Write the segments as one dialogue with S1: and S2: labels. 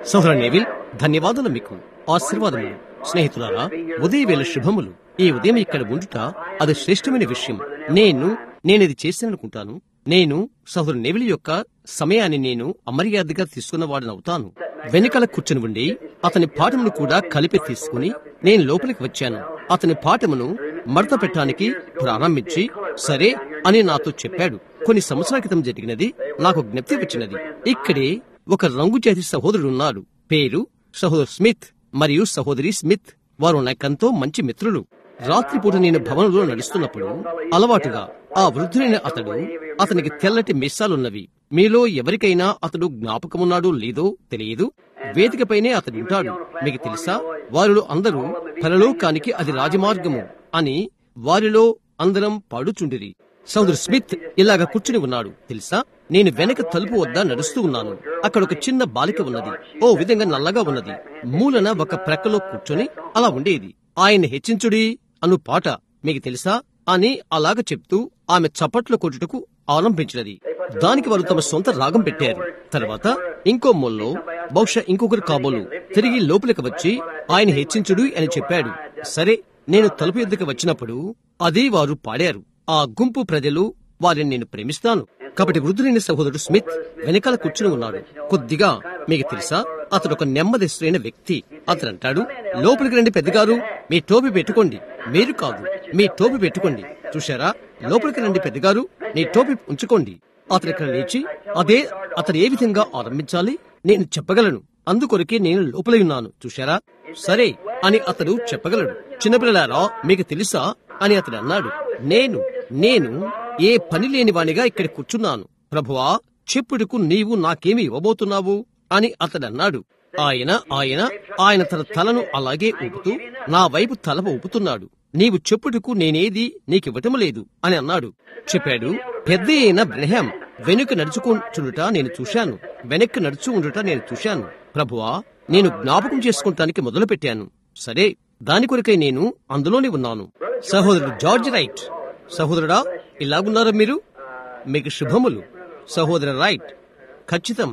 S1: సోదర నేవిల్ ధన్యవాదాలు మీకు ఆశీర్వాదములు స్నేహితులారా ఉదయవేళ శుభములు ఈ ఉదయం ఇక్కడ ఉండుట అది శ్రేష్టమైన విషయం నేను నేనిది చేశాననుకుంటాను నేను సహోదరు నెవిలి యొక్క సమయాన్ని నేను అమర్యాదగా తీసుకున్న వాడినవుతాను వెనకాల కూర్చుని ఉండి అతని పాఠమును కూడా కలిపి తీసుకుని నేను లోపలికి వచ్చాను అతని పాఠమును మడత పెట్టడానికి ప్రారంభించి సరే అని నాతో చెప్పాడు కొన్ని సంవత్సరాల క్రితం జరిగినది నాకు జ్ఞప్తి వచ్చినది ఇక్కడే ఒక రంగు జాతి సహోదరుడు ఉన్నాడు పేరు సహోదరు స్మిత్ మరియు సహోదరి స్మిత్ వారు నాకెంతో మంచి మిత్రులు రాత్రిపూట నేను భవనంలో నడుస్తున్నప్పుడు అలవాటుగా ఆ వృద్ధుడైన అతడు అతనికి తెల్లటి మిస్సాలున్నవి మీలో ఎవరికైనా అతడు జ్ఞాపకమున్నాడో లేదో తెలియదు వేదికపైనే అతడు ఉంటాడు మీకు తెలుసా వారిలో అందరూ పరలోకానికి అది రాజమార్గము అని వారిలో అందరం పాడుచుండిరి సౌదర్ స్మిత్ ఇలాగ కూర్చుని ఉన్నాడు తెలుసా నేను వెనక తలుపు వద్ద నడుస్తూ ఉన్నాను అక్కడ ఒక చిన్న బాలిక ఉన్నది ఓ విధంగా నల్లగా ఉన్నది మూలన ఒక ప్రక్కలో కూర్చొని అలా ఉండేది ఆయన హెచ్చించుడి అను పాట మీకు తెలుసా అని అలాగ చెప్తూ ఆమె చప్పట్లు కొట్టుటకు ఆరంభించినది దానికి వారు తమ సొంత రాగం పెట్టారు తర్వాత ఇంకో మూలలో బహుశా ఇంకొకరు కాబోలు తిరిగి లోపలికి వచ్చి ఆయన హెచ్చించుడు అని చెప్పాడు సరే నేను తలుపు ఎద్దుకు వచ్చినప్పుడు అదే వారు పాడారు ఆ గుంపు ప్రజలు వారిని నేను ప్రేమిస్తాను కాబట్టి వృద్ధులైన సహోదరుడు స్మిత్ వెనకాల కూర్చుని ఉన్నాడు కొద్దిగా మీకు తెలుసా అతడు ఒక నెమ్మదిస్తున్న వ్యక్తి అతను అంటాడు లోపలికి రండి పెద్దగారు మీ టోపీ పెట్టుకోండి మీరు కాదు మీ టోపీ పెట్టుకోండి చూశారా లోపలికి రండి పెద్దగారు మీ టోపీ ఉంచుకోండి అతను ఇక్కడ లేచి అదే అతను ఏ విధంగా ఆరంభించాలి నేను చెప్పగలను అందుకొరకే నేను లోపలై ఉన్నాను చూశారా సరే అని అతడు చెప్పగలడు చిన్నపిల్లలారా మీకు తెలుసా అని అతడు అన్నాడు నేను నేను ఏ పని లేని వానిగా ఇక్కడ కూర్చున్నాను ప్రభువా చెప్పుడుకు నీవు నాకేమి ఇవ్వబోతున్నావు అని అతడు అన్నాడు ఆయన ఆయన ఆయన తన తలను అలాగే ఊపుతూ నా వైపు తల ఊపుతున్నాడు నీవు చెప్పుడుకు నేనేది నీకివ్వటం లేదు అని అన్నాడు చెప్పాడు పెద్ద అయిన బ్రహ్యాం వెనుక నడుచుకుంటుండుట నేను చూశాను వెనక్కి నడుచు ఉండుట నేను చూశాను ప్రభువా నేను జ్ఞాపకం చేసుకుంటానికి మొదలు పెట్టాను సరే దాని కొరకై నేను అందులోనే ఉన్నాను సహోదరుడు జార్జ్ రైట్ సహోదరుడా ఇలాగున్నారా మీరు మీకు శుభములు సహోదర రైట్ ఖచ్చితం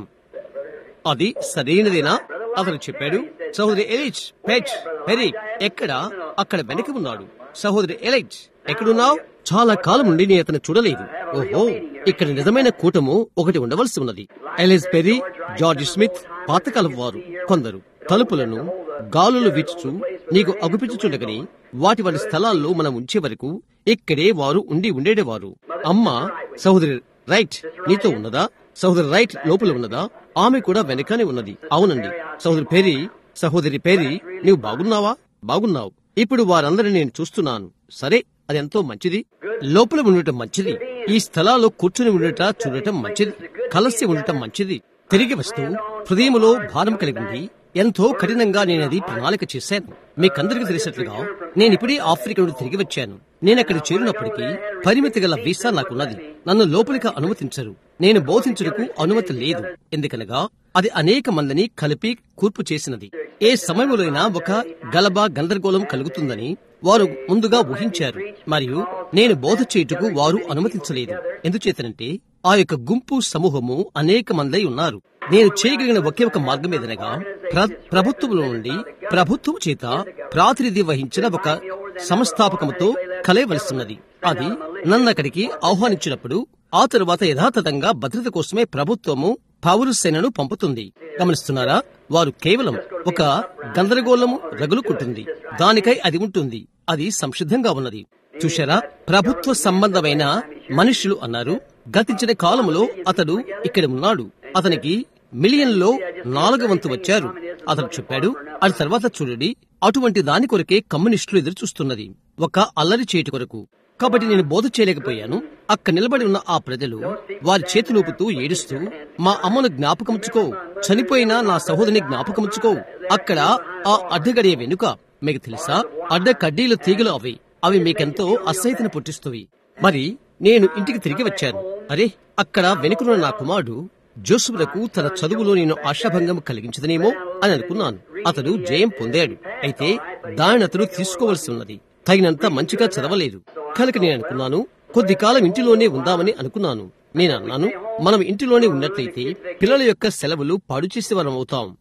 S1: అది సరైనదేనా అతను చెప్పాడు సహోదరి ఎలిచ్ పెచ్ పెరి ఎక్కడ అక్కడ వెనక ఉన్నాడు సహోదరి ఎలైట్ ఎక్కడున్నావు చాలా కాలం నుండి నేను అతను చూడలేదు ఓహో ఇక్కడ నిజమైన కూటము ఒకటి ఉండవలసి ఉన్నది ఎలిజ్ పెరి జార్జ్ స్మిత్ పాతకాలం వారు కొందరు తలుపులను గాలులు వీచుచు నీకు అగుపించుచుండగని వాటి వారి స్థలాల్లో మనం ఉంచే వరకు ఇక్కడే వారు ఉండి ఉండేవారు అమ్మ సహోదరి రైట్ నీతో ఉన్నదా సహోదరి రైట్ లోపల ఉన్నదా ఆమె కూడా వెనకనే ఉన్నది అవునండి సహోదరి పేరి సహోదరి పేరి నీవు బాగున్నావా బాగున్నావు ఇప్పుడు వారందరిని నేను చూస్తున్నాను సరే అది ఎంతో మంచిది లోపల ఉండటం మంచిది ఈ స్థలాల్లో కూర్చుని ఉండట చూడటం మంచిది కలసి ఉండటం మంచిది తిరిగి వస్తూ హృదయములో భారం కలిగి ఉండి ఎంతో కఠినంగా నేను అది ప్రణాళిక చేశాను మీకందరికీ తెలిసినట్లుగా నేను ఇప్పుడే ఆఫ్రికా నుండి తిరిగి వచ్చాను నేను అక్కడ చేరినప్పటికీ పరిమితి గల వీసా నాకున్నది నన్ను లోపలికి అనుమతించరు నేను బోధించుటకు అనుమతి లేదు ఎందుకనగా అది అనేక మందిని కలిపి కూర్పు చేసినది ఏ సమయంలోనైనా ఒక గలబ గందరగోళం కలుగుతుందని వారు ముందుగా ఊహించారు మరియు నేను బోధ చేయుటకు వారు అనుమతించలేదు ఎందుచేతనంటే ఆ యొక్క గుంపు సమూహము అనేక మందై ఉన్నారు నేను చేయగలిగిన ఒకే ఒక మార్గం ఏదనగా ప్ర- ప్రభుత్వంలో నుండి ప్రభుత్వం చేత ప్రాతినిధ్యం వహించిన ఒక సంస్థాపకముతో కలయవలసిన్నది అది నన్ను అక్కడికి ఆహ్వానించినప్పుడు ఆ తరువాత యథాతథంగా భద్రత కోసమే ప్రభుత్వము పౌర సేనను పంపుతుంది గమనిస్తున్నారా వారు కేవలం ఒక గందరగోళము రగులుకుంటుంది దానికై అది ఉంటుంది అది సంసిద్ధంగా ఉన్నది చూశారా ప్రభుత్వ సంబంధమైన మనుషులు అన్నారు గతించిన కాలములో అతడు ఇక్కడ ఉన్నాడు అతనికి మిలియన్లో నాలుగు వంతు వచ్చారు అతడు చెప్పాడు అది తర్వాత చూడండి అటువంటి దాని కొరకే కమ్యూనిస్టులు ఎదురు చూస్తున్నది ఒక అల్లరి చేయటి కొరకు కాబట్టి నేను బోధ చేయలేకపోయాను అక్కడ నిలబడి ఉన్న ఆ ప్రజలు వారి చేతులూపుతూ ఏడుస్తూ మా అమ్మను జ్ఞాపకముచ్చుకో చనిపోయిన నా సహోదరిని జ్ఞాపకముచ్చుకో అక్కడ ఆ అడ్డగడియ వెనుక మీకు తెలుసా అడ్డ కడ్డీల తీగలు అవి అవి మీకెంతో అసహ్యతను పుట్టిస్తువి మరి నేను ఇంటికి తిరిగి వచ్చాను అరే అక్కడ వెనుకనున్న నా కుమారుడు జోసులకు తన చదువులో నేను ఆశాభంగం కలిగించదనేమో అని అనుకున్నాను అతడు జయం పొందాడు అయితే దానిని అతడు తీసుకోవలసి ఉన్నది తగినంత మంచిగా చదవలేదు కనుక నేను అనుకున్నాను కొద్ది కాలం ఇంటిలోనే ఉందామని అనుకున్నాను నేను అన్నాను మనం ఇంటిలోనే ఉన్నట్లయితే పిల్లల యొక్క సెలవులు పాడు చేసే మనం అవుతాం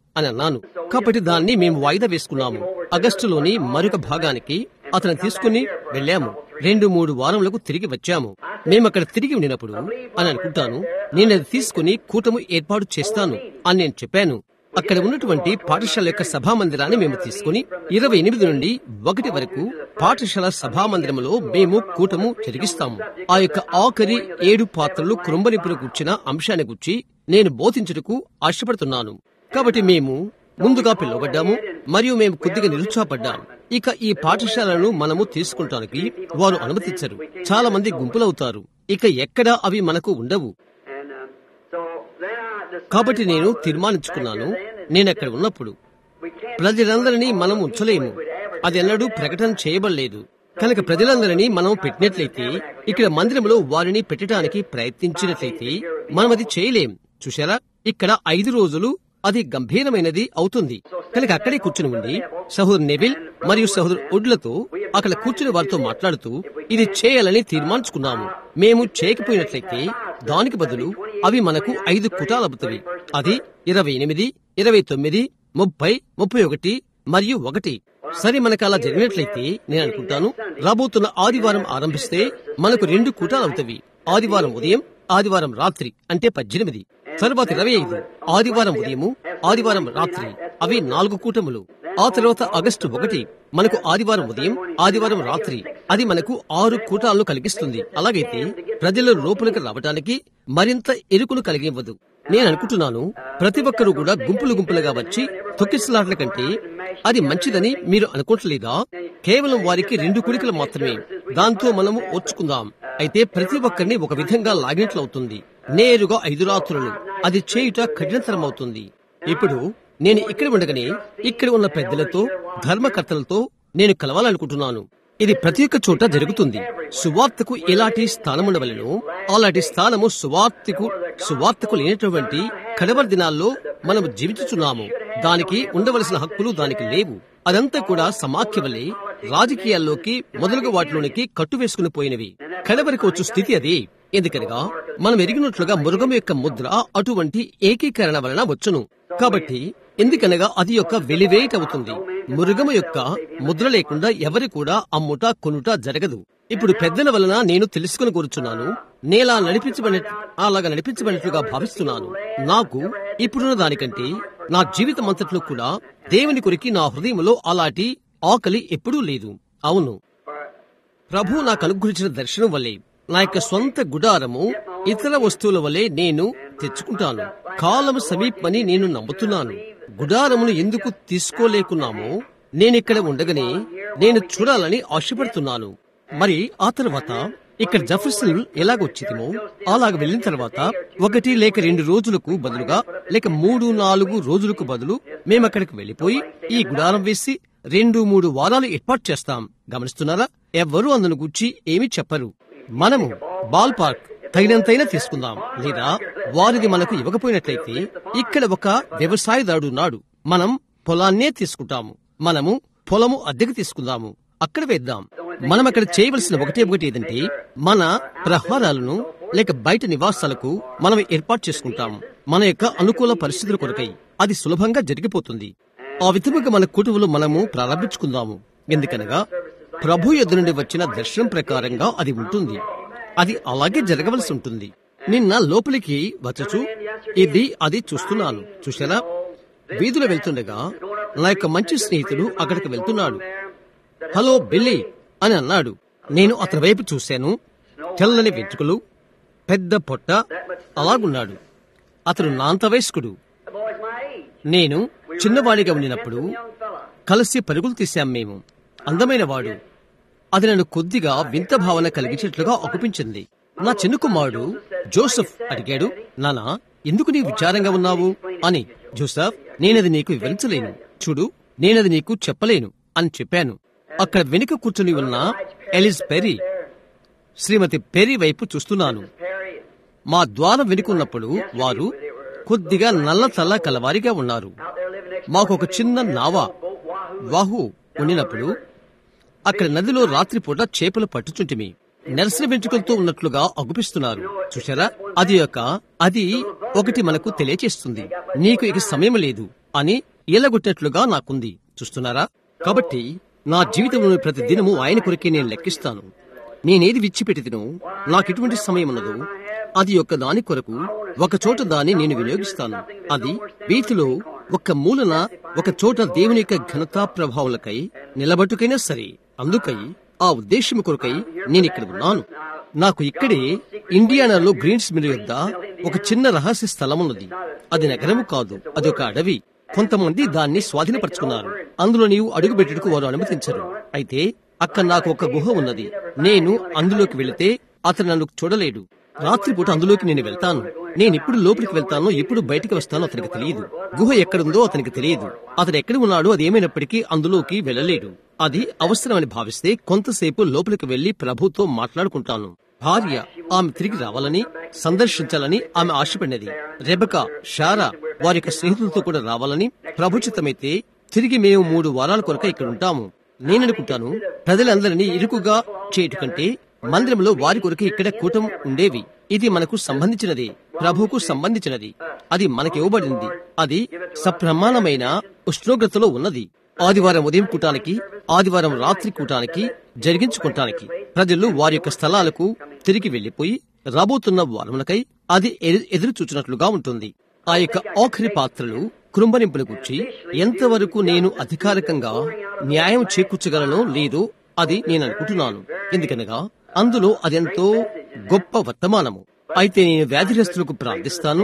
S1: అని అన్నాను కాబట్టి దాన్ని మేము వాయిదా వేసుకున్నాము ఆగస్టులోని మరొక భాగానికి అతను తీసుకుని వెళ్ళాము రెండు మూడు వారములకు తిరిగి వచ్చాము మేము అక్కడ తిరిగి ఉండినప్పుడు అని అనుకుంటాను నేను అది తీసుకుని కూటము ఏర్పాటు చేస్తాను అని నేను చెప్పాను అక్కడ ఉన్నటువంటి పాఠశాల యొక్క సభా మందిరాన్ని మేము తీసుకుని ఇరవై ఎనిమిది నుండి ఒకటి వరకు పాఠశాల సభా మందిరములో మేము కూటము జరిగిస్తాము ఆ యొక్క ఆఖరి ఏడు పాత్రలు కృంబనిపులు కూర్చిన అంశాన్ని గుర్చి నేను బోధించుటకు ఆశపడుతున్నాను కాబట్టి మేము ముందుగా పిలువబడ్డాము మరియు మేము కొద్దిగా నిరుత్సాహపడ్డాం ఇక ఈ పాఠశాలను మనము తీసుకుంటానికి వారు అనుమతించరు చాలా మంది గుంపులవుతారు ఇక ఎక్కడ అవి మనకు ఉండవు
S2: And um, so then I decided
S1: కాబట్టి నేను
S2: was
S1: తీర్మానించుకున్నాను
S2: back then and
S1: నేను అక్కడ ఉన్నప్పుడు
S2: we can't
S1: ప్రజలందరినీ మనం ఉంచలేము అది ఎన్నడూ ప్రకటన చేయబడలేదు కనుక ప్రజలందరినీ మనం పెట్టినట్లయితే ఇక్కడ మందిరంలో వారిని పెట్టడానికి ప్రయత్నించినట్లయితే మనం అది చేయలేం చూశారా ఇక్కడ ఐదు రోజులు అది గంభీరమైనది అవుతుంది కనుక అక్కడే కూర్చుని ఉండి సహోదరు నెవిల్ మరియు సహోదరు ఒడ్లతో అక్కడ కూర్చుని వారితో మాట్లాడుతూ ఇది చేయాలని తీర్మానించుకున్నాము మేము చేయకపోయినట్లయితే దానికి బదులు అవి మనకు ఐదు కుటాలవుతవి అది ఇరవై ఎనిమిది ఇరవై తొమ్మిది ముప్పై ముప్పై ఒకటి మరియు ఒకటి సరే మనకు అలా జరిగినట్లయితే నేను అనుకుంటాను రాబోతున్న ఆదివారం ఆరంభిస్తే మనకు రెండు కూటాలవుతవి ఆదివారం ఉదయం ఆదివారం రాత్రి అంటే పద్దెనిమిది తరువాత ఇరవై ఐదు ఆదివారం ఉదయము ఆదివారం రాత్రి అవి నాలుగు కూటములు ఆ తర్వాత ఆగస్టు ఒకటి మనకు ఆదివారం ఉదయం ఆదివారం రాత్రి అది మనకు ఆరు కూటాలను కలిగిస్తుంది అలాగైతే ప్రజలు లోపలికి రావడానికి మరింత ఎరుకును కలిగివ్వదు నేను అనుకుంటున్నాను ప్రతి ఒక్కరూ కూడా గుంపులు గుంపులుగా వచ్చి తొక్కిసలాట్ల కంటే అది మంచిదని మీరు అనుకోవట్లేదా కేవలం వారికి రెండు కుడికలు మాత్రమే దాంతో మనము ఓర్చుకుందాం అయితే ప్రతి ఒక్కరిని ఒక విధంగా లాగినట్లవుతుంది నేరుగా ఐదు రాత్రులు అది చేయుట కఠినతరం అవుతుంది ఇప్పుడు నేను ఇక్కడ ఉండగానే ఇక్కడ ఉన్న పెద్దలతో ధర్మకర్తలతో నేను కలవాలనుకుంటున్నాను ఇది ప్రతి ఒక్క చోట జరుగుతుంది సువార్తకు ఎలాంటి స్థానం ఉండవలను అలాంటి స్థానము సువార్తకు సువార్తకు లేనటువంటి కడవరి దినాల్లో మనము జీవించుచున్నాము దానికి ఉండవలసిన హక్కులు దానికి లేవు అదంతా కూడా సమాఖ్య వలె రాజకీయాల్లోకి మొదలుగా వాటిలోనికి కట్టువేసుకుని పోయినవి కడవరికి వచ్చు స్థితి అది ఎందుకనగా మనం ఎరిగినట్లుగా మృగం యొక్క ముద్ర అటువంటి ఏకీకరణ వలన వచ్చును కాబట్టి ఎందుకనగా అది యొక్క వెలివేట్ అవుతుంది మృగము యొక్క ముద్ర లేకుండా ఎవరి కూడా అమ్ముట కొనుట జరగదు ఇప్పుడు పెద్దల వలన నేను తెలుసుకుని కూర్చున్నాను నేలా నడిపించబడి అలాగా నడిపించబడినట్లుగా భావిస్తున్నాను నాకు ఇప్పుడున్న దానికంటే నా జీవితం అంతట్లో కూడా దేవుని కొరికి నా హృదయంలో అలాంటి ఆకలి ఎప్పుడూ లేదు అవును ప్రభు నాకు అనుగ్రహించిన దర్శనం వల్లే నా యొక్క సొంత గుడారము ఇతర వస్తువుల వలె నేను తెచ్చుకుంటాను కాలం సమీపమని నేను నమ్ముతున్నాను గుడారమును ఎందుకు తీసుకోలేకున్నామో నేనిక్కడ ఉండగానే నేను చూడాలని ఆశపడుతున్నాను మరి ఆ తర్వాత ఇక్కడ జఫర్సన్ ఎలాగొచ్చితిమో అలాగ వెళ్ళిన తర్వాత ఒకటి లేక రెండు రోజులకు బదులుగా లేక మూడు నాలుగు రోజులకు బదులు మేము అక్కడికి వెళ్లిపోయి ఈ గుడారం వేసి రెండు మూడు వారాలు ఏర్పాటు చేస్తాం గమనిస్తున్నారా ఎవ్వరూ అందును గుర్చి ఏమీ చెప్పరు మనము బాల్ పార్క్ తగినంతైనా తీసుకుందాం లేదా వారిది మనకు ఇవ్వకపోయినట్లయితే ఇక్కడ ఒక వ్యవసాయదారుడున్నాడు మనం పొలాన్నే తీసుకుంటాము మనము పొలము అద్దెకు తీసుకుందాము అక్కడ వేద్దాం మనం అక్కడ చేయవలసిన ఒకటే ఒకటి ఏదంటే మన ప్రహారాలను లేక బయట నివాసాలకు మనం ఏర్పాటు చేసుకుంటాం మన యొక్క అనుకూల పరిస్థితుల కొరకై అది సులభంగా జరిగిపోతుంది ఆ విధముగా మన కుటుంబంలో మనము ప్రారంభించుకుందాము ఎందుకనగా ప్రభు ఎదురు నుండి వచ్చిన దర్శనం ప్రకారంగా అది ఉంటుంది అది అలాగే జరగవలసి ఉంటుంది నిన్న లోపలికి వచ్చచ్చు ఇది అది చూస్తున్నాను చూసారా వీధిలో వెళ్తుండగా నా యొక్క మంచి స్నేహితుడు అక్కడికి వెళ్తున్నాడు హలో బిల్లీ అని అన్నాడు నేను అతని వైపు చూశాను తెల్లని వెంట్రుకలు పెద్ద పొట్ట అలాగున్నాడు అతను నాంత వయస్కుడు
S2: The boy's my age.
S1: నేను చిన్నవాడిగా ఉండినప్పుడు
S2: Young fella.
S1: కలిసి పరుగులు తీశాం మేము అందమైన వాడు అది నన్ను కొద్దిగా వింత భావన కలిగించినట్లుగా ఒప్పించింది నా చిన్న కుమారుడు జోసెఫ్ అడిగాడు నానా ఎందుకు నీ విచారంగా ఉన్నావు అని జోసెఫ్ నేనది నీకు వివరించలేను చూడు నేనది నీకు చెప్పలేను అని చెప్పాను అక్కడ వెనుక కూర్చుని ఉన్న ఎలిజ్ పెరీ శ్రీమతి పెరీ వైపు చూస్తున్నాను
S2: Perry.
S1: మా ద్వారం వెనుకున్నప్పుడు వారు కొద్దిగా నల్ల తల్ల కలవారిగా ఉన్నారు
S2: Out there living next
S1: మాకు ఒక చిన్న నావ
S2: boat Wahoo.
S1: వాహు ఉండినప్పుడు అక్కడ నదిలో రాత్రిపూట చేపలు పట్టుచుంటిమి నెరసిన వెంట్రుకలతో ఉన్నట్లుగా అగుపిస్తున్నారు చూసారా అది యొక్క అది ఒకటి మనకు తెలియచేస్తుంది నీకు ఇక సమయం లేదు అని ఎలగొట్టినట్లుగా నాకుంది చూస్తున్నారా కాబట్టి నా జీవితంలోని ప్రతి దినము ఆయన కొరకే నేను లెక్కిస్తాను నేనేది విచ్చిపెట్టిదినో నాకు ఎటువంటి సమయం ఉన్నదో అది యొక్క దాని కొరకు ఒక చోట దాన్ని నేను వినియోగిస్తాను అది వీటిలో ఒక మూలన ఒక చోట దేవుని యొక్క ఘనతా ప్రభావాలకై నిలబట్టుకైనా సరే అందుకై ఆ ఉద్దేశం కొరకై నేను ఇక్కడ ఉన్నాను నాకు ఇక్కడే ఇండియానాలో గ్రీన్స్ మిల్ యొద్ద ఒక చిన్న రహస్య స్థలం ఉన్నది అది నగరము కాదు అది ఒక అడవి కొంతమంది దాన్ని స్వాధీనపరుచుకున్నారు అందులో నీవు అడుగు పెట్టేందుకు వారు అనుమతించరు అయితే అక్కడ నాకు ఒక గుహ ఉన్నది నేను అందులోకి వెళితే అతను నన్ను చూడలేడు రాత్రిపూట అందులోకి నేను వెళ్తాను నేను ఎప్పుడు లోపలికి వెళ్తానో ఎప్పుడు బయటికి వస్తానో అతనికి తెలియదు గుహ ఎక్కడుందో అతనికి తెలియదు అతను ఎక్కడ ఉన్నాడో అది ఏమైనప్పటికీ అందులోకి వెళ్ళలేడు అది అవసరమని భావిస్తే కొంతసేపు లోపలికి వెళ్లి ప్రభుతో మాట్లాడుకుంటాను భార్య ఆమె తిరిగి రావాలని సందర్శించాలని ఆమె ఆశపడినది రెబక షారా వారి యొక్క స్నేహితులతో కూడా రావాలని ప్రభుచితమైతే తిరిగి మేము మూడు వారాల కొరక ఇక్కడ ఉంటాము నేననుకుంటాను ప్రజలందరినీ ఇరుకుగా చేయట కంటే మందిరంలో వారి కొరకు ఇక్కడ కూటం ఉండేవి ఇది మనకు సంబంధించినది ప్రభువుకు సంబంధించినది అది మనకి ఇవ్వబడింది అది సప్రమాణమైన ఉష్ణోగ్రతలో ఉన్నది ఆదివారం ఉదయం కూటానికి ఆదివారం రాత్రి కూటానికి జరిగించుకుంటానికి ప్రజలు వారి యొక్క స్థలాలకు తిరిగి వెళ్లిపోయి రాబోతున్న వారములకై అది ఎదు- ఎదురు చూచినట్లుగా ఉంటుంది ఆ యొక్క ఆఖరి పాత్రలు కృంభరింపును గుర్చి ఎంతవరకు నేను అధికారికంగా న్యాయం చేకూర్చగలనో లేదో అది నేను అనుకుంటున్నాను ఎందుకనగా అందులో అదెంతో గొప్ప వర్తమానము అయితే నేను వ్యాధిగ్రస్తులకు ప్రార్థిస్తాను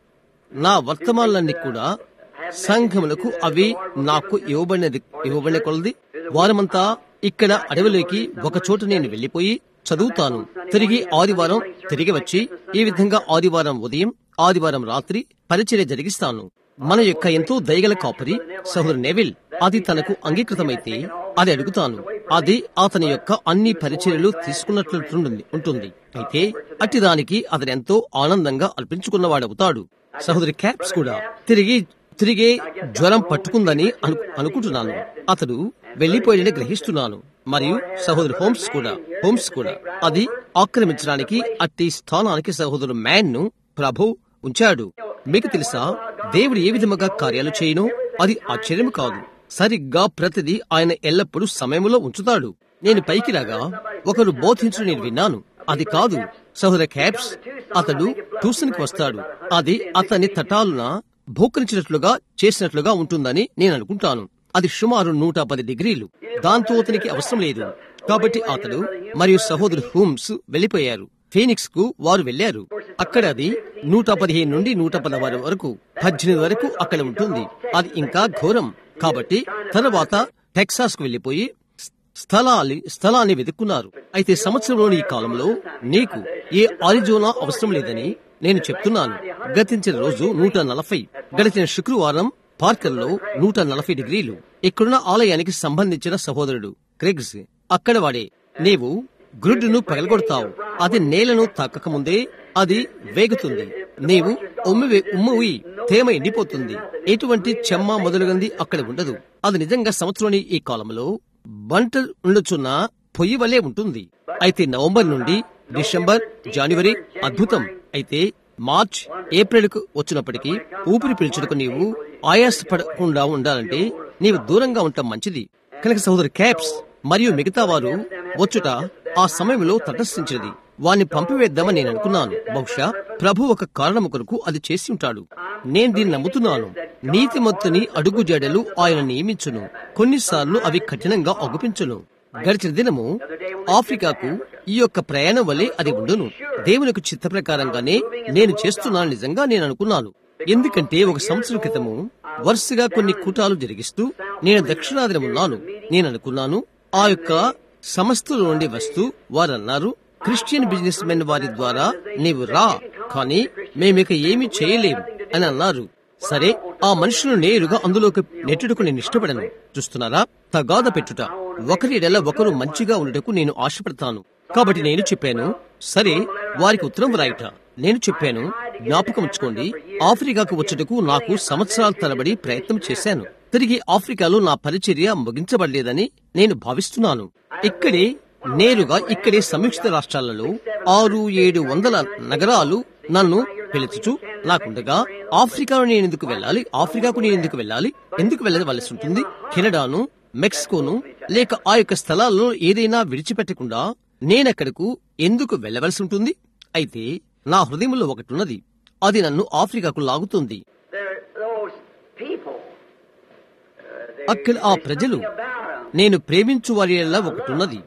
S1: నా వర్తమానాలన్నీ కూడా సంఘములకు అవి నాకు ఇవ్వబడినది ఇవ్వబడిన కొలది వారమంతా ఇక్కడ అడవిలోకి ఒక చోట నేను వెళ్లిపోయి చదువుతాను తిరిగి ఆదివారం తిరిగి వచ్చి ఈ విధంగా ఆదివారం ఉదయం ఆదివారం రాత్రి పరిచర్య జరిగిస్తాను మన యొక్క ఎంతో దయగల కాపరి సహోదరు నెవిల్ అది తనకు అంగీకృతమైతే అది అడుగుతాను అది అతని యొక్క అన్ని పరిచర్యలు తీసుకున్నట్లు ఉంటుంది అయితే అట్టి దానికి అతను ఎంతో ఆనందంగా అర్పించుకున్నవాడవుతాడు సహోదరి క్యాప్స్ కూడా తిరిగి తిరిగే జ్వరం పట్టుకుందని అను అనుకుంటున్నాను అతడు వెళ్లిపోయాడని గ్రహిస్తున్నాను మరియు సహోదరు హోమ్స్ కూడా హోమ్స్ కూడా అది ఆక్రమించడానికి అట్టి స్థానానికి సహోదరు మ్యాన్ ను ప్రభు ఉంచాడు మీకు తెలుసా దేవుడు ఏ విధముగా కార్యాలు చేయనో అది ఆశ్చర్యం కాదు సరిగ్గా ప్రతిదీ ఆయన ఎల్లప్పుడూ సమయంలో ఉంచుతాడు నేను పైకి రాగా ఒకరు బోధించడం నేను విన్నాను అది కాదు సహోదర క్యాప్స్ అతడు ట్యూషన్కి వస్తాడు అది అతని తటాలున భూకరించినట్లుగా చేసినట్లుగా ఉంటుందని నేను అనుకుంటాను అది సుమారు నూట పది డిగ్రీలు దాంతో అతనికి అవసరం లేదు కాబట్టి అతడు మరియు సహోదరు హూమ్స్ వెళ్లిపోయారు ఫీనిక్స్ కు వారు వెళ్లారు అక్కడ అది నూట పదిహేను నుండి నూట పదహారు వరకు పద్దెనిమిది వరకు అక్కడ ఉంటుంది అది ఇంకా ఘోరం కాబట్టి తర్వాత టెక్సాస్ కు వెళ్లిపోయి స్థలాన్ని స్థలాన్ని వెతుక్కున్నారు అయితే సంవత్సరంలోని ఈ కాలంలో నీకు ఏ ఆరిజోనా అవసరం లేదని నేను చెప్తున్నాను గతించిన రోజు నూట నలభై గడిచిన శుక్రవారం పార్కర్లో నూట నలభై డిగ్రీలు ఇక్కడున్న ఆలయానికి సంబంధించిన సహోదరుడు క్రెగ్స్ అక్కడ వాడే నీవు గ్రుడ్డును పగలగొడతావు అది నేలను తాకకముందే అది వేగుతుంది నీవు ఉమ్మి ఉమ్మి తేమ ఎండిపోతుంది ఎటువంటి చెమ్మ మొదలుగంది అక్కడ ఉండదు అది నిజంగా సంవత్సరంలోని ఈ కాలంలో బంట ఉండుచున్న పొయ్యి వలె ఉంటుంది అయితే నవంబర్ నుండి డిసెంబర్ జనవరి అద్భుతం అయితే మార్చ్ ఏప్రిల్ కు వచ్చినప్పటికీ ఊపిరి పీల్చుటకు నీవు ఆయాసపడకుండా ఉండాలంటే నీవు దూరంగా ఉండటం మంచిది కనుక సహోదరు క్యాప్స్ మరియు మిగతా వారు వచ్చుట ఆ సమయంలో తటస్థించినది వాణ్ణి పంపివేద్దామని నేను అనుకున్నాను బహుశా ప్రభు ఒక కారణము కొరకు అది చేసి ఉంటాడు నేను దీన్ని నమ్ముతున్నాను నీతిమత్తుని అడుగు జడలు ఆయన నియమించును కొన్నిసార్లు అవి కఠినంగా అగుపించును గడిచిన దినము ఆఫ్రికాకు ఈ యొక్క ప్రయాణం వల్లే అది ఉండును దేవునికి చిత్త ప్రకారంగానే నేను చేస్తున్నాను నిజంగా నేను అనుకున్నాను ఎందుకంటే ఒక సంవత్సరం క్రితము వరుసగా కొన్ని కూటాలు జరిగిస్తూ నేను దక్షిణాదిన ఉన్నాను నేను అనుకున్నాను ఆ యొక్క సంస్థల నుండి వస్తూ వారన్నారు క్రిస్టియన్ బిజినెస్ మెన్ వారి ద్వారా నీవు రా కానీ మేమిక ఏమీ చేయలేం అని అన్నారు సరే ఆ మనుషులు నేరుగా అందులోకి నెట్టుటకు నేను ఇష్టపడను చూస్తున్నారా తగాద పెట్టుట ఒకరిడల ఒకరు మంచిగా ఉండటకు నేను ఆశపడతాను కాబట్టి నేను చెప్పాను సరే వారికి ఉత్తరం వ్రాయట నేను చెప్పాను జ్ఞాపకం ఉంచుకోండి ఆఫ్రికాకు వచ్చుటకు నాకు సంవత్సరాల తరబడి ప్రయత్నం చేశాను తిరిగి ఆఫ్రికాలో నా పరిచర్య ముగించబడలేదని నేను భావిస్తున్నాను ఇక్కడే నేరుగా ఇక్కడే సంయుక్త రాష్ట్రాలలో ఆరు ఏడు వందల నగరాలు నన్ను పిలుచుచు నాకుండగా ఆఫ్రికాలో నేను ఎందుకు వెళ్ళాలి ఆఫ్రికాకు నేను ఎందుకు వెళ్ళాలి ఎందుకు వెళ్ళవలసి ఉంటుంది కెనడాను మెక్సికోను లేక ఆ యొక్క స్థలాల్లో ఏదైనా విడిచిపెట్టకుండా నేనెక్కడకు ఎందుకు వెళ్ళవలసి ఉంటుంది అయితే నా హృదయంలో ఒకటి ఉన్నది అది నన్ను ఆఫ్రికాకు లాగుతుంది
S2: There, those people. uh, they-
S1: అక్కడ ఆ ప్రజలు
S2: about 'em.
S1: నేను ప్రేమించు వారి ఎడల ఒకటున్నది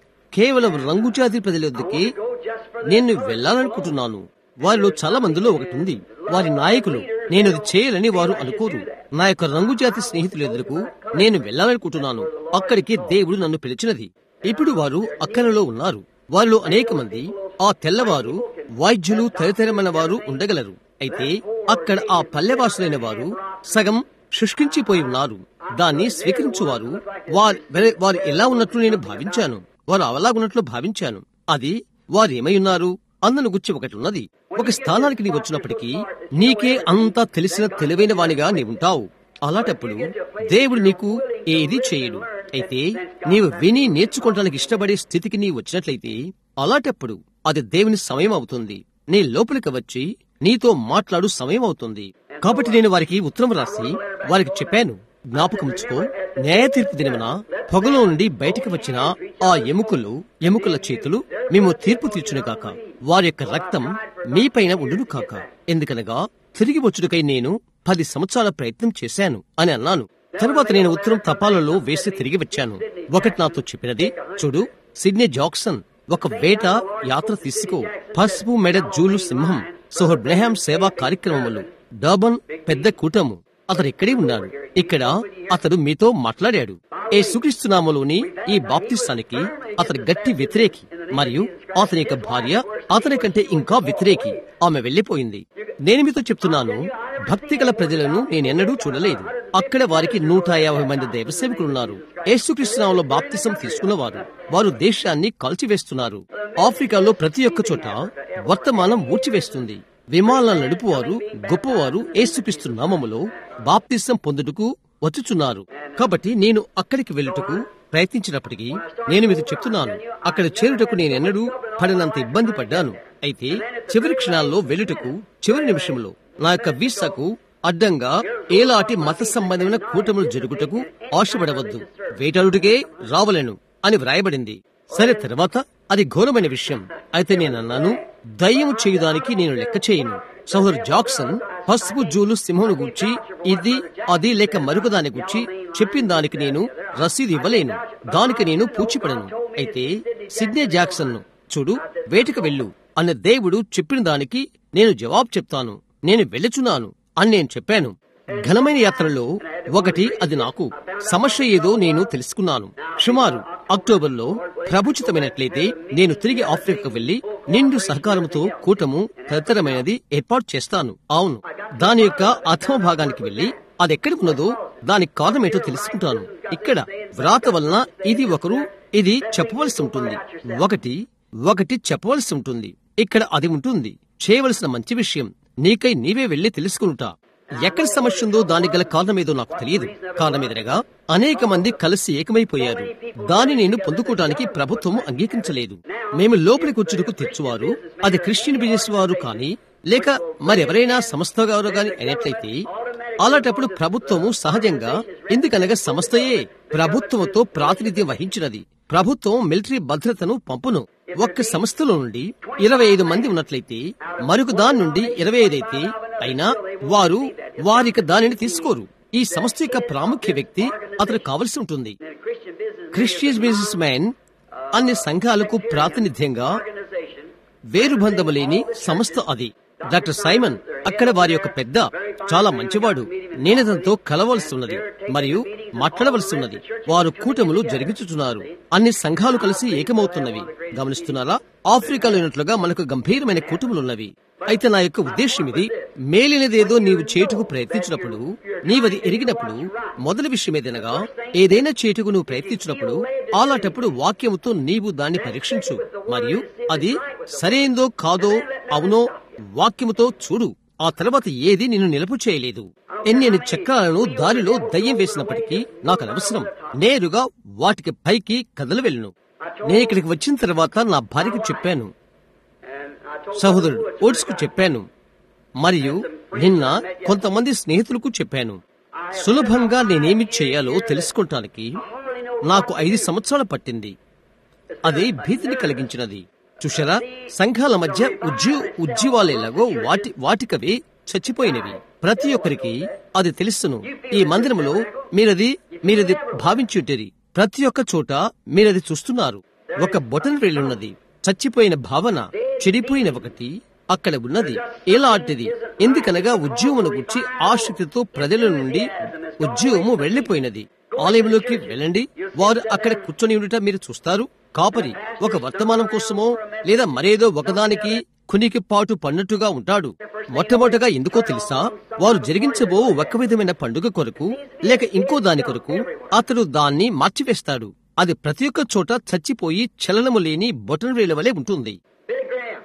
S1: కేవలం రంగుజాతి ప్రజల వద్దకే
S2: Go just for the
S1: నేను వెళ్ళాలనుకుంటున్నాను వారిలో చాలా మందిలో ఒకటి ఉంది వారి నాయకులు నేను అది చేయాలని వారు అనుకోరు నా యొక్క రంగుజాతి స్నేహితుల ఎదురుకు నేను వెళ్ళాలనుకుంటున్నాను అక్కడికి దేవుడు నన్ను పిలిచినది ఇప్పుడు వారు అక్కడలో ఉన్నారు వారిలో అనేక మంది ఆ తెల్లవారు వైద్యులు తదితరమైన వారు ఉండగలరు అయితే అక్కడ ఆ పల్లెవాసులైన వారు సగం శుష్కించిపోయి ఉన్నారు దాన్ని స్వీకరించువారు వారు వారు ఎలా ఉన్నట్లు నేను భావించాను వారు అలాగున్నట్లు భావించాను అది వారు ఏమై ఉన్నారు అందును గుచ్చి ఒకటి ఉన్నది ఒక స్థానానికి నీ వచ్చినప్పటికీ నీకే అంతా తెలిసిన తెలివైన వానిగా నీవుంటావు అలాంటప్పుడు దేవుడు నీకు ఏది చేయడు అయితే నీవు విని నేర్చుకోవడానికి ఇష్టపడే స్థితికి నీవు వచ్చినట్లయితే అలాంటప్పుడు అది దేవుని సమయం అవుతుంది నీ లోపలికి వచ్చి నీతో మాట్లాడు సమయం అవుతుంది కాబట్టి నేను వారికి ఉత్తరం రాసి వారికి చెప్పాను జ్ఞాపకముచ్చుకో న్యాయ తీర్పు దినమున పొగలో నుండి బయటికి వచ్చిన ఆ ఎముకలు ఎముకల చేతులు మేము తీర్పు తీర్చును కాక వారి యొక్క రక్తం మీపైన ఉండును కాక ఎందుకనగా తిరిగి వచ్చుటకై నేను పది సంవత్సరాల ప్రయత్నం చేశాను అని అన్నాను తరువాత నేను ఉత్తరం తపాలలో వేసి తిరిగి వచ్చాను ఒకటి నాతో చెప్పినది చూడు సిడ్నీ జాక్సన్ ఒక వేట యాత్ర తీసుకో పసుపు మెడ జూలు సింహం సోహర్ బ్రహాం సేవా కార్యక్రమములు డర్బన్ పెద్ద కూటము అతడు ఇక్కడే ఉన్నాడు ఇక్కడ అతడు మీతో మాట్లాడాడు ఏ సుక్రీస్తునామలోని ఈ బాప్తిస్తానికి అతడు గట్టి వ్యతిరేకి మరియు అతని యొక్క భార్య అతని కంటే ఇంకా వ్యతిరేకి ఆమె వెళ్లిపోయింది నేను మీతో చెప్తున్నాను భక్తి గల ప్రజలను నేనెన్నడూ చూడలేదు అక్కడ వారికి నూట యాభై మంది దైవసేవకులున్నారు యేసుక్రీస్తునామంలో బాప్తిసం తీసుకున్నవారు వారు దేశాన్ని కాల్చివేస్తున్నారు ఆఫ్రికాలో ప్రతి ఒక్క చోట వర్తమానం ఊడ్చివేస్తుంది విమానాలను నడుపువారు గొప్పవారు ఏసుక్రీస్తు నామములో బాప్తిసం పొందుటకు వచ్చుచున్నారు కాబట్టి నేను అక్కడికి వెళ్ళుటకు ప్రయత్నించినప్పటికీ నేను మీకు చెప్తున్నాను అక్కడ చేరుటకు నేనెన్నడూ పడినంత ఇబ్బంది పడ్డాను అయితే చివరి క్షణాల్లో వెళ్ళుటకు చివరి నిమిషంలో నా యొక్క వీసాకు అడ్డంగా ఏలాంటి మత సంబంధమైన కూటములు జరుగుటకు ఆశపడవద్దు వేటాడుటకే రావలేను అని వ్రాయబడింది సరే తర్వాత అది ఘోరమైన విషయం అయితే నేను అన్నాను దయ్యం చేయుదానికి నేను లెక్క చేయను సహోదరు జాక్సన్ పసుపు జూలు సింహను గుర్చి ఇది అది లేక మరొక దాని గుర్చి చెప్పిన దానికి నేను రసీదు ఇవ్వలేను దానికి నేను పూచిపడను అయితే సిడ్నీ జాక్సన్ ను చూడు వేటకు వెళ్ళు అన్న దేవుడు చెప్పిన దానికి నేను జవాబు చెప్తాను నేను వెళ్ళుచున్నాను అని నేను చెప్పాను ఘనమైన యాత్రలో ఒకటి అది నాకు సమస్య ఏదో నేను తెలుసుకున్నాను సుమారు అక్టోబర్లో ప్రభుచితమైనట్లయితే నేను తిరిగి ఆఫ్రికాకు వెళ్లి నిండు సహకారంతో కూటము తదితరమైనది ఏర్పాటు చేస్తాను అవును దాని యొక్క అథమ భాగానికి వెళ్లి అది ఎక్కడ ఉన్నదో దానికి కారణమేటో తెలుసుకుంటాను ఇక్కడ వ్రాత వలన ఇది ఒకరు ఇది చెప్పవలసి ఉంటుంది ఒకటి ఒకటి చెప్పవలసి ఉంటుంది ఇక్కడ అది ఉంటుంది చేయవలసిన మంచి విషయం నీకై నీవే వెళ్లి తెలుసుకుంటా ఎక్కడ సమస్య ఉందో దానికి గల కారణమేదో నాకు తెలియదు కారణమేదనగా అనేక మంది కలిసి ఏకమైపోయారు దాని నేను పొందుకోవడానికి ప్రభుత్వం అంగీకరించలేదు మేము లోపలికి వచ్చుటకు తెచ్చువారు అది క్రిస్టియన్ బిజినెస్ వారు కానీ లేక మరెవరైనా సంస్థ గారు గాని అయినట్లయితే అలాంటప్పుడు ప్రభుత్వము సహజంగా ఎందుకనగా సంస్థయే ప్రభుత్వంతో ప్రాతినిధ్యం వహించినది ప్రభుత్వం మిలిటరీ భద్రతను పంపును ఒక్క సంస్థలో నుండి ఇరవై ఐదు మంది ఉన్నట్లయితే మరొక దాని నుండి ఇరవై ఐదు అయితే అయినా వారు వారికి దానిని తీసుకోరు ఈ సంస్థ యొక్క ప్రాముఖ్య వ్యక్తి అతను కావలసి ఉంటుంది
S2: And a Christian business
S1: Christian businessman అన్ని సంఘాలకు ప్రాతినిధ్యంగా
S2: organization
S1: వేరుబంధము లేని సంస్థ అది డాక్టర్ సైమన్ అక్కడ వారి యొక్క పెద్ద చాలా మంచివాడు నేను అతనితో కలవలసి ఉన్నది మరియు మాట్లాడవలసి ఉన్నది వారు కూటములు జరిగించుతున్నారు అన్ని సంఘాలు కలిసి ఏకమవుతున్నవి గమనిస్తున్నారా ఆఫ్రికాలో ఉన్నట్లుగా మనకు గంభీరమైన కూటములున్నవి అయితే నా యొక్క ఉద్దేశం ఇది మేలినదేదో నీవు చేటుకు ప్రయత్నించినప్పుడు నీవది ఎరిగినప్పుడు మొదటి విషయం ఏదనగా ఏదైనా చేటుకు నువ్వు ప్రయత్నించినప్పుడు అలాంటప్పుడు వాక్యముతో నీవు దాన్ని పరీక్షించు మరియు అది సరైందో కాదో అవునో వాక్యముతో చూడు ఆ తర్వాత ఏది నిన్ను నిలుపు చేయలేదు ఎన్ని చక్రాలను దారిలో దయ్యం వేసినప్పటికీ నాకు అనవసరం నేరుగా వాటికి పైకి కదలు వెళ్ళను నేను ఇక్కడికి వచ్చిన తర్వాత నా భార్యకు చెప్పాను
S2: and I
S1: సహోదరుడు ఓట్స్కు చెప్పాను మరియు నిన్న కొంతమంది స్నేహితులకు చెప్పాను సులభంగా నేనేమి చేయాలో తెలుసుకుంటానికి నాకు ఐదు సంవత్సరాలు పట్టింది అది భీతిని కలిగించినది చూశారా సంఘాల మధ్య ఉద్యో ఉద్యవాలేలాగో వాటి వాటికవే చచ్చిపోయినవి ప్రతి ఒక్కరికి అది తెలుసును ఈ మందిరములో మీరది మీరది భావించుంటేరి ప్రతి ఒక్క చోట మీరది చూస్తున్నారు ఒక బొటన్ వేలున్నది చచ్చిపోయిన భావన చెడిపోయిన ఒకటి అక్కడ ఉన్నది ఎలాంటిది ఎందుకనగా ఉద్యోగమును గుర్చి ఆసక్తితో ప్రజల నుండి ఉద్యోగము వెళ్లిపోయినది ఆలయంలోకి వెళ్ళండి వారు అక్కడ కూర్చొని ఉండుట మీరు చూస్తారు కాపరి ఒక వర్తమానం కోసమో లేదా మరేదో ఒకదానికి కునికి పాటు పన్నట్టుగా ఉంటాడు మొట్టమొదటగా ఎందుకో తెలుసా వారు జరిగించబో ఒక విధమైన పండుగ కొరకు లేక ఇంకో దాని కొరకు అతడు దాన్ని మార్చివేస్తాడు అది ప్రతి ఒక్క చోట చచ్చిపోయి చలనము లేని బొటన్ వేల వలె ఉంటుంది
S2: Billy Graham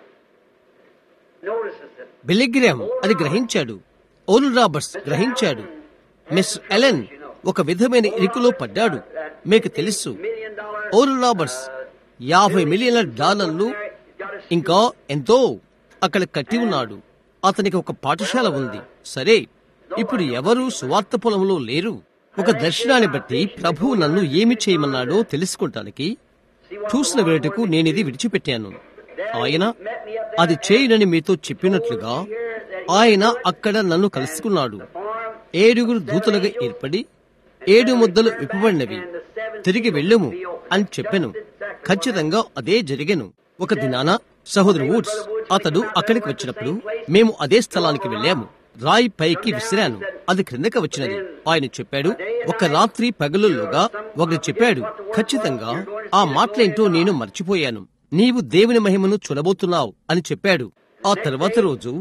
S2: notices it.
S1: Billy Graham అది గ్రహించాడు ఓల్ రాబర్ట్స్ గ్రహించాడు మిస్ ఎలెన్ ఒక విధమైన ఇరుకులో పడ్డాడు మీకు తెలుసు
S2: Million dollar
S1: ఓల్ రాబర్ట్స్ యాభై మిలియన్ల డాలర్లు ఇంకా ఎంతో అక్కడ కట్టి ఉన్నాడు అతనికి ఒక పాఠశాల ఉంది సరే ఇప్పుడు ఎవరు సువార్త పొలంలో లేరు ఒక దర్శనాన్ని బట్టి ప్రభువు నన్ను ఏమి చేయమన్నాడో తెలుసుకుంటానికి చూసిన వేటకు నేనిది విడిచిపెట్టాను ఆయన అది చేయనని మీతో చెప్పినట్లుగా ఆయన అక్కడ నన్ను కలుసుకున్నాడు ఏడుగురు దూతలుగా ఏర్పడి ఏడు ముద్దలు విప్పబడినవి తిరిగి వెళ్ళుము అని చెప్పెను ఖచ్చితంగా అదే జరిగెను ఒక దినాన సహోదరు వుడ్స్ అతడు అక్కడికి వచ్చినప్పుడు మేము అదే స్థలానికి వెళ్ళాము రాయి పైకి విసిరాను అది క్రిందకి వచ్చినది ఆయన చెప్పాడు ఒక రాత్రి పగలులోగా ఒకడు చెప్పాడు ఖచ్చితంగా ఆ మాటలేంటో నేను మర్చిపోయాను నీవు దేవుని మహిమను చూడబోతున్నావు అని చెప్పాడు ఆ తర్వాత రోజు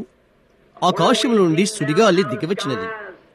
S1: ఆకాశం నుండి సుడిగాలి దిగివచ్చినది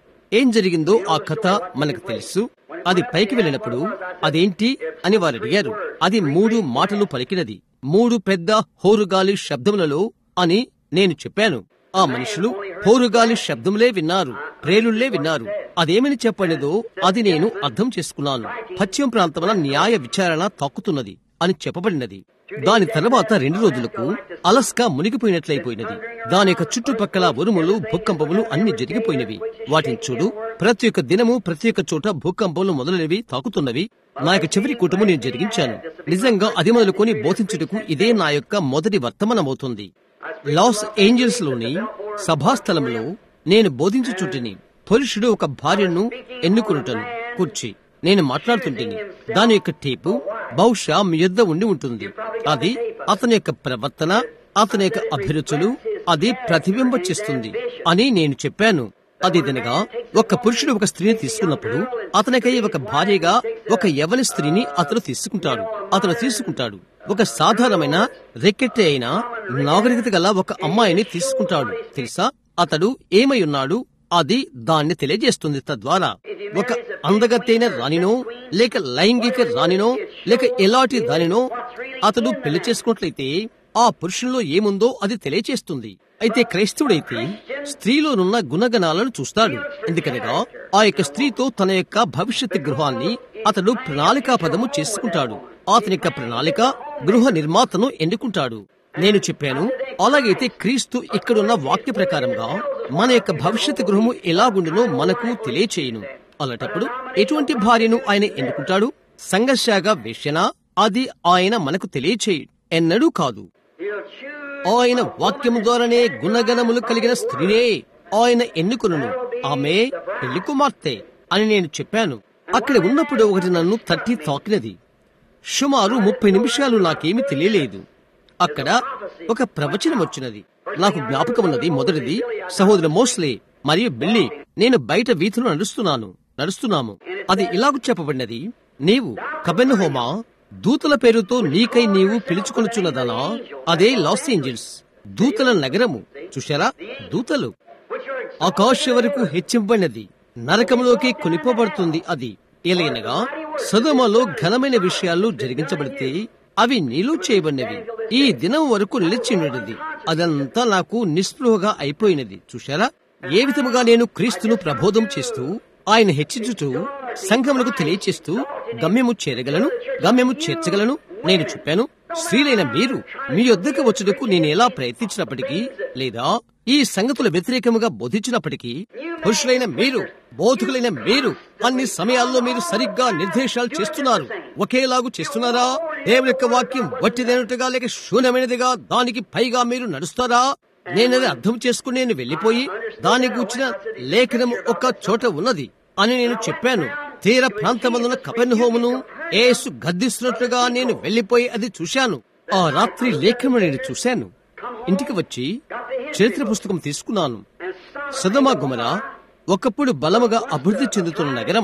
S1: ఏం జరిగిందో ఆ కథ మనకు తెలుసు అది పైకి వెళ్ళినప్పుడు అదేంటి అని వారు అడిగారు అది మూడు మాటలు పలికినది మూడు పెద్ద హోరుగాలి శబ్దములలో అని నేను చెప్పాను ఆ మనుషులు హోరుగాలి శబ్దములే విన్నారు ప్రేలుళ్లే విన్నారు అదేమని చెప్పనిదో అది నేను అర్థం చేసుకున్నాను పశ్చిమ ప్రాంతమున న్యాయ విచారణ తాకుతున్నది అని చెప్పబడినది దాని తర్వాత రెండు రోజులకు అలస్కా మునిగిపోయినట్లయిపోయినది దాని యొక్క చుట్టుపక్కల ఉరుములు భూకంపములు అన్ని జరిగిపోయినవి వాటిని చూడు ప్రతి ఒక్క దినము ప్రతి ఒక్క చోట భూకంపములు మొదలైనవి తాకుతున్నవి నా యొక్క చివరి కుటుంబం నేను జరిగించాను నిజంగా అది మొదలుకొని బోధించుటకు ఇదే నా యొక్క మొదటి వర్తమానమవుతుంది లాస్ ఏంజల్స్ లోని సభాస్థలంలో నేను బోధించుచుంటిని పురుషుడు ఒక భార్యను ఎన్నుకునుటను కూర్చి నేను మాట్లాడుతుంటిని దాని యొక్క టేపు బహుశా మీ యొద్ద ఉండి ఉంటుంది అది అతని యొక్క ప్రవర్తన అతని యొక్క అభిరుచులు అది ప్రతిబింబ చేస్తుంది అని నేను చెప్పాను అది దనగా ఒక పురుషుడు ఒక స్త్రీని తీసుకున్నప్పుడు అతనికై ఒక భార్యగా ఒక యవన స్త్రీని అతను తీసుకుంటాడు అతను తీసుకుంటాడు ఒక సాధారణమైన రెక్కెట్టే అయిన నాగరికత గల ఒక అమ్మాయిని తీసుకుంటాడు తెలుసా అతడు ఏమై ఉన్నాడు అది దాన్ని తెలియజేస్తుంది తద్వారా ఒక అందగత్తైన రాణినో లేక లైంగిక రాణినో లేక ఎలాంటి దానినో అతడు పెళ్లి చేసుకున్నట్లయితే ఆ పురుషుల్లో ఏముందో అది తెలియచేస్తుంది అయితే క్రైస్తవుడైతే స్త్రీలోనున్న గుణగణాలను చూస్తాడు ఎందుకనగా ఆ యొక్క స్త్రీతో తన యొక్క భవిష్యత్ గృహాన్ని అతడు ప్రణాళికాపదము చేసుకుంటాడు అతని యొక్క ప్రణాళిక గృహ నిర్మాతను ఎన్నుకుంటాడు నేను చెప్పాను అలాగైతే క్రీస్తు ఇక్కడున్న వాక్య ప్రకారంగా మన యొక్క భవిష్యత్ గృహము ఎలాగుండునో మనకు తెలియచేయును అలాంటప్పుడు ఎటువంటి భార్యను ఆయన ఎన్నుకుంటాడు సంఘర్షాగ వేష్యనా అది ఆయన మనకు తెలియచేయు ఎన్నడూ కాదు
S2: He'll choose
S1: ఆయన వాక్యము ద్వారానే గుణగణములు కలిగిన స్త్రీనే ఆయన ఎన్నుకును ఆమె పెళ్లి కుమార్తె అని నేను చెప్పాను అక్కడ ఉన్నప్పుడు ఒకటి నన్ను తట్టి తాకినది సుమారు ముప్పై నిమిషాలు నాకేమీ తెలియలేదు అక్కడ ఒక ప్రవచనం వచ్చినది నాకు జ్ఞాపకం ఉన్నది మొదటిది సహోదరు మోస్లే మరియు బిల్లి నేను బయట వీధిలో నడుస్తున్నాను నడుస్తున్నాము అది ఇలాగ చెప్పబడినది నీవు కబెన్హోమా దూతల పేరుతో నీకై నీవు పిలుచుకొనుచున్నదనా అదే లాస్ ఏంజల్స్ దూతల నగరము చూశారా దూతలు
S2: which are
S1: ఆకాశ వరకు హెచ్చింపబడినది నరకములోకి కొనిపోబడుతుంది అది ఎలైనగా సదమలో ఘనమైన విషయాలు జరిగించబడితే అవి నిలువ చేయబడినవి ఈ దినం వరకు నిలిచి ఉన్నది అదంతా నాకు నిస్పృహగా అయిపోయినది చూశారా ఏ విధముగా నేను క్రీస్తును ప్రబోధం చేస్తూ ఆయన హెచ్చించుతూ సంఘములకు తెలియచేస్తూ గమ్యము చేరగలను గమ్యము చేర్చగలను నేను చెప్పాను స్త్రీలైన మీరు మీ యొద్దకు వచ్చుటకు నేను ఎలా ప్రయత్నించినప్పటికీ లేదా ఈ సంగతుల వ్యతిరేకముగా బోధించినప్పటికీ పురుషులైన మీరు బోధకులైన మీరు అన్ని సమయాల్లో మీరు సరిగ్గా నిర్దేశాలు చేస్తున్నారు ఒకేలాగు చేస్తున్నారా దేవుని యొక్క వాక్యం వట్టిదైనట్టుగా లేక శూన్యమైనదిగా దానికి పైగా మీరు నడుస్తారా నేనది అర్థం చేసుకుని నేను వెళ్లిపోయి దాని కూర్చిన లేఖనం ఒక చోట ఉన్నది అని నేను చెప్పాను తీర ప్రాంతమందున కపెర్నహోమును ఏసు గద్దిస్తున్నట్లుగా నేను వెళ్లిపోయి అది చూశాను ఆ రాత్రి లేఖను నేను చూశాను ఇంటికి వచ్చి చరిత్ర పుస్తకం తీసుకున్నాను సదమా గుమర ఒకప్పుడు బలముగా అభివృద్ధి చెందుతున్న నగరం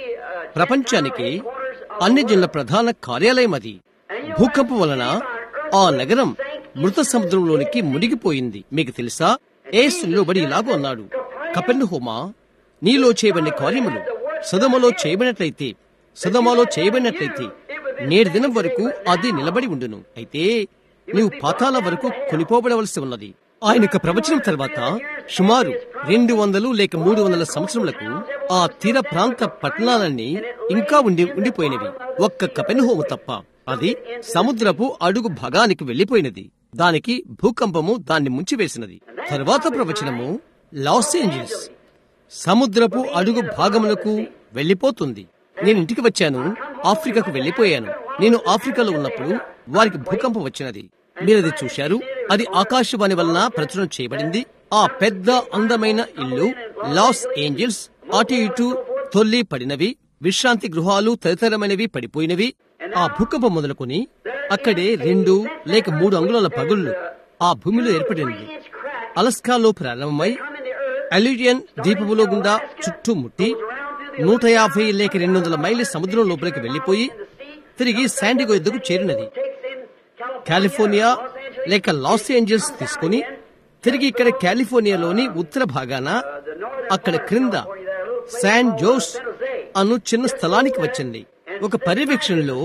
S1: ప్రపంచానికి అన్ని జిల్లా ప్రధాన కార్యాలయం అది భూకంపం వలన ఆ నగరం మృత సముద్రంలోనికి మునిగిపోయింది మీకు తెలుసా ఏసు నిలబడి ఇలాగూ అన్నాడు కపెర్నహోమా నీలో చేయబడిన కార్యములు సదమలో చేయబడినట్లయితే సదమాలో చేయబడినట్లయితే నేటి దినం వరకు అది నిలబడి ఉండును అయితే నీవు పాతాల వరకు కొనిపోబడవలసి ఉన్నది ఆయన యొక్క ప్రవచనం తర్వాత సుమారు రెండు వందలు లేక మూడు వందల సంవత్సరములకు ఆ తీర ప్రాంత పట్టణాలన్నీ ఇంకా ఉండి ఉండిపోయినవి ఒక్క కపెన్హోము తప్ప అది సముద్రపు అడుగు భాగానికి వెళ్లిపోయినది దానికి భూకంపము దాన్ని ముంచివేసినది తర్వాత ప్రవచనము లాస్ ఏంజల్స్ సముద్రపు అడుగు భాగమునకు వెళ్లిపోతుంది నేను ఇంటికి వచ్చాను ఆఫ్రికాకు వెళ్లిపోయాను నేను ఆఫ్రికాలో ఉన్నప్పుడు వారికి భూకంపం వచ్చినది మీరు అది చూశారు అది ఆకాశవాణి వలన ప్రచురణ చేయబడింది ఆ పెద్ద అందమైన ఇల్లు లాస్ ఏంజల్స్ అటు ఇటు తొల్లి పడినవి విశ్రాంతి గృహాలు తదితరమైనవి పడిపోయినవి ఆ భూకంపం మొదలుకొని అక్కడే రెండు లేక మూడు అంగుళాల పగుళ్లు ఆ భూమిలో ఏర్పడినది అలస్కాలో ప్రారంభమై అలిడియన్ ద్వీపములో గుండా చుట్టుముట్టి నూట యాభై లేక రెండు వందల మైళ్ళ సముద్రం లోపలికి వెళ్లిపోయి తిరిగి శాండిగో ఎద్దుకు చేరినది కాలిఫోర్నియా లేక లాస్ ఏంజల్స్ తీసుకుని తిరిగి ఇక్కడ కాలిఫోర్నియాలోని ఉత్తర భాగాన అక్కడ క్రింద శాన్ జోస్ అను చిన్న స్థలానికి వచ్చింది ఒక పర్యవేక్షణలో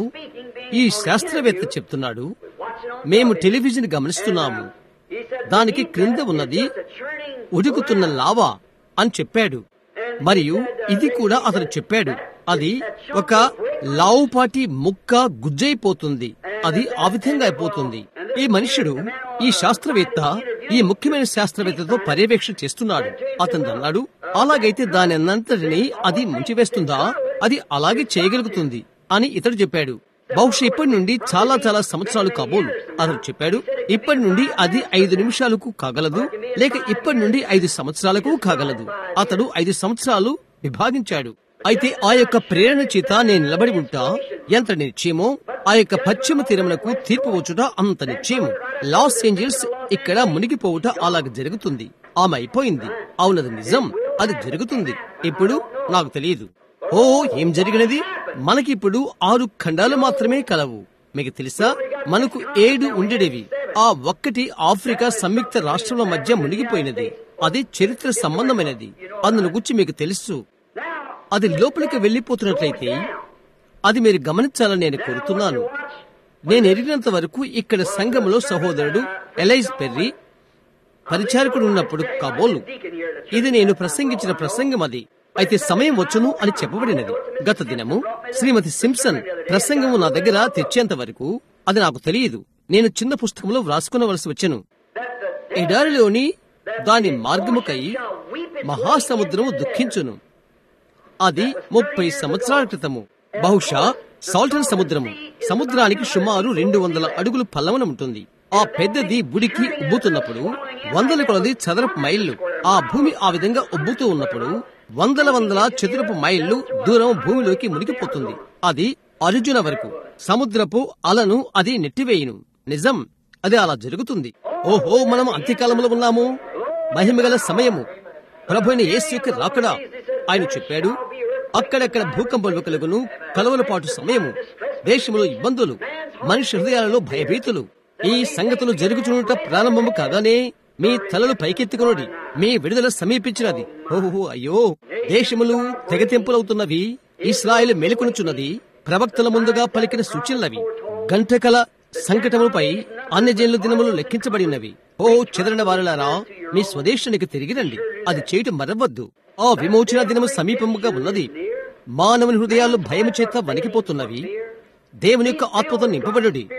S1: ఈ శాస్త్రవేత్త చెప్తున్నాడు మేము టెలివిజన్ గమనిస్తున్నాము దానికి క్రింద ఉన్నది ఉడుకుతున్న లావా అని చెప్పాడు మరియు ఇది కూడా అతను చెప్పాడు అది ఒక లావుపాటి ముక్క గుజ్జైపోతుంది అది ఆ విధంగా అయిపోతుంది ఈ మనుషుడు ఈ శాస్త్రవేత్త ఈ ముఖ్యమైన శాస్త్రవేత్తతో పర్యవేక్షణ చేస్తున్నాడు అతను అన్నాడు అలాగైతే దాని అన్నంతటిని అది ముంచివేస్తుందా అది అలాగే చేయగలుగుతుంది అని ఇతడు చెప్పాడు బహుశా ఇప్పటి నుండి చాలా చాలా సంవత్సరాలు కాబోలు అతను చెప్పాడు ఇప్పటి నుండి అది ఐదు నిమిషాలకు కాగలదు లేక ఇప్పటి నుండి ఐదు సంవత్సరాలకు కాగలదు అతడు ఐదు సంవత్సరాలు విభాగించాడు అయితే ఆ యొక్క ప్రేరణ చేత నేను నిలబడి ఉంటా ఎంత నిశ్చయమో ఆ యొక్క పశ్చిమ తీరమునకు తీర్పు వచ్చుట అంత నిశ్చయము లాస్ ఏంజల్స్ ఇక్కడ మునిగిపోవుట అలాగ జరుగుతుంది ఆమె అయిపోయింది అవునది నిజం అది జరుగుతుంది ఇప్పుడు నాకు తెలియదు ఓ ఏం జరిగినది మనకిప్పుడు ఆరు ఖండాలు మాత్రమే కలవు మీకు తెలుసా మనకు ఏడు ఉండేవి ఆ ఒక్కటి ఆఫ్రికా సంయుక్త రాష్ట్రాల మధ్య మునిగిపోయినది అది చరిత్ర సంబంధమైనది అందును గురించి మీకు తెలుసు అది లోపలికి వెళ్లిపోతున్నట్లయితే అది మీరు గమనించాలని నేను కోరుతున్నాను నేను ఎరిగినంత వరకు ఇక్కడ సంఘంలో సహోదరుడు ఎలైజ్ పెర్రీ పరిచారకుడు ఉన్నప్పుడు కాబోలు ఇది నేను ప్రసంగించిన ప్రసంగం అది అయితే సమయం వచ్చును అని చెప్పబడినది గత దినము శ్రీమతి సింప్సన్ ప్రసంగము నా దగ్గర తెచ్చేంత వరకు అది నాకు తెలియదు నేను చిన్న పుస్తకంలో వ్రాసుకునవలసి వచ్చాను ఎడారిలోని దాని మార్గముకై మహాసముద్రము దుఃఖించును అది ముప్పై సంవత్సరాల క్రితము బహుశా సాల్టన్ సముద్రము సముద్రానికి సుమారు రెండు వందల అడుగులు పల్లవన ఉంటుంది ఆ పెద్దది బుడికి ఉబ్బుతున్నప్పుడు వందల కొలది చదరపు మైళ్ళు ఆ భూమి ఆ విధంగా ఉబ్బుతూ ఉన్నప్పుడు వందల వందల చతురపు మైళ్ళు దూరం భూమిలోకి మునిగిపోతుంది అది అర్జున వరకు సముద్రపు అలను అది నెట్టివేయును నిజం అది అలా జరుగుతుంది ఓహో మనం అంత్యకాలంలో ఉన్నాము మహిమగల సమయము ప్రభుని యేసు యొక్క రాకడా ఆయన చెప్పాడు అక్కడక్కడ భూకంపాలు కలుగును కలవలపాటు సమయము దేశంలో ఇబ్బందులు మనిషి హృదయాలలో భయభీతులు ఈ సంగతులు జరుగుతున్నట ప్రారంభము కాగానే మీ తలలు పైకెత్తుకునడి మీ విడుదల సమీపించినది ఓహో అయ్యో దేశములు తెగతెంపులవుతున్నవి ఇస్రాయేల్ మేలుకొనుచున్నది ప్రవక్తల ముందుగా పలికిన సూచనలవి గంటకల సంకటములపై అన్ని జనుల దినములు లెక్కించబడి ఉన్నవి ఓ చెదరని వారులారా మీ స్వదేశానికి తిరిగి రండి అది చేయటం మరవద్దు ఆ విమోచన దినము సమీపముగా ఉన్నది మానవుని హృదయాలు భయము చేత వణికిపోతున్నవి దేవుని యొక్క ఆత్మతో నింపబడుడి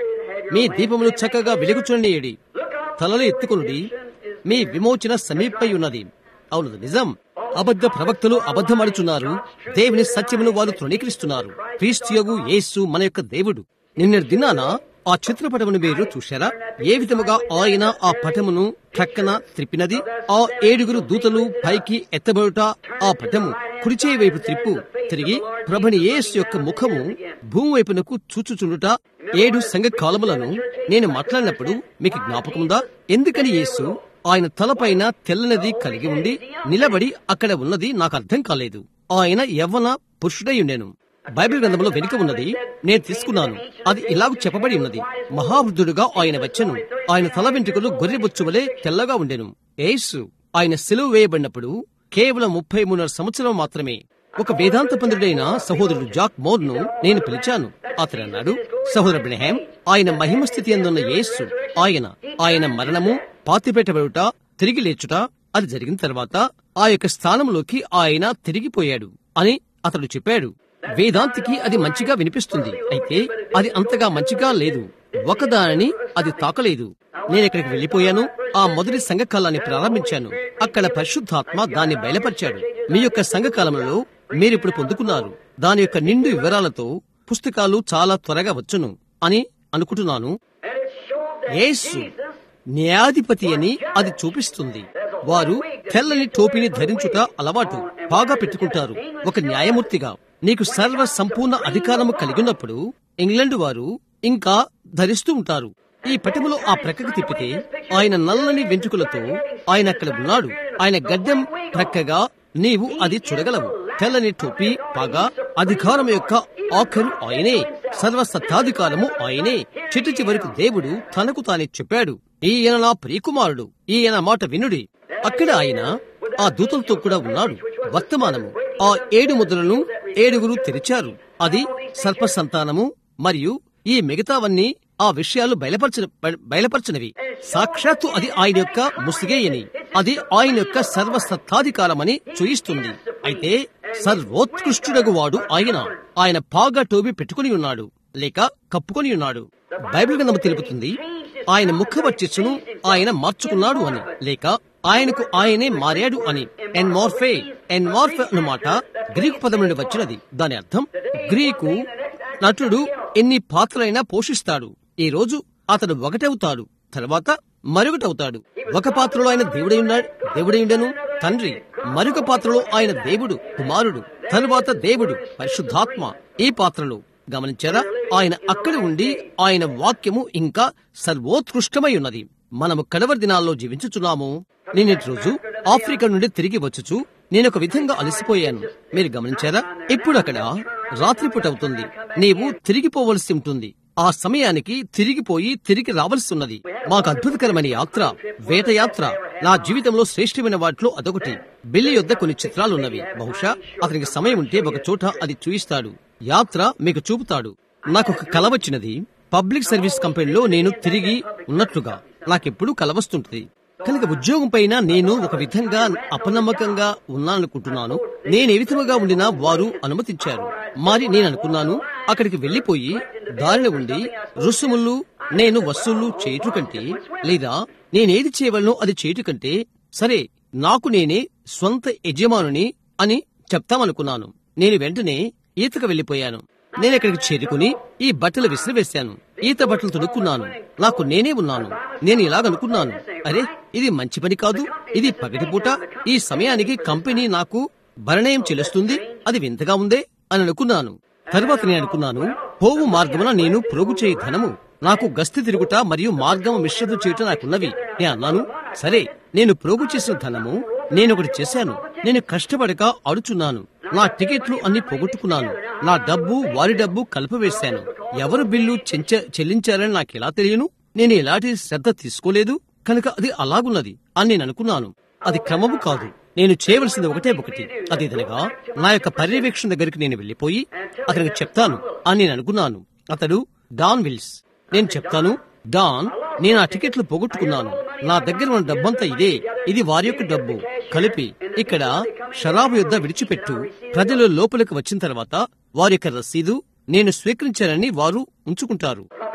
S1: మీ దీపములు చక్కగా వెలుగుచుండేయడి తలలు ఎత్తుకునుడి మీ విమోచన సమీపై ఉన్నది అవును నిజం అబద్ధ ప్రవక్తలు అబద్ధమడుచున్నారు దేవుని సత్యమును వారు తృణీకరిస్తున్నారు క్రీస్తుయగు యేసు మన యొక్క దేవుడు నిన్న దినాన ఆ చిత్రపటమును మీరు చూశారా ఏ విధముగా ఆయన ఆ పటమును ప్రక్కన త్రిప్పినది ఆ ఏడుగురు దూతలు పైకి ఎత్తబడుట ఆ పటము కుడిచే వైపు త్రిప్పు తిరిగి ప్రభుని యేసు యొక్క ముఖము భూమి వైపునకు చూచుచుండుట ఏడు సంఘ కాలములను నేను మాట్లాడినప్పుడు మీకు జ్ఞాపకముందా ఎందుకని యేసు ఆయన తలపైన తెల్లనది కలిగి ఉండి నిలబడి అక్కడ ఉన్నది నాకు అర్థం కాలేదు ఆయన యవ్వన పురుషుడై ఉండెను బైబిల్ గ్రంథంలో వెనుక ఉన్నది నేను తీసుకున్నాను అది ఇలాగ చెప్పబడి ఉన్నది మహావృద్ధుడుగా ఆయన వచ్చెను ఆయన తల వెంట్రుకలు గొర్రెబొచ్చు వలె తెల్లగా ఉండెను యేసు ఆయన సెలవు వేయబడినప్పుడు కేవలం ముప్పై మూడున్నర సంవత్సరం మాత్రమే ఒక వేదాంత పండితుడైన సహోదరుడు జాక్ మోర్ ను నేను పిలిచాను అతను అన్నాడు సహోదరు బ్రహ్యాం ఆయన మహిమ స్థితి అందున్న యేసు ఆయన ఆయన మరణము పాతిపెట్టబడుట తిరిగి లేచుట అది జరిగిన తర్వాత ఆ యొక్క స్థానంలోకి ఆయన తిరిగిపోయాడు అని అతడు చెప్పాడు వేదాంతికి అది మంచిగా వినిపిస్తుంది అయితే అది అంతగా మంచిగా లేదు ఒకదానిని అది తాకలేదు నేను ఇక్కడికి వెళ్లిపోయాను ఆ మొదటి సంఘకాలాన్ని ప్రారంభించాను అక్కడ పరిశుద్ధాత్మ దాన్ని బయలుపరిచాడు మీ యొక్క సంఘకాలంలో మీరిప్పుడు పొందుకున్నారు దాని యొక్క నిండు వివరాలతో పుస్తకాలు చాలా త్వరగా వచ్చును అని అనుకుంటున్నాను
S2: And it showed that
S1: Yesu
S2: Jesus
S1: న్యాయాధిపతి అని అది చూపిస్తుంది వారు తెల్లని టోపీని ధరించుట అలవాటు బాగా పెట్టుకుంటారు ఒక న్యాయమూర్తిగా నీకు సర్వ సంపూర్ణ అధికారము కలిగినప్పుడు ఇంగ్లాండ్ వారు ఇంకా ధరిస్తూ ఉంటారు ఈ పటములో ఆ ప్రక్కకు తిప్పితే ఆయన నల్లని వెంట్రుకలతో ఆయన అక్కడ ఉన్నాడు ఆయన గడ్డం ప్రక్కగా నీవు అది చూడగలవు తెల్లని టోపీ పాగా అధికారం యొక్క ఆఖరు ఆయనే సర్వసత్తాధికారము ఆయనే చిట్టు చివరికి దేవుడు తనకు తానే చెప్పాడు ఈయన నా ప్రియకుమారుడు ఈయన మాట వినుడి అక్కడ ఆయన ఆ దూతలతో కూడా ఉన్నాడు వర్తమానము ఆ ఏడు ముద్రలను ఏడుగురు తెరిచారు అది సర్ప సంతానము మరియు ఈ మిగతావన్నీ ఆ విషయాలు బయలుపరచిన బయలుపరచినవి సాక్షాత్తు అది ఆయన యొక్క ముసిగేయని అది ఆయన యొక్క సర్వసత్తాధికారమని చూయిస్తుంది అయితే సర్వోత్కృష్టుడగు వాడు ఆయన ఆయన పాగా టోబి పెట్టుకుని ఉన్నాడు లేక కప్పుకొని ఉన్నాడు బైబిల్ గ్రంథము తెలుపుతుంది ఆయన ముఖ వచ్చెచ్చును ఆయన మార్చుకున్నాడు అని లేక ఆయనకు ఆయనే మారాడు అని ఎన్మార్ఫే ఎన్మార్ఫే అన్నమాట గ్రీకు పదం నుండి వచ్చినది దాని అర్థం గ్రీకు నటుడు ఎన్ని పాత్రలైనా పోషిస్తాడు ఈ రోజు అతడు ఒకటవుతాడు తర్వాత మరొకటవుతాడు ఒక పాత్రలో ఆయన దేవుడై ఉన్నాడు దేవుడై ఉండెను తండ్రి మరొక పాత్రలో ఆయన దేవుడు కుమారుడు తరువాత దేవుడు పరిశుద్ధాత్మ ఈ పాత్రలో గమనించారా ఆయన అక్కడ ఉండి ఆయన వాక్యము ఇంకా సర్వోత్కృష్టమై ఉన్నది మనము కడవరి దినాల్లో జీవించుచున్నాము నిన్నటి రోజు ఆఫ్రికా నుండి తిరిగి వచ్చుచు నేను ఒక విధంగా అలసిపోయాను మీరు గమనించారా ఇప్పుడు అక్కడ రాత్రిపూట అవుతుంది నీవు తిరిగిపోవలసి ఉంటుంది ఆ సమయానికి తిరిగిపోయి తిరిగి రావాల్సి ఉన్నది మాకు అద్భుతకరమైన యాత్ర వేట యాత్ర నా జీవితంలో శ్రేష్టమైన వాటిలో అదొకటి బిల్లి యొద్ద కొన్ని చిత్రాలున్నవి బహుశా అతనికి సమయం ఉంటే ఒక చోట అది చూయిస్తాడు యాత్ర మీకు చూపుతాడు నాకు ఒక కల వచ్చినది పబ్లిక్ సర్వీస్ కంపెనీలో నేను తిరిగి ఉన్నట్లుగా నాకెప్పుడు కల వస్తుంటది కనుక ఉద్యోగం పైన నేను ఒక విధంగా అపనమ్మకంగా ఉన్నాననుకుంటున్నాను నేను ఏ విధముగా ఉండినా వారు అనుమతించారు మరి నేను అనుకున్నాను అక్కడికి వెళ్లిపోయి దారిలో ఉండి రుసుములు నేను వసూళ్లు చేయటం కంటే లేదా నేనేది చేయవలనో అది చేయటం కంటే సరే నాకు నేనే స్వంత యజమానుని అని చెప్తామనుకున్నాను నేను వెంటనే ఈతకు వెళ్లిపోయాను నేను ఇక్కడికి చేరుకుని ఈ బట్టలు విసిరివేశాను ఈత బట్టలు తొడుక్కున్నాను నాకు నేనే ఉన్నాను నేను ఇలాగనుకున్నాను అరే ఇది మంచి పని కాదు ఇది పగటిపూట ఈ సమయానికి కంపెనీ నాకు భరణయం చెల్లిస్తుంది అది వింతగా ఉందే అని అనుకున్నాను తరువాత నేను అనుకున్నాను పోవు మార్గమున నేను ప్రోగు చేయి ధనము నాకు గస్తీ తిరుగుట మరియు మార్గము మిశ్రతం చేయటం నాకున్నవి నేను అన్నాను సరే నేను ప్రోగు చేసిన ధనము నేను ఒకటి చేశాను నేను కష్టపడక అడుచున్నాను నా టికెట్లు అన్ని పోగొట్టుకున్నాను నా డబ్బు వారి డబ్బు కలిపివేశాను ఎవరు బిల్లు చెంచ- చెల్లించారని నాకెలా తెలియను నేను ఎలాంటి శ్రద్ధ తీసుకోలేదు కనుక అది అలాగున్నది అని నేను అనుకున్నాను అది క్రమము కాదు నేను చేయవలసింది ఒకటే ఒకటి అది ఇదనగా నా యొక్క పర్యవేక్షణ దగ్గరికి నేను వెళ్లిపోయి అతనికి చెప్తాను అని నేను అనుకున్నాను అతడు డాన్ విల్స్ నేను చెప్తాను డాన్ నేను ఆ టికెట్లు పోగొట్టుకున్నాను నా దగ్గర ఉన్న డబ్బంతా ఇదే ఇది వారి యొక్క డబ్బు కలిపి ఇక్కడ షరాబు యుద్ధ విడిచిపెట్టు ప్రజలు లోపలికి వచ్చిన తర్వాత వారి యొక్క రసీదు నేను స్వీకరించానని వారు ఉంచుకుంటారు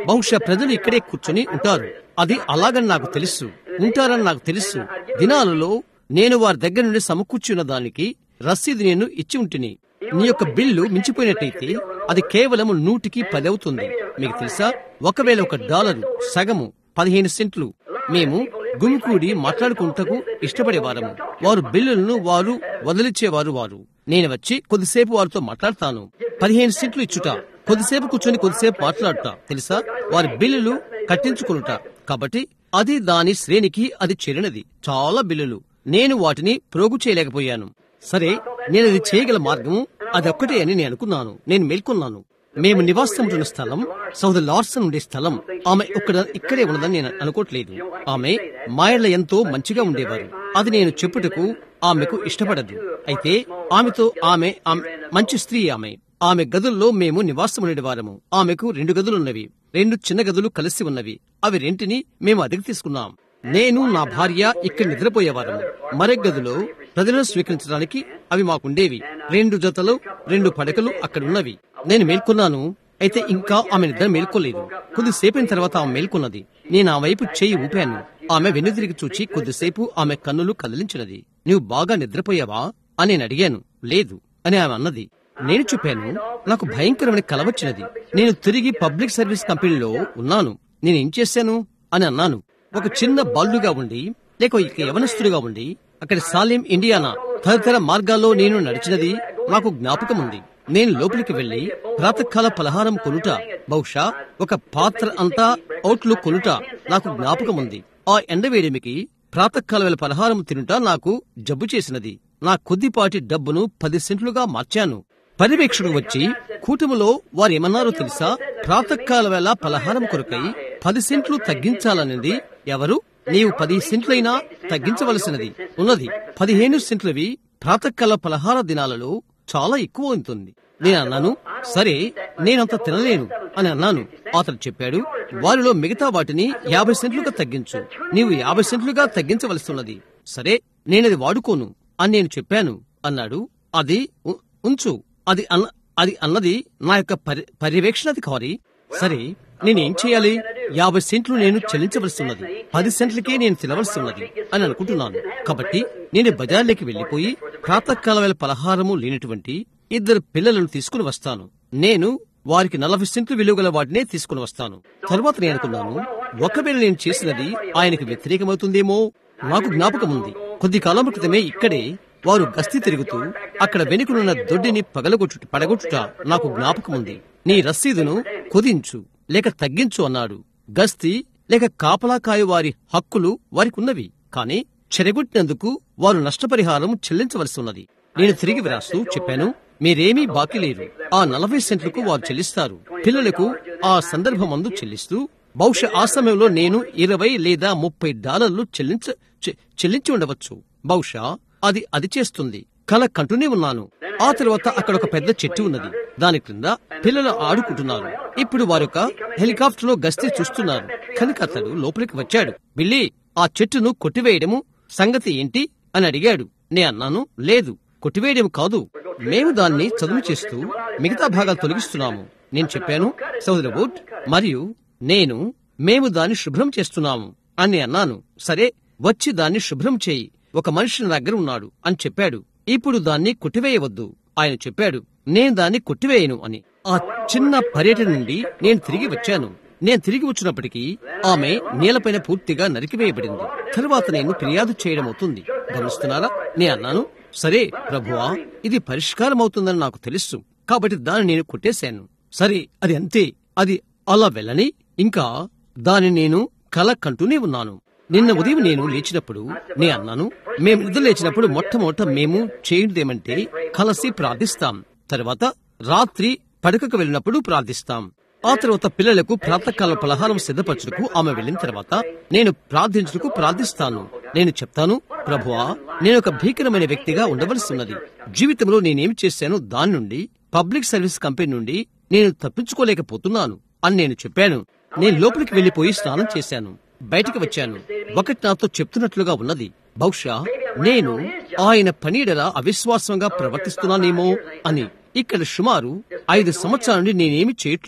S1: బహుశా ప్రజలు ఇక్కడే కూర్చొని ఉంటారు అది అలాగని నాకు తెలుసు ఉంటారని నాకు తెలుసు దినాలలో నేను వారి దగ్గర నుండి సమకూర్చున్న దానికి రసీదు నేను ఇచ్చి ఉంటిని నీ యొక్క బిల్లు మించిపోయినట్టయితే అది కేవలం నూటికి పది అవుతుంది మీకు తెలుసా ఒకవేళ ఒక డాలరు సగము పదిహేను సెంట్లు మేము గుమికూడి మాట్లాడుకుంటకు ఇష్టపడేవారము వారు బిల్లులను వారు వదిలిచ్చేవారు వారు నేను వచ్చి కొద్దిసేపు వారితో మాట్లాడతాను పదిహేను సెంట్లు ఇచ్చుట కొద్దిసేపు కూర్చొని కొద్దిసేపు మాట్లాడుట తెలుసా వారి బిల్లులు కట్టించుకునుట కాబట్టి అది దాని శ్రేణికి అది చేరినది చాలా బిల్లులు నేను వాటిని ప్రోగు చేయలేకపోయాను సరే నేను అది చేయగల మార్గము అదొక్కటే అని నేను అనుకున్నాను నేను మేల్కొన్నాను మేము నివాసముంటున్న స్థలం సౌదర్ లార్సన్ ఉండే స్థలం ఆమె ఇక్కడ ఇక్కడే ఉన్నదని నేను అనుకోవట్లేదు ఆమె మాయల ఎంతో మంచిగా ఉండేవారు అది నేను చెప్పుటకు ఆమెకు ఇష్టపడదు అయితే ఆమెతో ఆమె ఆమె- మంచి స్త్రీ ఆమె ఆమె గదుల్లో మేము నివాసం ఉండేవారము ఆమెకు రెండు గదులున్నవి రెండు చిన్న గదులు కలిసి ఉన్నవి అవి రెంటిని మేము అద్దెకు తీసుకున్నాం నేను నా భార్య ఇక్కడ నిద్రపోయేవారము మరొక గదిలో ప్రజలను స్వీకరించడానికి అవి మాకుండేవి రెండు జతలు రెండు పడకలు అక్కడ ఉన్నవి నేను మేల్కొన్నాను అయితే ఇంకా ఆమె నిద్ర మేల్కోలేదు కొద్దిసేపైన తర్వాత ఆమె మేల్కొన్నది నేను ఆ వైపు చేయి ఊపాను ఆమె వెనుదిరిగి చూచి కొద్దిసేపు ఆమె కన్నులు కదిలించినది నీవు బాగా నిద్రపోయావా అని నేను అడిగాను లేదు అని ఆమె అన్నది నేను చెప్పాను నాకు భయంకరమైన కల వచ్చినది నేను తిరిగి పబ్లిక్ సర్వీస్ కంపెనీలో ఉన్నాను నేనేం చేశాను అని అన్నాను ఒక చిన్న బాలుడుగా ఉండి లేక ఇక యవనస్తుడిగా ఉండి అక్కడ సాలిం ఇండియానా తదితర మార్గాల్లో నేను నడిచినది నాకు జ్ఞాపకం ఉంది నేను లోపలికి వెళ్లి ప్రాతకాల పలహారం కొనుట బహుశా ఒక పాత్ర అంతా అవుట్లు కొనుట నాకు జ్ఞాపకం ఉంది ఆ ఎండవేడిమికి ప్రాతకాల వేళ పలహారం తినుట నాకు జబ్బు చేసినది నా కొద్దిపాటి డబ్బును పది సెంట్లుగా మార్చాను పర్యవేక్షకుడు వచ్చి కూటమిలో వారేమన్నారో తెలుసా ప్రాతకాల వేళ పలహారం కొరకై పది సెంట్లు తగ్గించాలన్నది ఎవరు నీవు పది సెంట్లైనా తగ్గించవలసినది ఉన్నది పదిహేను సెంట్లవి ప్రాతకాల పలహార దినాలలో చాలా ఎక్కువ ఉంటుంది నేను అన్నాను సరే నేనంత తినలేను అని అన్నాను అతను చెప్పాడు వారిలో మిగతా వాటిని యాభై సెంట్లుగా తగ్గించు నీవు యాభై సెంట్లుగా తగ్గించవలసినది సరే నేనది వాడుకోను అని నేను చెప్పాను అన్నాడు అది ఉ- ఉంచు అది అన్న అది అన్నది నా యొక్క పరి- పర్యవేక్షణాధికారి సరే నేనేం చేయాలి యాభై సెంట్లు నేను చెల్లించవలసి ఉన్నది పది సెంట్లకే నేను తినవలసి ఉన్నది అని అనుకుంటున్నాను కాబట్టి నేను బజార్లోకి వెళ్లిపోయి ప్రాతకాల వేళ పలహారము లేనటువంటి ఇద్దరు పిల్లలను తీసుకుని వస్తాను నేను వారికి నలభై సెంట్లు విలువగల వాటినే తీసుకుని వస్తాను తరువాత నేను అనుకున్నాను ఒకవేళ నేను చేసినది ఆయనకు వ్యతిరేకమవుతుందేమో నాకు జ్ఞాపకం ఉంది కొద్ది కాలం క్రితమే ఇక్కడే వారు గస్తీ తిరుగుతూ అక్కడ వెనుకనున్న దొడ్డిని పగలగొట్టుట పడగొట్టుట నాకు జ్ఞాపకం ఉంది నీ రసీదును కుదించు లేక తగ్గించు అన్నాడు గస్తీ లేక కాపలాకాయ వారి హక్కులు వారికి ఉన్నవి కానీ చెరగొట్టినందుకు వారు నష్టపరిహారం చెల్లించవలసి ఉన్నది నేను తిరిగి వ్రాస్తూ చెప్పాను మీరేమీ బాకీ లేరు ఆ నలభై సెంట్లకు వారు చెల్లిస్తారు పిల్లలకు ఆ సందర్భమందు చెల్లిస్తూ బహుశా ఆ సమయంలో నేను ఇరవై లేదా ముప్పై డాలర్లు చెల్లించ చె- చెల్లించి ఉండవచ్చు బహుశా అది అది చేస్తుంది కల కంటూనే ఉన్నాను ఆ తర్వాత అక్కడ ఒక పెద్ద చెట్టు ఉన్నది దాని క్రింద పిల్లలు ఆడుకుంటున్నారు ఇప్పుడు వారొక హెలికాప్టర్ లో గస్తీ చూస్తున్నారు కనుక అతడు లోపలికి వచ్చాడు బిల్లి ఆ చెట్టును కొట్టివేయడము సంగతి ఏంటి అని అడిగాడు నే అన్నాను లేదు కొట్టివేయడం కాదు మేము దాన్ని చదువు చేస్తూ మిగతా భాగాలు తొలగిస్తున్నాము నేను చెప్పాను సోదర వుడ్ మరియు నేను మేము దాన్ని శుభ్రం చేస్తున్నాము అని అన్నాను సరే వచ్చి దాన్ని శుభ్రం చేయి ఒక మనిషి నా దగ్గర ఉన్నాడు అని చెప్పాడు ఇప్పుడు దాన్ని కొట్టివేయవద్దు ఆయన చెప్పాడు నేను దాన్ని కొట్టివేయను అని ఆ చిన్న పర్యటన నుండి నేను తిరిగి వచ్చాను నేను తిరిగి వచ్చినప్పటికీ ఆమె నేలపైన పూర్తిగా నరికివేయబడింది తరువాత నేను ఫిర్యాదు చేయడం అవుతుంది గమనిస్తున్నారా నేను అన్నాను సరే ప్రభువా ఇది పరిష్కారం అవుతుందని నాకు తెలుసు కాబట్టి దాన్ని నేను కొట్టేశాను సరే అది అంతే అది అలా వెళ్ళని ఇంకా దాన్ని నేను కల కంటూనే ఉన్నాను నిన్న ఉదయం నేను లేచినప్పుడు నే అన్నాను మేము నిద్ర లేచినప్పుడు మొట్టమొదట మేము చేయనిదేమంటే కలిసి ప్రార్థిస్తాం తర్వాత రాత్రి పడకకు వెళ్ళినప్పుడు ప్రార్థిస్తాం ఆ తర్వాత పిల్లలకు ప్రాతకాల పలహారం సిద్ధపరచుటకు ఆమె వెళ్ళిన తర్వాత నేను ప్రార్థించుటకు ప్రార్థిస్తాను నేను చెప్తాను ప్రభువా నేను ఒక భీకరమైన వ్యక్తిగా ఉండవలసి ఉన్నది జీవితంలో నేనేం చేశానో దాని నుండి పబ్లిక్ సర్వీస్ కంపెనీ నుండి నేను తప్పించుకోలేకపోతున్నాను అని నేను చెప్పాను నేను లోపలికి వెళ్లిపోయి స్నానం చేశాను బయటికి వచ్చాను ఒకటి నాతో చెప్తున్నట్లుగా ఉన్నది బహుశా నేను ఆయన పనీడలా అవిశ్వాసంగా ప్రవర్తిస్తున్నానేమో అని ఇక్కడ సుమారు ఐదు సంవత్సరాల నుండి నేనేమి చేయట్లేదు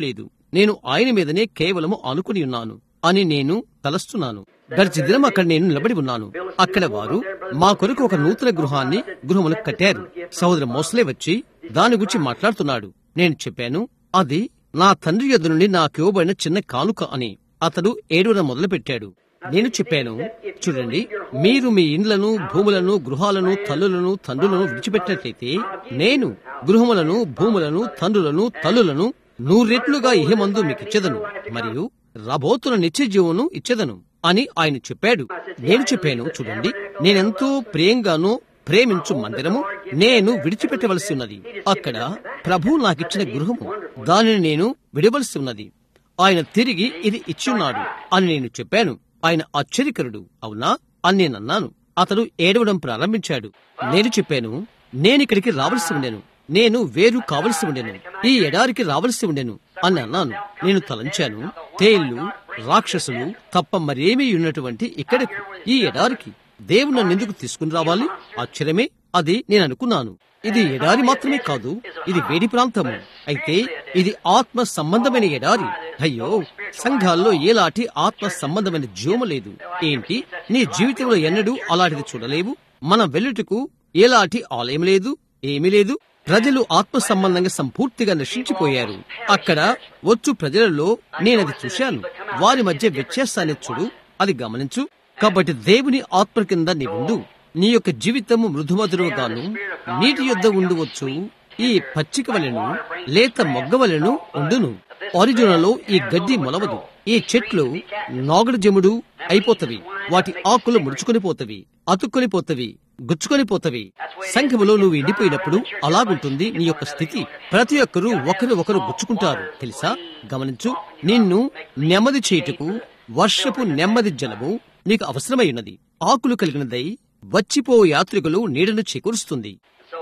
S1: నేను ఆయన మీదనే కేవలము ఆనుకుని ఉన్నాను అని నేను తలస్తున్నాను గడిచి దినం అక్కడ నేను నిలబడి ఉన్నాను అక్కడ వారు మా కొరకు ఒక నూతన గృహాన్ని గృహమును కట్టారు సహోదరు మోసలే వచ్చి దాని గురించి మాట్లాడుతున్నాడు నేను చెప్పాను అది నా తండ్రి యొద్ద నుండి నాకు ఇవ్వబడిన చిన్న కానుక అని అతడు ఏడున మొదలు పెట్టాడు నేను చెప్పాను చూడండి మీరు మీ ఇండ్లను భూములను గృహాలను తల్లులను తండ్రులను విడిచిపెట్టినట్లయితే నేను గృహములను భూములను తండ్రులను తల్లులను నూరెట్లుగా ఇహమందు మీకు ఇచ్చేదను మరియు రాబోతున్న నిత్య జీవను ఇచ్చేదను అని ఆయన చెప్పాడు నేను చెప్పాను చూడండి నేనెంతో ప్రియంగానూ ప్రేమించు మందిరము నేను విడిచిపెట్టవలసి ఉన్నది అక్కడ ప్రభు నాకిచ్చిన గృహము దానిని నేను విడవలసి ఉన్నది ఆయన తిరిగి ఇది ఇచ్చున్నాడు అని నేను చెప్పాను ఆయన ఆశ్చర్యకరుడు అవునా అని నేను అన్నాను అతడు ఏడవడం ప్రారంభించాడు నేను చెప్పాను నేనిక్కడికి రావలసి ఉండెను నేను వేరు కావలసి ఉండెను ఈ ఎడారికి రావలసి ఉండెను అని అన్నాను నేను తలంచాను తేళ్లు రాక్షసులు తప్ప మరేమీ ఉన్నటువంటి ఇక్కడకు ఈ ఎడారికి దేవుడు నన్ను ఎందుకు తీసుకుని రావాలి ఆశ్చర్యమే అది నేను అనుకున్నాను ఇది ఎడారి మాత్రమే కాదు ఇది వేడి ప్రాంతము అయితే ఇది ఆత్మ సంబంధమైన ఎడారి అయ్యో సంఘాల్లో ఏలాంటి ఆత్మ సంబంధమైన జీవము లేదు ఏంటి నీ జీవితంలో ఎన్నడూ అలాంటిది చూడలేవు మనం వెళ్ళుటకు ఎలాంటి ఆలయం లేదు ఏమీ లేదు ప్రజలు ఆత్మ సంబంధంగా సంపూర్తిగా నశించిపోయారు అక్కడ వచ్చు ప్రజలలో నేనది చూశాను వారి మధ్య వ్యత్యాసాన్ని చూడు అది గమనించు కాబట్టి దేవుని ఆత్మ కింద నీవుండు నీ యొక్క జీవితము మృదుమధురుగాను నీటి యొద్ద ఉండవచ్చు ఈ పచ్చిక వలెను లేత మొగ్గ వలెను ఉండును ఒరిజినలో ఈ గడ్డి మొలవదు ఈ చెట్లు నాగడు జముడు అయిపోతవి వాటి ఆకులు ముడుచుకొని పోతవి అతుక్కొని పోతవి గుచ్చుకొని పోతవి సంఘములో నువ్వు ఎండిపోయినప్పుడు అలాగుంటుంది నీ యొక్క స్థితి ప్రతి ఒక్కరూ ఒకరు ఒకరు గుచ్చుకుంటారు తెలుసా గమనించు నిన్ను నెమ్మది చేయుటకు వర్షపు నెమ్మది జలము నీకు అవసరమై ఉన్నది ఆకులు కలిగినదై వచ్చిపో యాత్రికులు నీడను చేకూరుస్తుంది
S2: So,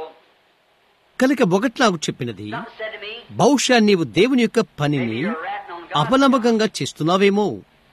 S1: కనుక ఒకట్లాగు చెప్పినది
S2: some said to me,
S1: బహుశా నీవు దేవుని యొక్క పనిని
S2: you're ratting on God.
S1: అపనమ్మకంగా చేస్తున్నావేమో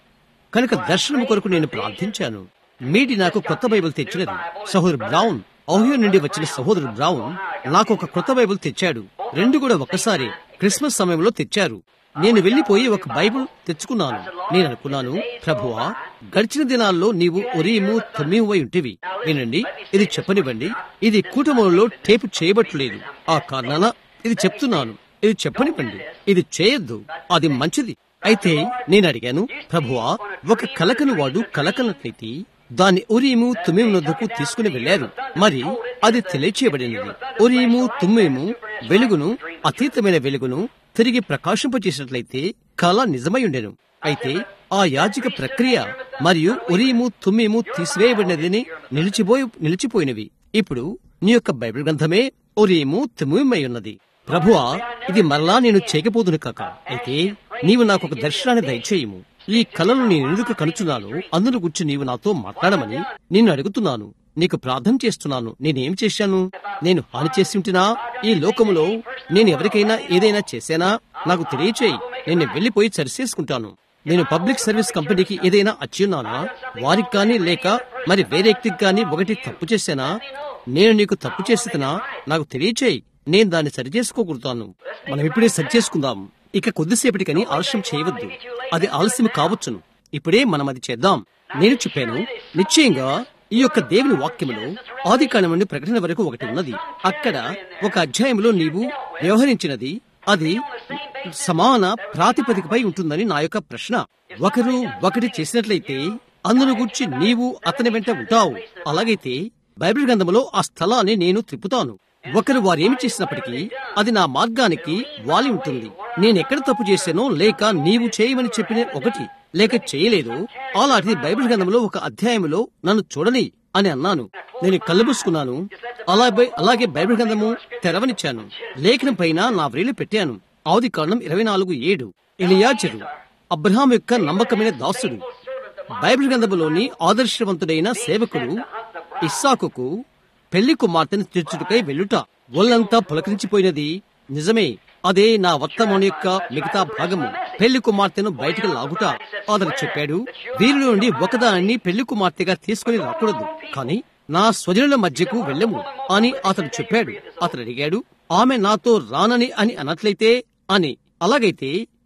S1: కనుక దర్శనం కొరకు నేను ప్రార్థించాను మీడి నాకు కొత్త బైబిల్ తెచ్చినది సహోదరు బ్రౌన్ ఓహియో నుండి వచ్చిన సహోదరు బ్రౌన్ నాకు ఒక కొత్త బైబిల్ తెచ్చాడు రెండు కూడా ఒక్కసారి క్రిస్మస్ సమయంలో తెచ్చారు నేను వెళ్లిపోయి ఒక బైబిల్ తెచ్చుకున్నాను నేను అనుకున్నాను ప్రభువా గడిచిన దినాల్లో నీవు ఒరీము తొమ్మివై ఉంటివి వినండి ఇది చెప్పనివ్వండి ఇది కూటమంలో టేపు చేయబట్టలేదు ఆ కారణాన ఇది చెప్తున్నాను ఇది చెప్పనివ్వండి ఇది చేయొద్దు అది మంచిది అయితే నేను అడిగాను ప్రభువా ఒక కలకను వాడు కలకనట్లయితే దాన్ని ఉరీము తుమ్మిము నొద్దకు తీసుకుని వెళ్లారు మరి అది తెలియచేయబడినది ఉరీము తుమ్మిము వెలుగును అతీతమైన వెలుగును తిరిగి ప్రకాశింపచేసినట్లయితే కళ నిజమై ఉండెను అయితే ఆ యాజిక ప్రక్రియ మరియు ఉరీము తుమ్మిము తీసివేయబడినదని నిలిచిపోయి నిలిచిపోయినవి ఇప్పుడు నీ యొక్క బైబిల్ గ్రంథమే ఉరీము తుమ్మిమై ఉన్నది ప్రభువా ఇది మరలా నేను చేయకపోదును కాక అయితే నీవు నాకు ఒక దర్శనాన్ని దయచేయము ఈ కళను నేను ఎందుకు కనుచున్నాను అందును గురించి నీవు నాతో మాట్లాడమని నిన్ను అడుగుతున్నాను నీకు ప్రార్థన చేస్తున్నాను నేనేం చేశాను నేను హాని చేసి ఉంటినా ఈ లోకములో నేను ఎవరికైనా ఏదైనా చేశానా నాకు తెలియచేయి నేను వెళ్లిపోయి సరిచేసుకుంటాను నేను పబ్లిక్ సర్వీస్ కంపెనీకి ఏదైనా అచ్చున్నానా వారికి కానీ లేక మరి వేరే వ్యక్తికి కానీ ఒకటి తప్పు చేశానా నేను నీకు తప్పు చేసినా నాకు తెలియచేయి నేను దాన్ని సరిచేసుకోగలుగుతాను మనం ఇప్పుడే సరిచేసుకుందాం ఇక కొద్దిసేపటికని ఆలస్యం చేయవద్దు అది ఆలస్యం కావచ్చును ఇప్పుడే మనం అది చేద్దాం నేను చెప్పాను నిశ్చయంగా ఈ యొక్క దేవుని వాక్యములో ఆది కాలం నుండి ప్రకటన వరకు ఒకటి ఉన్నది అక్కడ ఒక అధ్యాయంలో నీవు వ్యవహరించినది అది సమాన ప్రాతిపదికపై ఉంటుందని నా యొక్క ప్రశ్న ఒకరు ఒకటి చేసినట్లయితే అందును గురించి నీవు అతని వెంట ఉంటావు అలాగైతే బైబిల్ గ్రంథంలో ఆ స్థలాన్ని నేను త్రిప్పుతాను ఒకరు వారేమి చేసినప్పటికీ అది నా మార్గానికి వాలి ఉంటుంది నేనెక్కడ తప్పు చేశానో లేక నీవు చేయమని చెప్పిన ఒకటి లేక చేయలేదు అలాంటిది బైబిల్ గ్రంథంలో ఒక అధ్యాయంలో నన్ను చూడని అని అన్నాను నేను కళ్ళు మూసుకున్నాను అలాగే అలాగే బైబిల్ గ్రంథము తెరవనిచ్చాను లేఖనం పైన నా వ్రేలు పెట్టాను ఆది కాండం ఇరవై నాలుగు ఏడు ఇలియాచరు అబ్రహాం యొక్క నమ్మకమైన దాసుడు బైబిల్ గ్రంథములోని ఆదర్శవంతుడైన సేవకుడు ఇస్సాకుకు పెళ్లి కుమార్తెను తీర్చుటకై వెళ్ళుట ఒళ్ళంతా పులకరించిపోయినది నిజమే అదే నా వర్తమానం యొక్క మిగతా భాగము పెళ్లి కుమార్తెను బయటకు లాగుట అతను చెప్పాడు వీరిలో నుండి ఒకదానిని పెళ్లి కుమార్తెగా తీసుకుని రాకూడదు కానీ నా స్వజనుల మధ్యకు వెళ్ళము అని అతడు చెప్పాడు అతడు అడిగాడు ఆమె నాతో రానని అని అనట్లయితే అని అలాగైతే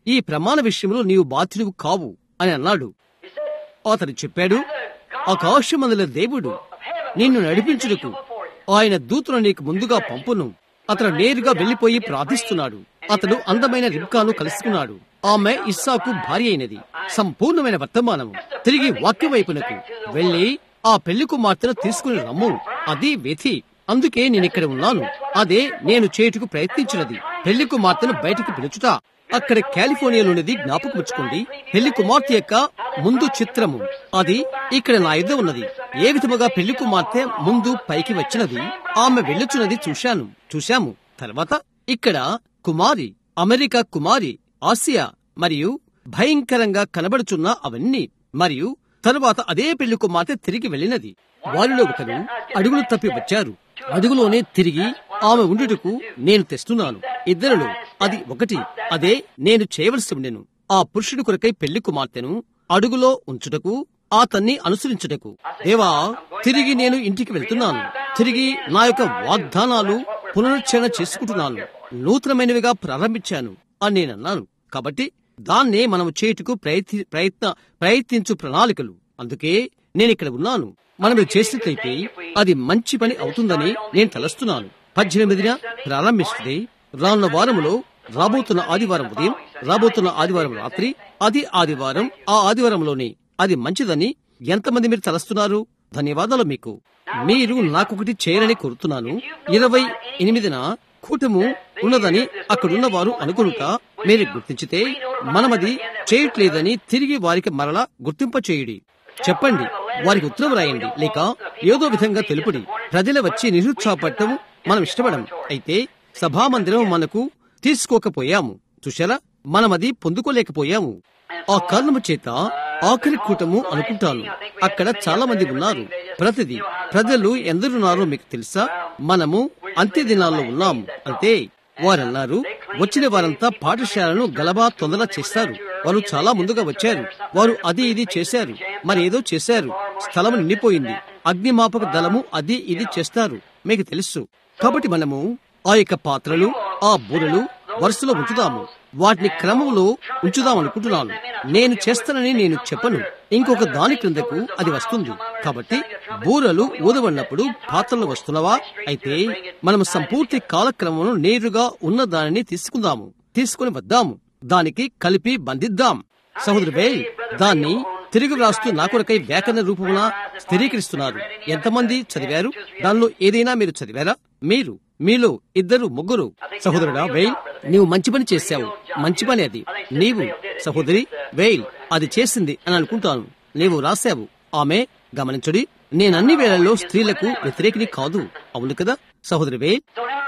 S1: ఈ ప్రమాణ విషయంలో నీవు బాధ్యుడు కావు అని అన్నాడు
S2: He said,
S1: అతడు చెప్పాడు ఆకాశమందుల దేవుడు నిన్ను నడిపించుటకు ఆయన దూతను నీకు ముందుగా పంపును అతను నేరుగా వెళ్లిపోయి ప్రార్థిస్తున్నాడు అతడు అందమైన రిబ్కాను కలుసుకున్నాడు ఆమె ఇస్సాకు భార్య అయినది సంపూర్ణమైన వర్తమానము తిరిగి వాక్య వైపునకు వెళ్లి ఆ పెళ్లి కుమార్తెను తీసుకుని రమ్ము అది వెతి అందుకే నేను ఇక్కడ ఉన్నాను అదే నేను చేయుటకు ప్రయత్నించినది పెళ్లి కుమార్తెను బయటికి పిలుచుట అక్కడ కాలిఫోర్నియాలోనిది జ్ఞాపకం ఉంచుకోండి పెళ్లి కుమార్తె యొక్క ముందు చిత్రము అది ఇక్కడ నా యుద్ధ ఉన్నది ఏ విధముగా పెళ్లి కుమార్తె ముందు పైకి వచ్చినది ఆమె వెళ్ళుచున్నది చూశాను చూశాము తర్వాత ఇక్కడ కుమారి అమెరికా కుమారి ఆసియా మరియు భయంకరంగా కనబడుచున్న అవన్నీ మరియు తరువాత అదే పెళ్లి కుమార్తె తిరిగి వెళ్ళినది వారిలో ఒకరు అడుగులు తప్పి వచ్చారు అడుగులోనే తిరిగి ఆమె ఉండుటకు నేను తెస్తున్నాను ఇద్దరులో అది ఒకటి అదే నేను చేయవలసి ఉండెను ఆ పురుషుడి కొరకై పెళ్లి కుమార్తెను అడుగులో ఉంచుటకు అతన్ని అనుసరించుటకు దేవా తిరిగి నేను ఇంటికి వెళ్తున్నాను తిరిగి నా యొక్క వాగ్దానాలు పునరుచ్చరణ చేసుకుంటున్నాను నూతనమైనవిగా ప్రారంభించాను అని నేను అన్నాను కాబట్టి దాన్నే మనం చేయుటకు ప్రయత్ని ప్రయత్న ప్రయత్నించు ప్రణాళికలు అందుకే నేను ఇక్కడ ఉన్నాను మనం ఇది చేసినట్లయితే అది మంచి పని అవుతుందని నేను తలస్తున్నాను పద్దెనిమిదిన ప్రారంభిస్తుంది రానున్న వారములో రాబోతున్న ఆదివారం ఉదయం రాబోతున్న ఆదివారం రాత్రి అది ఆదివారం ఆ ఆదివారంలోనే అది మంచిదని ఎంతమంది మీరు తలస్తున్నారు ధన్యవాదాలు మీకు మీరు నాకొకటి చేయరని కోరుతున్నాను ఇరవై ఎనిమిదిన కూటము ఉన్నదని అక్కడున్న వారు అనుకునుట మీరు గుర్తించితే మనమది చేయట్లేదని తిరిగి వారికి మరలా గుర్తింప చేయుడి చెప్పండి వారికి ఉత్తరం రాయండి లేక ఏదో విధంగా తెలుపుడి ప్రజలు వచ్చి నిరుత్సాహపడటం మనం ఇష్టపడం అయితే సభామందిరం మనకు తీసుకోకపోయాము చూశారా మనమది పొందుకోలేకపోయాము ఆ కారణము చేత ఆఖరి కూటము అనుకుంటాను అక్కడ చాలా మంది ఉన్నారు ప్రతిది ప్రజలు ఎందరున్నారో మీకు తెలుసా మనము అంత్య దినాల్లో ఉన్నాము అంతే వారన్నారు వచ్చిన వారంతా పాఠశాలను గలబా తొందర చేస్తారు వారు చాలా ముందుగా వచ్చారు వారు అది ఇది చేశారు మరి ఏదో చేశారు స్థలం నిండిపోయింది అగ్నిమాపక దళము అది ఇది చేస్తారు మీకు తెలుసు కాబట్టి మనము ఆ యొక్క పాత్రలు ఆ బూరలు వరుసలో ఉంచుదాము వాటిని క్రమంలో ఉంచుదాం అనుకుంటున్నాను నేను చేస్తానని నేను చెప్పను ఇంకొక దాని క్రిందకు అది వస్తుంది కాబట్టి బూరలు ఊదబడినప్పుడు పాత్రలు వస్తున్నవా అయితే మనం సంపూర్తి కాలక్రమం నేరుగా ఉన్న దానిని తీసుకుందాము తీసుకుని వద్దాము దానికి కలిపి బంధిద్దాం సహోదరువే దాన్ని తిరిగి వ్రాస్తూ నా కొరకై వ్యాకరణ రూపమున స్థిరీకరిస్తున్నారు ఎంతమంది చదివారు దానిలో ఏదైనా మీరు చదివారా మీరు మీలో ఇద్దరు ముగ్గురు సహోదరుడా వెయిల్ నీవు మంచి పని చేశావు మంచి పని అది నీవు సహోదరి వెయిల్ అది చేసింది అని అనుకుంటాను నీవు రాశావు ఆమె గమనించుడి నేనన్ని వేళల్లో స్త్రీలకు వ్యతిరేకిని కాదు అవును కదా సహోదరి వెయిల్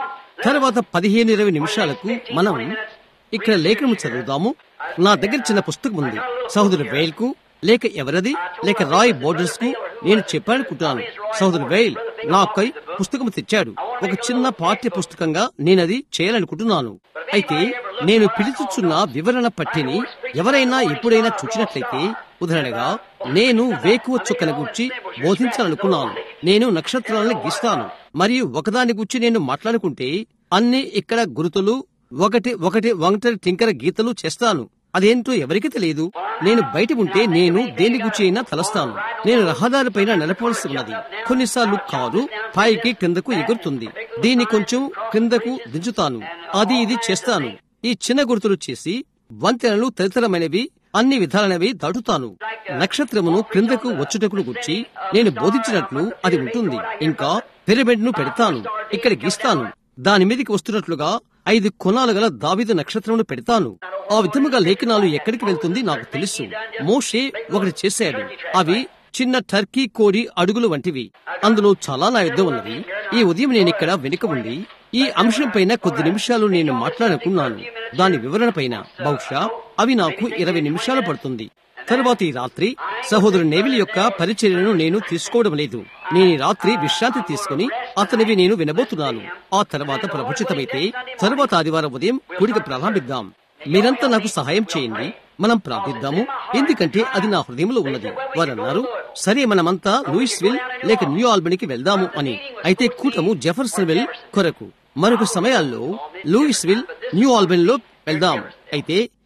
S1: తర్వాత పదిహేను ఇరవై నిమిషాలకు మనం ఇక్కడ లేఖనం చదువుదాము నా దగ్గర చిన్న పుస్తకం ఉంది సహోదరు వెయిల్ కు లేక ఎవరది లేక రాయ్ బోర్డర్స్ కు నేను చెప్పాలనుకుంటున్నాను సహోదరు వెయిల్ నాకై పుస్తకం తెచ్చాడు ఒక చిన్న పాఠ్య పుస్తకంగా నేనది చేయాలనుకుంటున్నాను అయితే నేను పిలుచుచున్న వివరణ పట్టిని ఎవరైనా ఎప్పుడైనా చూచినట్లయితే ఉదాహరణగా నేను వేకువ చుక్కల గురించి బోధించాలనుకున్నాను నేను నక్షత్రాలను గీస్తాను మరియు ఒకదాని గురించి నేను మాట్లాడుకుంటే అన్ని ఇక్కడ గురుతులు ఒకటి ఒకటి ఒంటరి టింకర గీతలు చేస్తాను అదేంటో ఎవరికి తెలియదు నేను బయట ఉంటే నేను దేని గురించి అయినా తలస్తాను నేను రహదారి పైన నడపవలసి ఉన్నది కొన్నిసార్లు కారు పైకి క్రిందకు ఎగురుతుంది దీన్ని కొంచెం క్రిందకు దించుతాను అది ఇది చేస్తాను ఈ చిన్న గుర్తులు చేసి వంతెనలు తదితరమైనవి అన్ని విధాలైనవి దాటుతాను నక్షత్రమును క్రిందకు వచ్చుటకును గుర్చి నేను బోధించినట్లు అది ఉంటుంది ఇంకా పిరమిడ్ ను పెడతాను ఇక్కడ గీస్తాను దాని మీదకి వస్తున్నట్లుగా ఐదు కొనాలు గల దావిద నక్షత్రమును పెడతాను ఆ విధముగా లేఖనాలు ఎక్కడికి వెళ్తుంది నాకు తెలుసు మోషే ఒకటి చేశాడు అవి చిన్న టర్కీ కోడి అడుగులు వంటివి అందులో చాలా నా యుద్ధం ఉన్నది ఈ ఉదయం నేను ఇక్కడ వెనుక ఉండి ఈ అంశం పైన కొద్ది నిమిషాలు నేను మాట్లాడుకున్నాను దాని వివరణ పైన బహుశా అవి నాకు ఇరవై నిమిషాలు పడుతుంది తరువాత ఈ రాత్రి సహోదరు నేవిల్ యొక్క పరిచర్యను నేను తీసుకోవడం లేదు నేను ఈ రాత్రి విశ్రాంతి తీసుకుని అతనివి నేను వినబోతున్నాను ఆ తర్వాత ప్రభుచితమైతే తరువాత ఆదివారం ఉదయం కూడిక ప్రారంభిద్దాం మీరంతా నాకు సహాయం చేయండి మనం ప్రార్థిద్దాము ఎందుకంటే అది నా హృదయంలో ఉన్నది వారు అన్నారు సరే మనమంతా లూయిస్విల్ లేక న్యూ ఆల్బనీకి వెళ్దాము అని అయితే కూటము జెఫర్సన్విల్ కొరకు మరొక సమయాల్లో లూయిస్విల్ న్యూ ఆల్బనీలో వెళ్దాం అయితే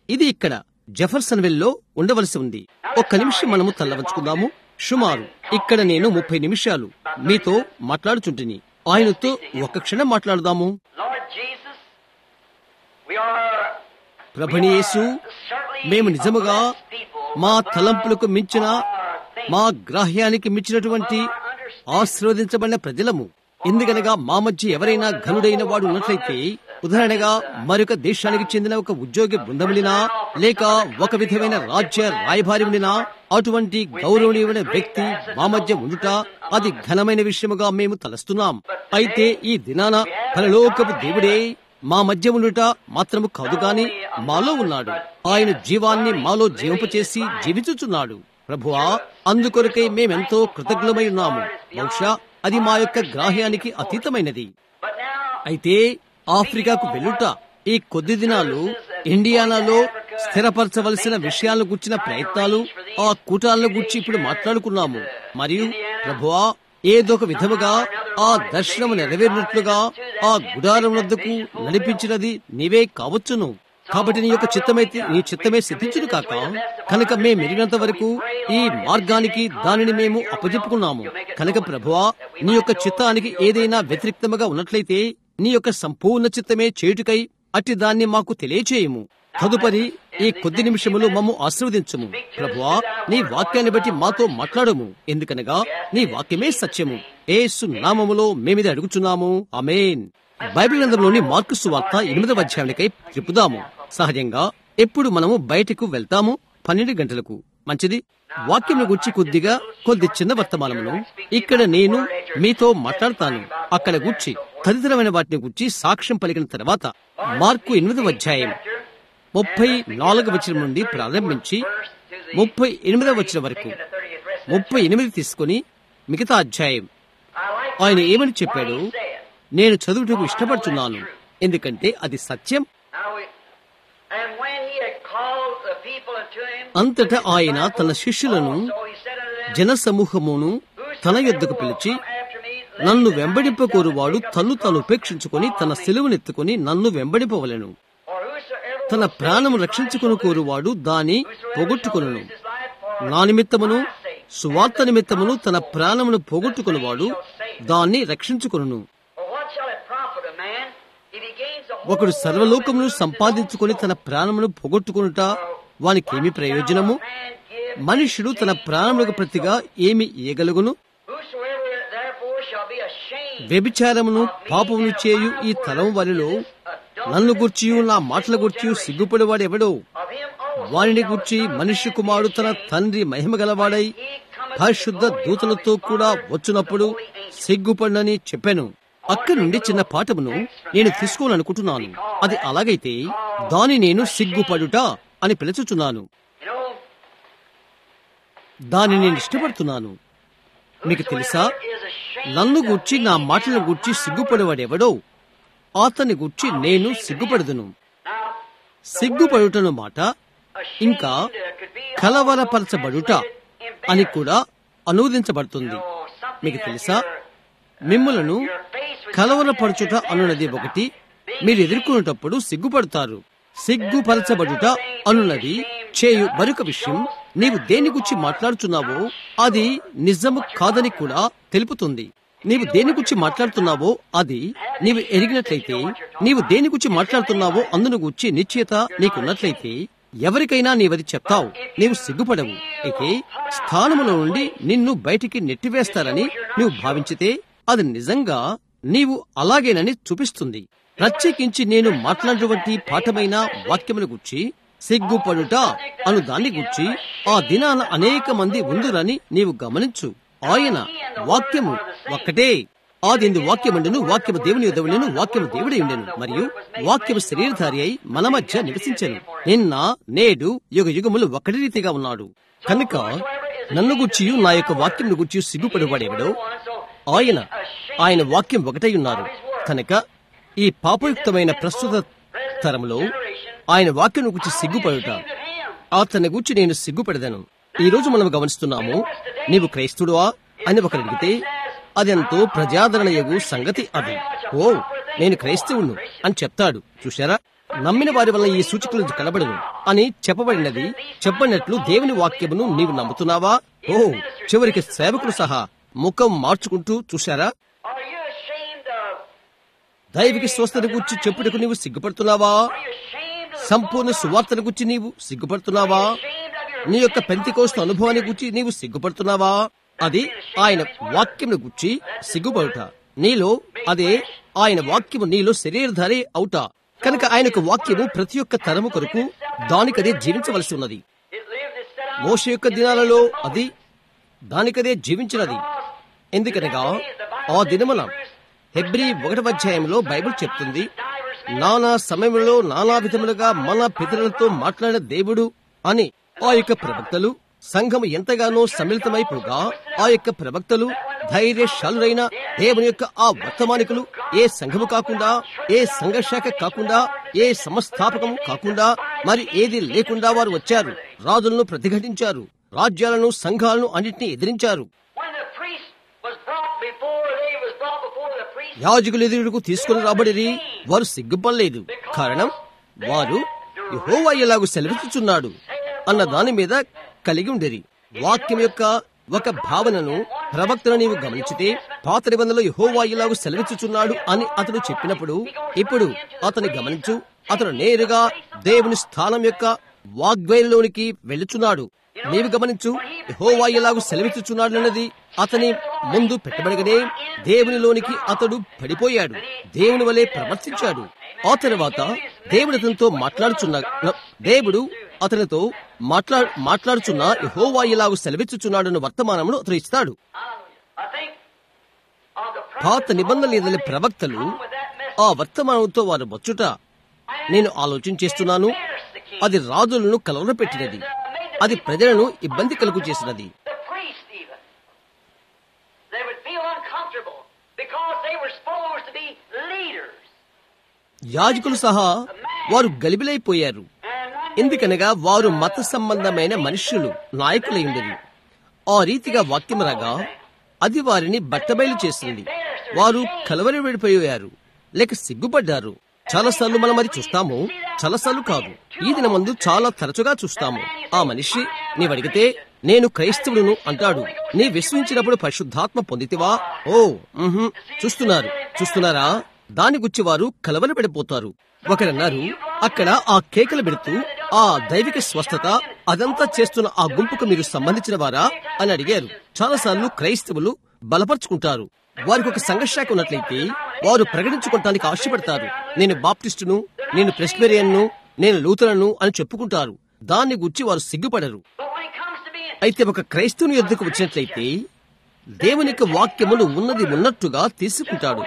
S1: ఇది ఇక్కడ జెఫర్సన్ లో ఉండవలసి ఉంది ఒక్క నిమిషం మనము తల్లవంచుకుందాము సుమారు ఇక్కడ నేను ముప్పై నిమిషాలు మీతో మాట్లాడుచుంటిని ఆయనతో ఒక క్షణం మాట్లాడదాము
S2: Lord Jesus, we are
S1: ప్రభుని యేసు మేము నిజముగా మా తలంపులకు మించిన మా గ్రాహ్యానికి మించినటువంటి ఆశీర్వదించబడిన ప్రజలము ఎందుకనగా మా మధ్య ఎవరైనా ఘనుడైన వాడు ఉన్నట్లయితే ఉదాహరణగా మరొక దేశానికి చెందిన ఒక ఉద్యోగి బృందములినా లేక ఒక విధమైన రాజ్య రాయభారి ఉండినా అటువంటి గౌరవనీయమైన వ్యక్తి మా మధ్య ఉండుట అది ఘనమైన విషయముగా మేము తలస్తున్నాం అయితే ఈ దినాన పరలోకపు దేవుడే మా మధ్య ఉండుట మాత్రము కాదు గాని మాలో ఉన్నాడు ఆయన జీవాన్ని మాలో జీవింపచేసి జీవించుచున్నాడు ప్రభువా అందుకొరకై మేమెంతో కృతజ్ఞమై ఉన్నాము బహుశా అది మా యొక్క గ్రాహ్యానికి అతీతమైనది
S2: But now,
S1: అయితే ఆఫ్రికాకు వెళ్ళుట ఈ కొద్ది దినాలు ఇండియానాలో స్థిరపరచవలసిన విషయాలను గుర్చిన ప్రయత్నాలు ఆ కూటాలను గుర్చి ఇప్పుడు మాట్లాడుకున్నాము మరియు ప్రభువా ఏదో ఒక విధముగా ఆ దర్శనము నెరవేరినట్లుగా ఆ గుడారం వద్దకు నడిపించినది నీవే కావచ్చును కాబట్టి నీ యొక్క చిత్తమైతే నీ చిత్తమే సిద్ధించును కాక కనుక మేము ఎరిగినంత వరకు ఈ మార్గానికి దానిని మేము అప్పజెప్పుకున్నాము కనుక ప్రభువా నీ యొక్క చిత్తానికి ఏదైనా వ్యతిరేక్తముగా ఉన్నట్లయితే నీ యొక్క సంపూర్ణ చిత్తమే చేయుటకై అట్టి దాన్ని మాకు తెలియచేయము తదుపరి ఈ కొద్ది నిమిషములు మమ్ము ఆశీర్వదించుము ప్రభువా నీ వాక్యాన్ని బట్టి మాతో మాట్లాడము ఎందుకనగా నీ వాక్యమే సత్యము ఏసు నామములో మేమిది అడుగుచున్నాము అమేన్ బైబిల్ గ్రంథంలోని మార్కు వార్త ఎనిమిదవ అధ్యాయానికై చెప్పుదాము సహజంగా ఎప్పుడు మనము బయటకు వెళ్తాము పన్నెండు గంటలకు మంచిది వాక్యం గురించి కొద్దిగా కొద్ది చిన్న వర్తమానమును ఇక్కడ నేను మీతో మాట్లాడతాను అక్కడ గుర్చి తదితరమైన వాటిని గురించి సాక్ష్యం పలికిన తర్వాత మార్కు ఎనిమిదవ అధ్యాయం ముప్పై నాలుగవ వచనం నుండి ప్రారంభించి ముప్పై ఎనిమిదవ వచనం వరకు ముప్పై ఎనిమిది తీసుకుని మిగతా అధ్యాయం ఆయన ఏమని చెప్పాడు నేను చదువుటకు ఇష్టపడుతున్నాను ఎందుకంటే అది సత్యం
S2: now we, and when he had called the people unto him,
S1: అంతటా ఆయన తన శిష్యులను
S2: so he said unto them,
S1: జనసమూహమును తన యొద్దకు పిలిచి నన్ను వెంబడింపకోరువాడు తన్ను తాను ఉపేక్షించుకొని తన సెలువునెత్తుకొని నన్ను వెంబడింపవలెను
S2: For whosoever
S1: తన ప్రాణము రక్షించుకుని కోరువాడు దాని పోగొట్టుకొనును నా నిమిత్తమును సువార్త నిమిత్తమును తన ప్రాణమును పోగొట్టుకునివాడు దాన్ని రక్షించుకొనును
S2: For what shall it profit a man if he gains the whole
S1: ఒకడు సర్వలోకమును సంపాదించుకొని తన ప్రాణమును పోగొట్టుకునుట వానికేమి ప్రయోజనము మనుష్యుడు తన ప్రాణములకు ప్రతిగా ఏమి ఇయ్యగలుగును
S2: Whosoever therefore shall be ashamed
S1: వ్యభిచారమును పాపమును చేయు ఈ తరం వారిలో నన్ను గుర్చియు నా మాటల గుర్చియు సిగ్గుపడేవాడెవడో
S2: of him also
S1: వారిని గుర్చి మనుష్య కుమారుడు తన తండ్రి మహిమ గలవాడై పరిశుద్ధ దూతలతో కూడా వచ్చినప్పుడు సిగ్గుపడనని చెప్పాను అక్కడి నుండి చిన్న పాఠమును నేను తీసుకోవాలనుకుంటున్నాను అది అలాగైతే దాని నేను సిగ్గుపడుట అని పిలుచుచున్నాను
S2: you know
S1: దాన్ని నేను ఇష్టపడుతున్నాను మీకు తెలుసా
S2: is ashamed
S1: నన్ను గూర్చి నా మాటలను గూర్చి సిగ్గుపడేవాడెవడో అతని గూర్చి నేను సిగ్గుపడదును
S2: now
S1: సిగ్గుపడుటను మాట ఇంకా కలవరపరచబడుట అని కూడా అనువదించబడుతుంది మీకు తెలుసా మిమ్మలను కలవరపరచుట అనున్నది ఒకటి మీరు ఎదుర్కొనేటప్పుడు సిగ్గుపడతారు సిగ్గుపరచబడుట అనున్నది చేయు మరొక విషయం నీవు దేని గురించి మాట్లాడుతున్నావో అది నిజము కాదని కూడా తెలుపుతుంది నీవు దేని గురించి మాట్లాడుతున్నావో అది నీవు ఎరిగినట్లయితే నీవు దేని గురించి మాట్లాడుతున్నావో అందును గురించి నిశ్చయత నీకున్నట్లయితే ఎవరికైనా నీవది చెప్తావు నీవు సిగ్గుపడవు అయితే స్థానములో నుండి నిన్ను బయటికి నెట్టివేస్తారని నీవు భావించితే అది నిజంగా నీవు అలాగేనని చూపిస్తుంది ప్రత్యేకించి నేను మాట్లాడినటువంటి పాఠమైన వాక్యముల గుర్చి సిగ్గుపడుట అను దాన్ని గుర్చి ఆ దినాన అనేక మంది ఉందురని నీవు గమనించు ఆయన వాక్యము ఒక్కటే ఆదిందు వాక్యముండెను వాక్యము దేవుని యొద్దవులను వాక్యము దేవుడే ఉండెను మరియు వాక్యము శరీరధారి అయి మన మధ్య నివసించెను నిన్న నేడు యుగ యుగములు ఒకటి రీతిగా ఉన్నాడు కనుక నన్ను గుర్చియు నా యొక్క వాక్యమును గుర్చి సిగ్గుపడేవాడెవడో ఆయన ఆయన వాక్యం ఒకటై ఉన్నారు కనుక ఈ పాపయుక్తమైన ప్రస్తుత తరంలో ఆయన వాక్యం గురించి సిగ్గుపడుట అతని గురించి నేను సిగ్గుపడదను ఈ రోజు మనం గమనిస్తున్నాము నీవు క్రైస్తుడువా అని ఒకరు అడిగితే అదెంతో ప్రజాదరణయగు సంగతి అది ఓ నేను క్రైస్తవును అని చెప్తాడు చూశారా నమ్మిన వారి వల్ల ఈ సూచకులు కనబడను అని చెప్పబడినది చెప్పబడినట్లు దేవుని వాక్యమును నీవు నమ్ముతున్నావా ఓ చివరికి సేవకులు సహా ముఖం మార్చుకుంటూ చూశారా
S2: Are you ashamed of?
S1: దైవిక స్వస్థత గురించి చెప్పుటకు నీవు సిగ్గుపడుతున్నావా
S2: Are you ashamed of?
S1: సంపూర్ణ సువార్తన గురించి నీవు సిగ్గుపడుతున్నావా
S2: Ashamed of your
S1: నీ యొక్క పెంతికోస్తు అనుభవాన్ని గురించి నీవు సిగ్గుపడుతున్నావా అది ఆయన వాక్యమును గురించి సిగ్గుపడుట నీలో అదే ఆయన వాక్యము నీలో శరీరధారి అవుట కనుక ఆయన యొక్క వాక్యము ప్రతి ఒక్క తరము కొరకు దానికదే జీవించవలసి ఉన్నది
S2: It lived, it set out.
S1: మోష యొక్క దినాలలో అది దానికదే జీవించినది ఎందుకనగా ఆ దినమున హెబ్రి ఒకటవ అధ్యాయంలో బైబిల్ చెప్తుంది నానా సమయంలో నానా విధములుగా మన పితరులతో మాట్లాడిన దేవుడు అని ఆ యొక్క ప్రవక్తలు సంఘం ఎంతగానో సమ్మిళితమైపోగా ఆ యొక్క ప్రవక్తలు ధైర్యశాలురైన దేవుని యొక్క ఆ వర్తమానికులు ఏ సంఘము కాకుండా ఏ సంఘశాఖ కాకుండా ఏ సంస్థాపకము కాకుండా మరి ఏది లేకుండా వారు వచ్చారు రాజులను ప్రతిఘటించారు రాజ్యాలను సంఘాలను అన్నింటినీ ఎదిరించారు
S2: When the priest was brought before, they was brought before the priest.
S1: యాజకులు ఎదురుకు తీసుకుని రాబడిరి వారు సిగ్గుపడలేదు కారణం వారు యెహోవా ఎలాగూ సెలవిస్తున్నాడు అన్న దాని మీద కలిగి ఉండేది వాక్యం యొక్క ఒక భావనను ప్రవక్తను నీవు గమనించితే పాత నిబంధనలో యెహోవా ఎలాగూ సెలవిచ్చుచున్నాడు అని అతడు చెప్పినప్పుడు ఇప్పుడు అతని గమనించు అతను నేరుగా దేవుని స్థానం యొక్క వాగ్వేలోనికి వెళ్ళుచున్నాడు నీవు గమనించు యెహోవా ఎలాగూ సెలవిచ్చుచున్నాడు అన్నది అతని ముందు పెట్టబడగానే దేవునిలోనికి అతడు పడిపోయాడు దేవుని వలె ప్రవర్తించాడు ఆ తర్వాత దేవుడు అతనితో మాట్లాడుచున్న దేవుడు అతనితో మాట్లా మాట్లాడుచున్న యెహోవా ఎలాగూ సెలవిచ్చుచున్నాడన్న వర్తమానమును అతను ఇస్తాడు
S2: I think of the
S1: పాత నిబంధనలు ఎదిలి ప్రవక్తలు ఆ వర్తమానంతో వారు వచ్చుట నేను ఆలోచన చేస్తున్నాను అది రాజులను కలవరపెట్టినది అది ప్రజలను ఇబ్బంది కలుగు చేసినది
S2: the priest even. They would feel uncomfortable because they were supposed to be leaders.
S1: యాజకులు సహా వారు గలిబిలైపోయారు
S2: And one
S1: ఎందుకనగా వారు మత సంబంధమైన మనుష్యులు నాయకులై ఉండేది ఆ రీతిగా వాక్యం రాగా అది వారిని బట్టబయలు చేసింది వారు కలవరపడిపోయారు లేక సిగ్గుపడ్డారు చాలాసార్లు మనం అది చూస్తాము చాలాసార్లు కాదు ఈ దినమందు చాలా తరచుగా చూస్తాము ఆ మనిషి నీవడిగితే నేను క్రైస్తవుడును అంటాడు నీ విశ్వించినప్పుడు పరిశుద్ధాత్మ పొందితివా ఓ ఉహుం, చూస్తున్నారు చూస్తున్నారా దాని గుచ్చి వారు కలవరపడిపోతారు ఒకరన్నారు అక్కడ ఆ కేకలు పెడుతూ ఆ దైవిక స్వస్థత అదంతా చేస్తున్న ఆ గుంపుకు మీరు సంబంధించిన వారా అని అడిగారు చాలాసార్లు క్రైస్తవులు బలపరుచుకుంటారు వారికి ఒక సంఘశాఖ ఉన్నట్లయితే వారు ప్రకటించుకోవటానికి ఆశపడతారు నేను బాప్టిస్టును నేను ప్రెస్బెరియన్ను నేను లూథరన్ను అని చెప్పుకుంటారు దాన్ని గుచ్చి వారు సిగ్గుపడరు
S2: But when it comes to being
S1: అయితే ఒక క్రైస్తవుని యొద్దకు వచ్చినట్లయితే దేవుని యొక్క వాక్యమును ఉన్నది ఉన్నట్టుగా తీసుకుంటాడు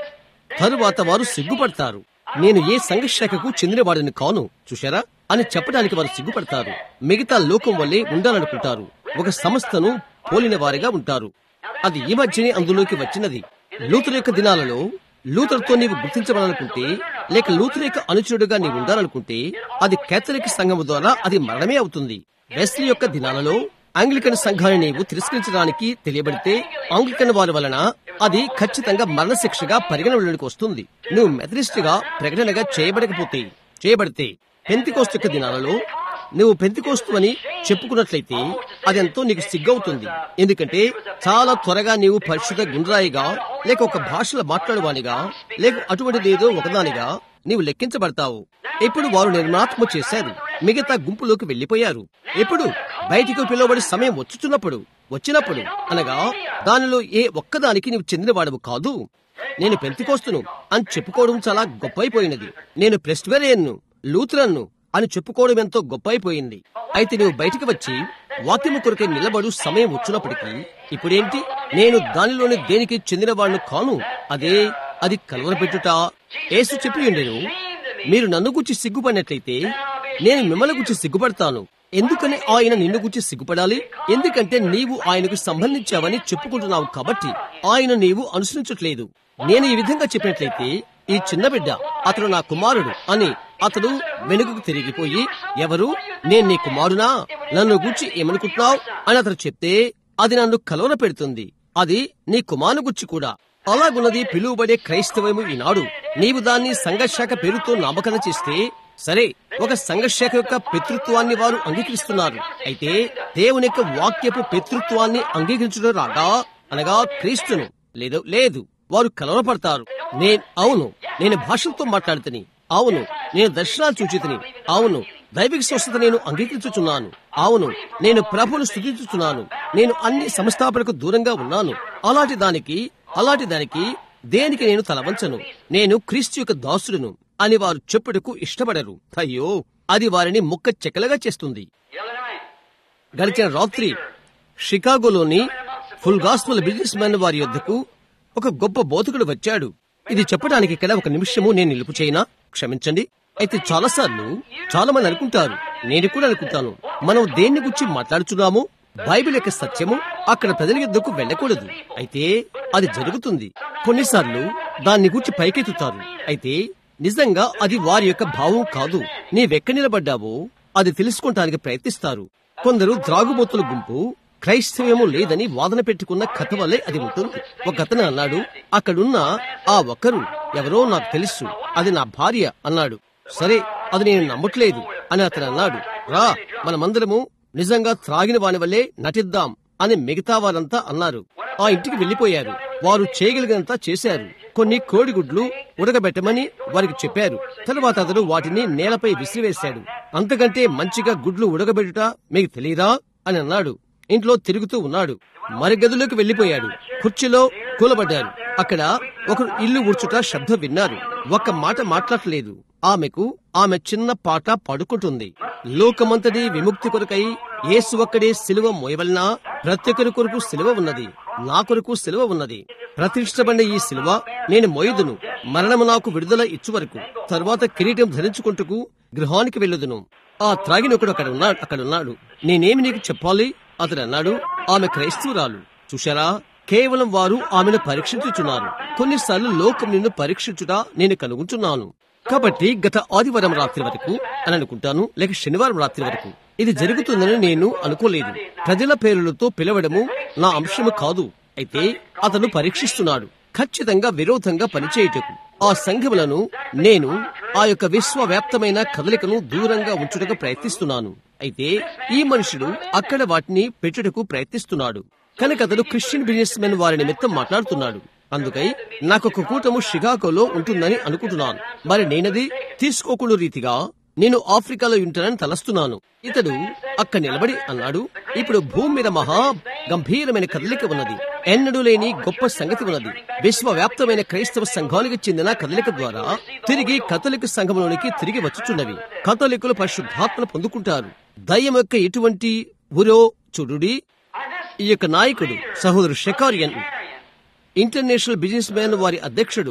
S1: తరువాత వారు సిగ్గుపడతారు నేను ఏ సంఘశాఖకు చెందినవాడిని కాను చూశారా అని చెప్పడానికి వారు సిగ్గుపడతారు మిగతా లోకం వల్లే ఉండాలనుకుంటారు ఒక సంస్థను పోలిన వారిగా ఉంటారు అది ఈ మధ్యనే అందులోకి వచ్చినది లూతుల యొక్క దినాలలో లూథర్తో నీవు గుర్తించబడాలనుకుంటే లేక లూథర్ యొక్క అనుచరుడుగా నీవు ఉండాలనుకుంటే అది కేథలిక్ సంఘము ద్వారా అది మరణమే అవుతుంది వెస్లీ యొక్క దినాలలో ఆంగ్లికన్ సంఘాన్ని నీవు తిరస్కరించడానికి తెలియబడితే ఆంగ్లికన్ వారి వలన అది ఖచ్చితంగా మరణశిక్షగా పరిగణలోనికి వస్తుంది నువ్వు మెథడిస్ట్గా ప్రకటనగా చేయబడకపోతే చేయబడితే పెంతికోస్తు యొక్క దినాలలో నువ్వు పెంతికోస్తు అని చెప్పుకున్నట్లయితే అదెంతో నీకు సిగ్గవుతుంది ఎందుకంటే చాలా త్వరగా నీవు పరిశుద్ధ గుండ్రాయిగా లేక ఒక భాషలో మాట్లాడేవానిగా లేక అటువంటిదేదో ఒకదానిగా నీవు లెక్కించబడతావు ఇప్పుడు వారు నిర్మాణాత్మ చేశారు మిగతా గుంపులోకి వెళ్లిపోయారు ఎప్పుడు బయటికి పిలువబడి సమయం వచ్చుచున్నప్పుడు వచ్చినప్పుడు అనగా దానిలో ఏ ఒక్కదానికి నీవు చెందినవాడవు కాదు నేను పెంతికోస్తును అని చెప్పుకోవడం చాలా గొప్పైపోయినది నేను ప్రెస్టవేరియన్ను లూథరన్ను అని చెప్పుకోవడం ఎంతో గొప్పైపోయింది అయితే నీవు బయటికి వచ్చి వాక్యము కొరకై నిలబడు సమయం వచ్చినప్పటికీ ఇప్పుడేంటి నేను దానిలోని దేనికి చెందినవాడిని కాను అదే అది కలవరపెట్టుట ఏసు చెప్పి ఉండేను మీరు నన్ను గుచ్చి సిగ్గుపడినట్లయితే నేను మిమ్మల్ని గుచ్చి సిగ్గుపడతాను ఎందుకని ఆయన నిన్ను గుచ్చి సిగ్గుపడాలి ఎందుకంటే నీవు ఆయనకు సంబంధించావని చెప్పుకుంటున్నావు కాబట్టి ఆయన నీవు అనుసరించట్లేదు నేను ఈ విధంగా చెప్పినట్లయితే ఈ చిన్న బిడ్డ అతడు నా కుమారుడు అని అతడు వెనుకకు తిరిగిపోయి ఎవరు నేను నీ కుమారునా నన్ను గుచ్చి ఏమనుకుంటున్నావు అని అతడు చెప్తే అది నన్ను కలవర పెడుతుంది అది నీ కుమారుని గుచ్చి కూడా అలాగున్నది పిలువబడే క్రైస్తవము ఈనాడు నీవు దాన్ని సంఘశాఖ పేరుతో నామకరణ చేస్తే సరే ఒక సంఘశాఖ యొక్క పితృత్వాన్ని వారు అంగీకరిస్తున్నారు అయితే దేవుని యొక్క వాక్యపు పితృత్వాన్ని అంగీకరించడం రాగా అనగా క్రీస్తును లేదు లేదు వారు కలవరపడతారు నేను అవును నేను భాషలతో మాట్లాడుతని అవును నేను దర్శనాలు చూచితిని అవును దైవిక స్వస్థత నేను అంగీకరించుచున్నాను అవును నేను ప్రభువును స్థుతించుచున్నాను నేను అన్ని సంస్థాపనకు దూరంగా ఉన్నాను అలాంటి దానికి అలాంటి దానికి దేనికి నేను తలవంచను నేను క్రీస్తు యొక్క దాసుడును అని వారు చెప్పుటకు ఇష్టపడరు అయ్యో అది వారిని ముక్క చెక్కలుగా చేస్తుంది
S2: The other night,
S1: గడిచిన రాత్రి షికాగోలోని ఫుల్ గాస్పల్ బిజినెస్ మ్యాన్ వారి యొద్దకు ఒక గొప్ప బోధకుడు వచ్చాడు ఇది చెప్పడానికి ఇక్కడ ఒక నిమిషము నేను నిలుపు చేయనా క్షమించండి అయితే చాలాసార్లు చాలా మంది అనుకుంటారు నేను కూడా అనుకుంటాను మనం దేన్ని గురించి మాట్లాడుచున్నాము బైబిల్ యొక్క సత్యము అక్కడ ప్రజల యొద్దకు వెళ్ళకూడదు అయితే అది జరుగుతుంది కొన్నిసార్లు దాన్ని గురించి పైకెత్తుతారు అయితే నిజంగా అది వారి యొక్క భావం కాదు నీవెక్కడ నిలబడ్డావో అది తెలుసుకోవటానికి ప్రయత్నిస్తారు కొందరు త్రాగుబోతుల గుంపు క్రైస్తవ్యము లేదని వాదన పెట్టుకున్న కథ వల్లే అది ఉంటుంది ఒక అతను అన్నాడు అక్కడున్న ఆ ఒక్కరు ఎవరో నాకు తెలుసు అది నా భార్య అన్నాడు సరే అది నేను నమ్మట్లేదు అని అతను అన్నాడు రా మనమందరము నిజంగా త్రాగిన వాని వల్లే నటిద్దాం అని మిగతా వారంతా అన్నారు ఆ ఇంటికి వెళ్లిపోయారు వారు చేయగలిగినంత చేశారు కొన్ని కోడిగుడ్లు ఉడకబెట్టమని వారికి చెప్పారు తరువాత అతడు వాటిని నేలపై విసిరివేశాడు అంతకంటే మంచిగా గుడ్లు ఉడకబెట్టుట మీకు తెలియదా అని అన్నాడు ఇంట్లో తిరుగుతూ ఉన్నాడు మరి గదిలోకి వెళ్లిపోయాడు కుర్చీలో కూలబడ్డారు అక్కడ ఒకరు ఇల్లు ఊడ్చుట శబ్దం విన్నారు ఒక్క మాట మాట్లాడలేదు ఆమెకు ఆమె చిన్న పాట పాడుకుంటుంది లోకమంతటి విముక్తి కొరకై యేసు ఒక్కడే సిలువ మోయవలన ప్రతి ఒక్కరి కొరకు సిలువ ఉన్నది నా కొరకు సిలువ ఉన్నది ప్రతిష్టమైన ఈ సిలువ నేను మోయుదును మరణము నాకు విడుదల ఇచ్చు వరకు తర్వాత కిరీటం ధరించుకుంటూ గృహానికి వెళ్ళుదును ఆ త్రాగినొకడు అక్కడ ఉన్నాడు అక్కడ ఉన్నాడు నేనేమి నీకు చెప్పాలి అతడు అన్నాడు ఆమె క్రైస్తవురాలు చూశారా కేవలం వారు ఆమెను పరీక్షించుచున్నారు కొన్నిసార్లు లోకం నిన్ను పరీక్షించుట నేను కనుగొంటున్నాను కాబట్టి గత ఆదివారం రాత్రి వరకు అని అనుకుంటాను లేక శనివారం రాత్రి వరకు ఇది జరుగుతుందని నేను అనుకోలేదు ప్రజల పేర్లతో పిలవడము నా అంశము కాదు అయితే అతను పరీక్షిస్తున్నాడు ఖచ్చితంగా విరోధంగా పనిచేయుటకు ఆ సంఘములను నేను ఆ యొక్క విశ్వవ్యాప్తమైన కదలికను దూరంగా ఉంచుటకు ప్రయత్నిస్తున్నాను అయితే ఈ మనుషుడు అక్కడ వాటిని పెట్టుటకు ప్రయత్నిస్తున్నాడు కనుక అతడు క్రిస్టియన్ బిజినెస్ మెన్ వారి నిమిత్తం మాట్లాడుతున్నాడు అందుకై నాకొక కూటము షికాగోలో ఉంటుందని అనుకుంటున్నాను మరి నేనది తీసుకోకుండా రీతిగా నేను ఆఫ్రికాలో ఉంటానని తలస్తున్నాను ఇతడు అక్కడ నిలబడి అన్నాడు ఇప్పుడు భూమి మీద మహా గంభీరమైన కదలిక ఉన్నది ఎన్నడూ లేని గొప్ప సంగతి ఉన్నది విశ్వవ్యాప్తమైన క్రైస్తవ సంఘానికి చెందిన కదలిక ద్వారా తిరిగి కథలిక సంఘంలోనికి తిరిగి వచ్చుచున్నవి కథలికులు పరిశుద్ధాత్మను పొందుకుంటారు దయ్యం యొక్క ఎటువంటి ఉరో చూడుడి ఈ యొక్క నాయకుడు సహోదరు షెకారియన్ ఇంటర్నేషనల్ బిజినెస్ మ్యాన్ వారి అధ్యక్షుడు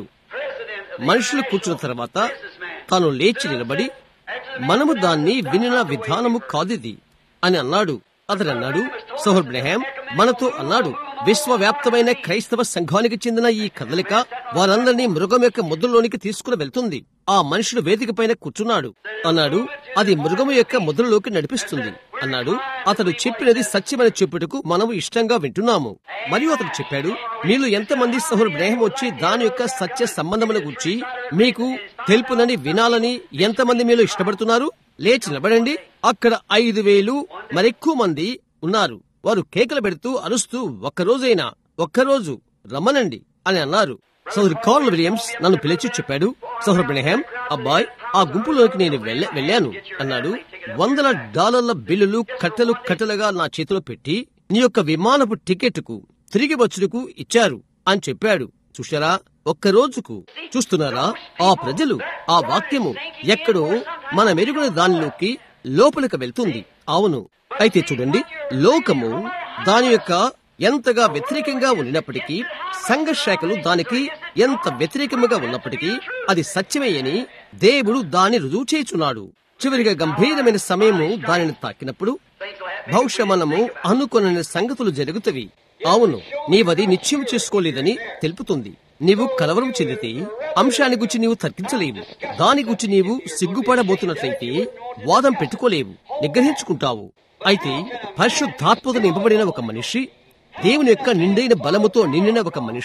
S1: మనుషులు కూర్చున్న తర్వాత తాను లేచి నిలబడి మనము దాన్ని వినిన విధానము కాదిది అని అన్నాడు అతడు అన్నాడు సోహర్ బ్రహాం మనతో అన్నాడు విశ్వవ్యాప్తమైన క్రైస్తవ సంఘానికి చెందిన ఈ కదలిక వారందరినీ మృగం యొక్క ముద్రలోనికి తీసుకుని వెళ్తుంది ఆ మనుషుడు వేదిక పైన కూర్చున్నాడు అన్నాడు అది మృగము యొక్క ముద్రలోకి నడిపిస్తుంది అన్నాడు అతడు చెప్పినది సత్యమని చెప్పుటకు మనము ఇష్టంగా వింటున్నాము మరియు అతడు చెప్పాడు మీలో ఎంతమంది సహోర్ బ్రహం వచ్చి దాని యొక్క సత్య సంబంధముల గురించి మీకు తెలుపునని వినాలని ఎంతమంది మీలో ఇష్టపడుతున్నారు లేచి నిలబడండి అక్కడ ఐదు వేలు మరెక్కువ మంది ఉన్నారు వారు కేకలు పెడుతూ అరుస్తూ ఒక్కరోజైనా ఒక్కరోజు రమ్మనండి అని అన్నారు సౌదరి కార్ల్ విలియమ్స్ నన్ను పిలిచి చెప్పాడు సౌహర్ బ్రహం అబ్బాయ్ ఆ గుంపులోకి నేను వెళ్ళ వెళ్ళాను అన్నాడు వందల డాలర్ల బిల్లులు కట్టలు కట్టలుగా నా చేతిలో పెట్టి నీ యొక్క విమానపు టికెట్కు తిరిగి వచ్చుటకు ఇచ్చారు అని చెప్పాడు చూశారా ఒక్క రోజుకు చూస్తున్నారా ఆ ప్రజలు ఆ వాక్యము ఎక్కడో మన మెరుగున దానిలోకి లోపలికి వెళ్తుంది అవును అయితే చూడండి లోకము దాని యొక్క ఎంతగా వ్యతిరేకంగా ఉన్నప్పటికీ సంఘ శాఖలు దానికి ఎంత వ్యతిరేకముగా ఉన్నప్పటికీ అది సత్యమే అని దేవుడు దాన్ని రుజువు చేయుచున్నాడు చివరిగా గంభీరమైన సమయము దానిని తాకినప్పుడు బహుశా మనము అనుకున్న సంగతులు జరుగుతవి అవును నీవది నిశ్చయం చేసుకోలేదని తెలుపుతుంది నీవు కలవరం చెందితే అంశాన్ని గురించి నీవు తర్కించలేవు దాని గురించి నీవు సిగ్గుపడబోతున్నట్లయితే వాదం పెట్టుకోలేవు నిగ్రహించుకుంటావు అయితే పరిశుద్ధాత్మత నింపబడిన ఒక మనిషి దేవుని యొక్క నిండైన బలముతో నిండిన ఒక మనిషి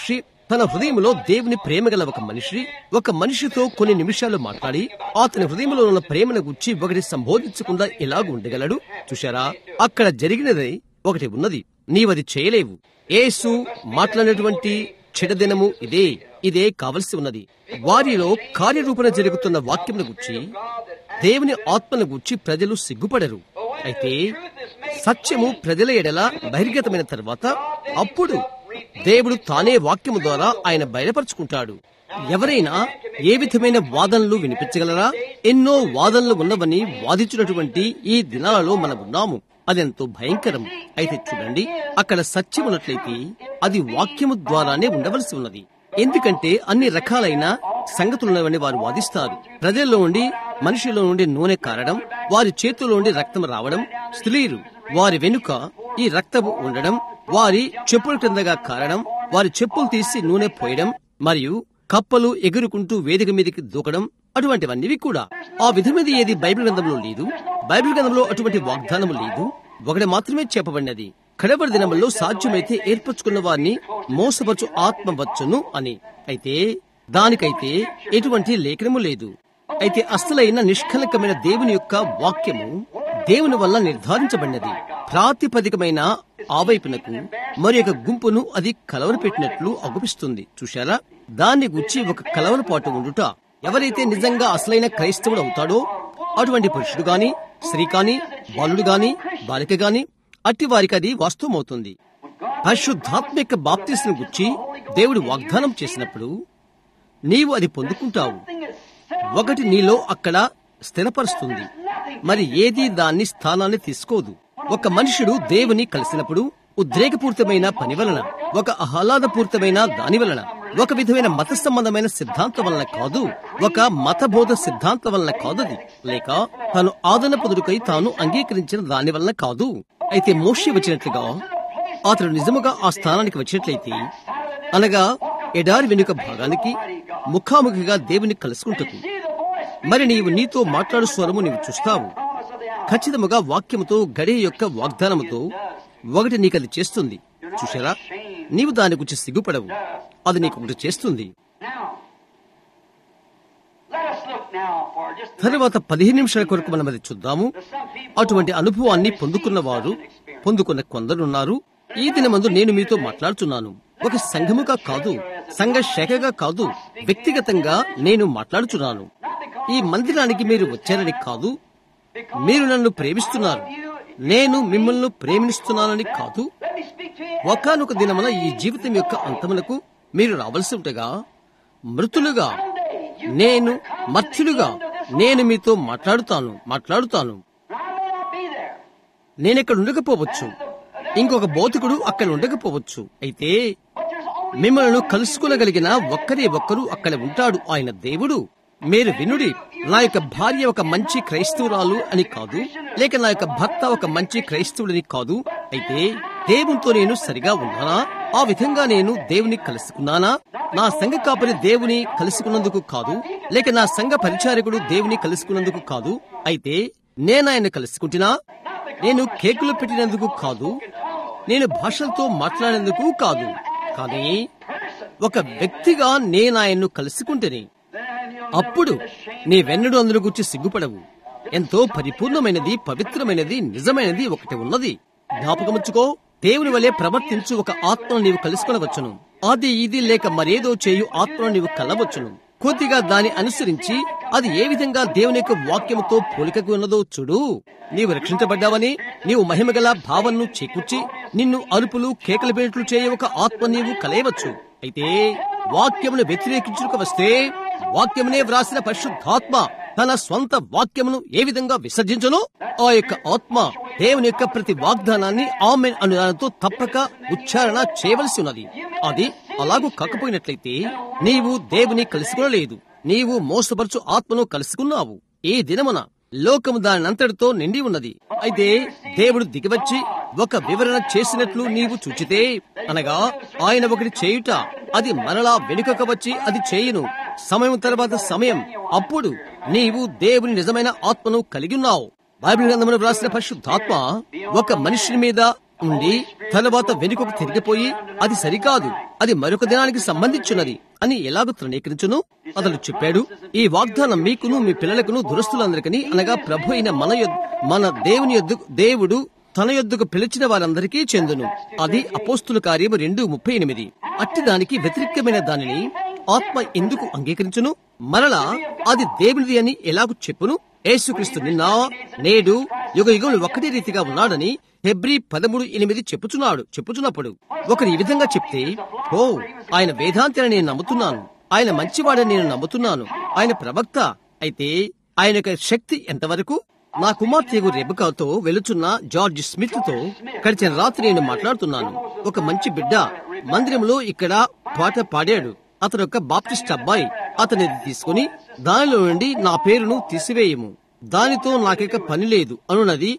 S1: తన హృదయంలో దేవుని ప్రేమ గల ఒక మనిషి ఒక మనిషితో కొన్ని నిమిషాలు మాట్లాడి అతని హృదయంలో ఉన్న ప్రేమను గుచ్చి ఒకటి సంబోధించకుండా ఎలాగ ఉండగలడు చూశారా అక్కడ జరిగినది ఒకటి ఉన్నది నీవది చేయలేవు యేసు మాట్లాడినటువంటి చెడదినము ఇదే ఇదే కావలసి ఉన్నది వారిలో కార్యరూపణ జరుగుతున్న వాక్యమును గుచ్చి దేవుని ఆత్మను గుచ్చి ప్రజలు సిగ్గుపడరు అయితే సత్యము ప్రజల ఎడల బహిర్గతమైన తర్వాత అప్పుడు దేవుడు తానే వాక్యము ద్వారా ఆయన బయలుపరుచుకుంటాడు ఎవరైనా ఏ విధమైన వాదనలు వినిపించగలరా ఎన్నో వాదనలు ఉన్నవని వాదించినటువంటి ఈ దినాలలో మనం ఉన్నాము అదెంతో భయంకరం అయితే చూడండి అక్కడ సత్యం ఉన్నట్లయితే అది వాక్యము ద్వారానే ఉండవలసి ఉన్నది ఎందుకంటే అన్ని రకాలైన సంగతులున్నవని వారు వాదిస్తారు ప్రజల్లో నుండి మనుషుల్లో నుండి నూనె కారడం వారి చేతుల్లో నుండి రక్తం రావడం స్త్రీలు వారి వెనుక ఈ రక్తము ఉండడం వారి చెప్పుల క్రిందగా కారడం వారి చెప్పులు తీసి నూనె పోయడం మరియు కప్పలు ఎగురుకుంటూ వేదిక మీదకి దూకడం అటువంటివన్నీ కూడా ఆ విధమైన ఏది బైబిల్ గ్రంథంలో లేదు బైబిల్ గ్రంథంలో అటువంటి వాగ్దానము లేదు ఒకటి మాత్రమే చెప్పబడినది కడబడి దినముల్లో సాధ్యమైతే ఏర్పరచుకున్న వారిని మోసపరచు ఆత్మ వచ్చును అని అయితే దానికైతే ఎటువంటి లేఖనము లేదు అయితే అసలైన నిష్కలకమైన దేవుని యొక్క వాక్యము దేవుని వల్ల నిర్ధారించబడినది ప్రాతిపదికమైన ఆవైపునకు మరి ఒక గుంపును అది కలవరపెట్టినట్లు అగుపిస్తుంది చూశారా దాన్ని గుచ్చి ఒక కలవరపాటు ఉండుట ఎవరైతే నిజంగా అసలైన క్రైస్తవుడు అవుతాడో అటువంటి పురుషుడు గాని స్త్రీ కాని బాలుడు గాని బాలిక గాని అట్టి వారికి అది వాస్తవమవుతుంది పరిశుద్ధాత్మిక బాప్తీసును గుచ్చి దేవుడు వాగ్దానం చేసినప్పుడు నీవు అది పొందుకుంటావు ఒకటి నీలో అక్కడ స్థిరపరుస్తుంది మరి ఏది దాన్ని స్థానాన్ని తీసుకోదు ఒక మనుషుడు దేవుని కలిసినప్పుడు ఉద్రేకపూరితమైన పని వలన ఒక ఆహ్లాదపూరితమైన దాని వలన ఒక విధమైన మత సంబంధమైన సిద్ధాంతం వలన కాదు ఒక మతబోధ సిద్ధాంతం వలన కాదది లేక తాను ఆదన పొదురుకై తాను అంగీకరించిన దాని వలన కాదు అయితే మోషి వచ్చినట్లుగా అతడు నిజముగా ఆ స్థానానికి వచ్చినట్లయితే అనగా ఎడారి వెనుక భాగానికి ముఖాముఖిగా దేవుని కలుసుకుంటకు మరి నీవు నీతో మాట్లాడు స్వరము నీవు చూస్తావు ఖచ్చితముగా వాక్యముతో గడియ యొక్క వాగ్దానముతో ఒకటి నీకది చేస్తుంది చూశారా నీవు దాని గురించి సిగ్గుపడవు అది నీకు ఒకటి చేస్తుంది
S2: Now, let us look now for just the
S1: తరువాత పదిహేను నిమిషాల కొరకు మనం అది చూద్దాము
S2: some people
S1: అటువంటి అనుభవాన్ని పొందుకున్న వారు పొందుకున్న కొందరున్నారు ఈ దినమందు నేను మీతో మాట్లాడుతున్నాను ఒక సంఘముగా కాదు సంఘ శాఖగా కాదు వ్యక్తిగతంగా నేను మాట్లాడుచున్నాను ఈ మందిరానికి మీరు వచ్చారని కాదు మీరు నన్ను ప్రేమిస్తున్నారు నేను మిమ్మల్ని ప్రేమిస్తున్నానని కాదు
S2: Let me speak to you.
S1: ఒకనొక దినమున ఈ జీవితం యొక్క అంతమునకు మీరు రావలసి ఉంటగా మృతులుగా నేను మర్త్యులుగా నేను మీతో మాట్లాడుతాను మాట్లాడుతాను
S2: I may not be there.
S1: నేనెక్కడ ఉండకపోవచ్చు ఇంకొక బోధకుడు అక్కడ ఉండకపోవచ్చు అయితే
S2: But there's only
S1: మిమ్మల్ని కలుసుకోగలిగిన ఒక్కరే ఒక్కరు అక్కడ ఉంటాడు ఆయన దేవుడు మీరు వినుడి నా యొక్క భార్య ఒక మంచి క్రైస్తవురాలు అని కాదు లేక నా యొక్క భర్త ఒక మంచి క్రైస్తవుడని కాదు అయితే దేవునితో నేను సరిగా ఉన్నానా ఆ విధంగా నేను దేవుని కలుసుకున్నానా నా సంఘ కాపరి దేవుని కలుసుకున్నందుకు కాదు లేక నా సంఘ పరిచారకుడు దేవుని కలుసుకున్నందుకు కాదు అయితే నేనాయన కలుసుకుంటున్నా నేను కేకులు పెట్టినందుకు కాదు నేను భాషలతో మాట్లాడేందుకు కాదు కానీ ఒక వ్యక్తిగా నేనాయన్ను కలుసుకుంటేనే అప్పుడు నీవెన్నడూ అందులో గురించి సిగ్గుపడవు ఎంతో పరిపూర్ణమైనది పవిత్రమైనది నిజమైనది ఒకటి ఉన్నది జ్ఞాపకముచ్చుకో దేవుని వలె ప్రవర్తించు ఒక ఆత్మను నీవు కలుసుకొనవచ్చును అది ఇది లేక మరేదో చేయు ఆత్మను నీవు కలవచ్చును కొద్దిగా దాన్ని అనుసరించి అది ఏ విధంగా దేవుని యొక్క వాక్యముతో పోలికకు ఉన్నదో చూడు నీవు రక్షించబడ్డావని నీవు మహిమగల భావనను చేకూర్చి నిన్ను అరుపులు కేకలు పెట్టు చేయ ఒక ఆత్మ నీవు కలేయవచ్చు అయితే వాక్యమును వ్యతిరేకించుకు వస్తే వాక్యమునే వ్రాసిన పరిశుద్ధాత్మ తన స్వంత వాక్యమును ఏ విధంగా విసర్జించను ఆ యొక్క ఆత్మ దేవుని యొక్క ప్రతి వాగ్దానాన్ని ఆమె అనుదానంతో తప్పక ఉచ్చారణ చేయవలసి ఉన్నది అది అలాగూ కాకపోయినట్లయితే నీవు దేవుని కలుసుకునలేదు నీవు మోసపరచు ఆత్మను కలుసుకున్నావు ఈ దినమున లోకము దానంతటితో నిండి ఉన్నది అయితే దేవుడు దిగివచ్చి ఒక వివరణ చేసినట్లు నీవు చూచితే అనగా ఆయన ఒకటి చేయుట అది మరలా వెనుకకు వచ్చి అది చేయును సమయం తర్వాత సమయం అప్పుడు నీవు దేవుని నిజమైన ఆత్మను కలిగి ఉన్నావు బైబిల్ గ్రంథమును వ్రాసిన పరిశుద్ధాత్మ ఒక మనిషిని మీద ఉండి తర్వాత వెనుకకు తిరిగిపోయి అది సరికాదు అది మరొక దినానికి సంబంధించున్నది అని ఎలాగో తృణీకరించును అతడు చెప్పాడు ఈ వాగ్దానం మీకును మీ పిల్లలకును దురస్తులందరికీ అనగా ప్రభు అయిన మన యొద్- మన దేవుని యొద్దు దేవుడు తన యొద్దకు పిలిచిన వారందరికీ చెందును అది అపోస్తుల కార్యము రెండు ముప్పై ఎనిమిది అట్టి దానికి వ్యతిరేకమైన దానిని ఆత్మ ఎందుకు అంగీకరించును మరలా అది దేవునిది అని ఎలాగూ చెప్పును యేసుక్రీస్తు నిన్న నేడు యుగ యుగములు ఒకటి రీతిగా ఉన్నాడని హెబ్రి పదమూడు ఎనిమిది చెప్పుచున్నాడు చెప్పుచున్నప్పుడు ఒకరు ఈ విధంగా చెప్తే ఓ ఆయన వేదాంతిని నేను నమ్ముతున్నాను ఆయన మంచివాడని నేను నమ్ముతున్నాను ఆయన ప్రవక్త అయితే ఆయన యొక్క శక్తి ఎంతవరకు నా కుమార్తెగు రెబకాతో వెలుచున్న జార్జ్ స్మిత్ తో గడిచిన రాత్రి నేను మాట్లాడుతున్నాను ఒక మంచి బిడ్డ మందిరంలో ఇక్కడ పాట పాడాడు అతను ఒక బాప్టిస్ట్ అబ్బాయి అతని తీసుకుని దానిలో నుండి నా పేరును తీసివేయము దానితో నాకిక పని లేదు అనున్నది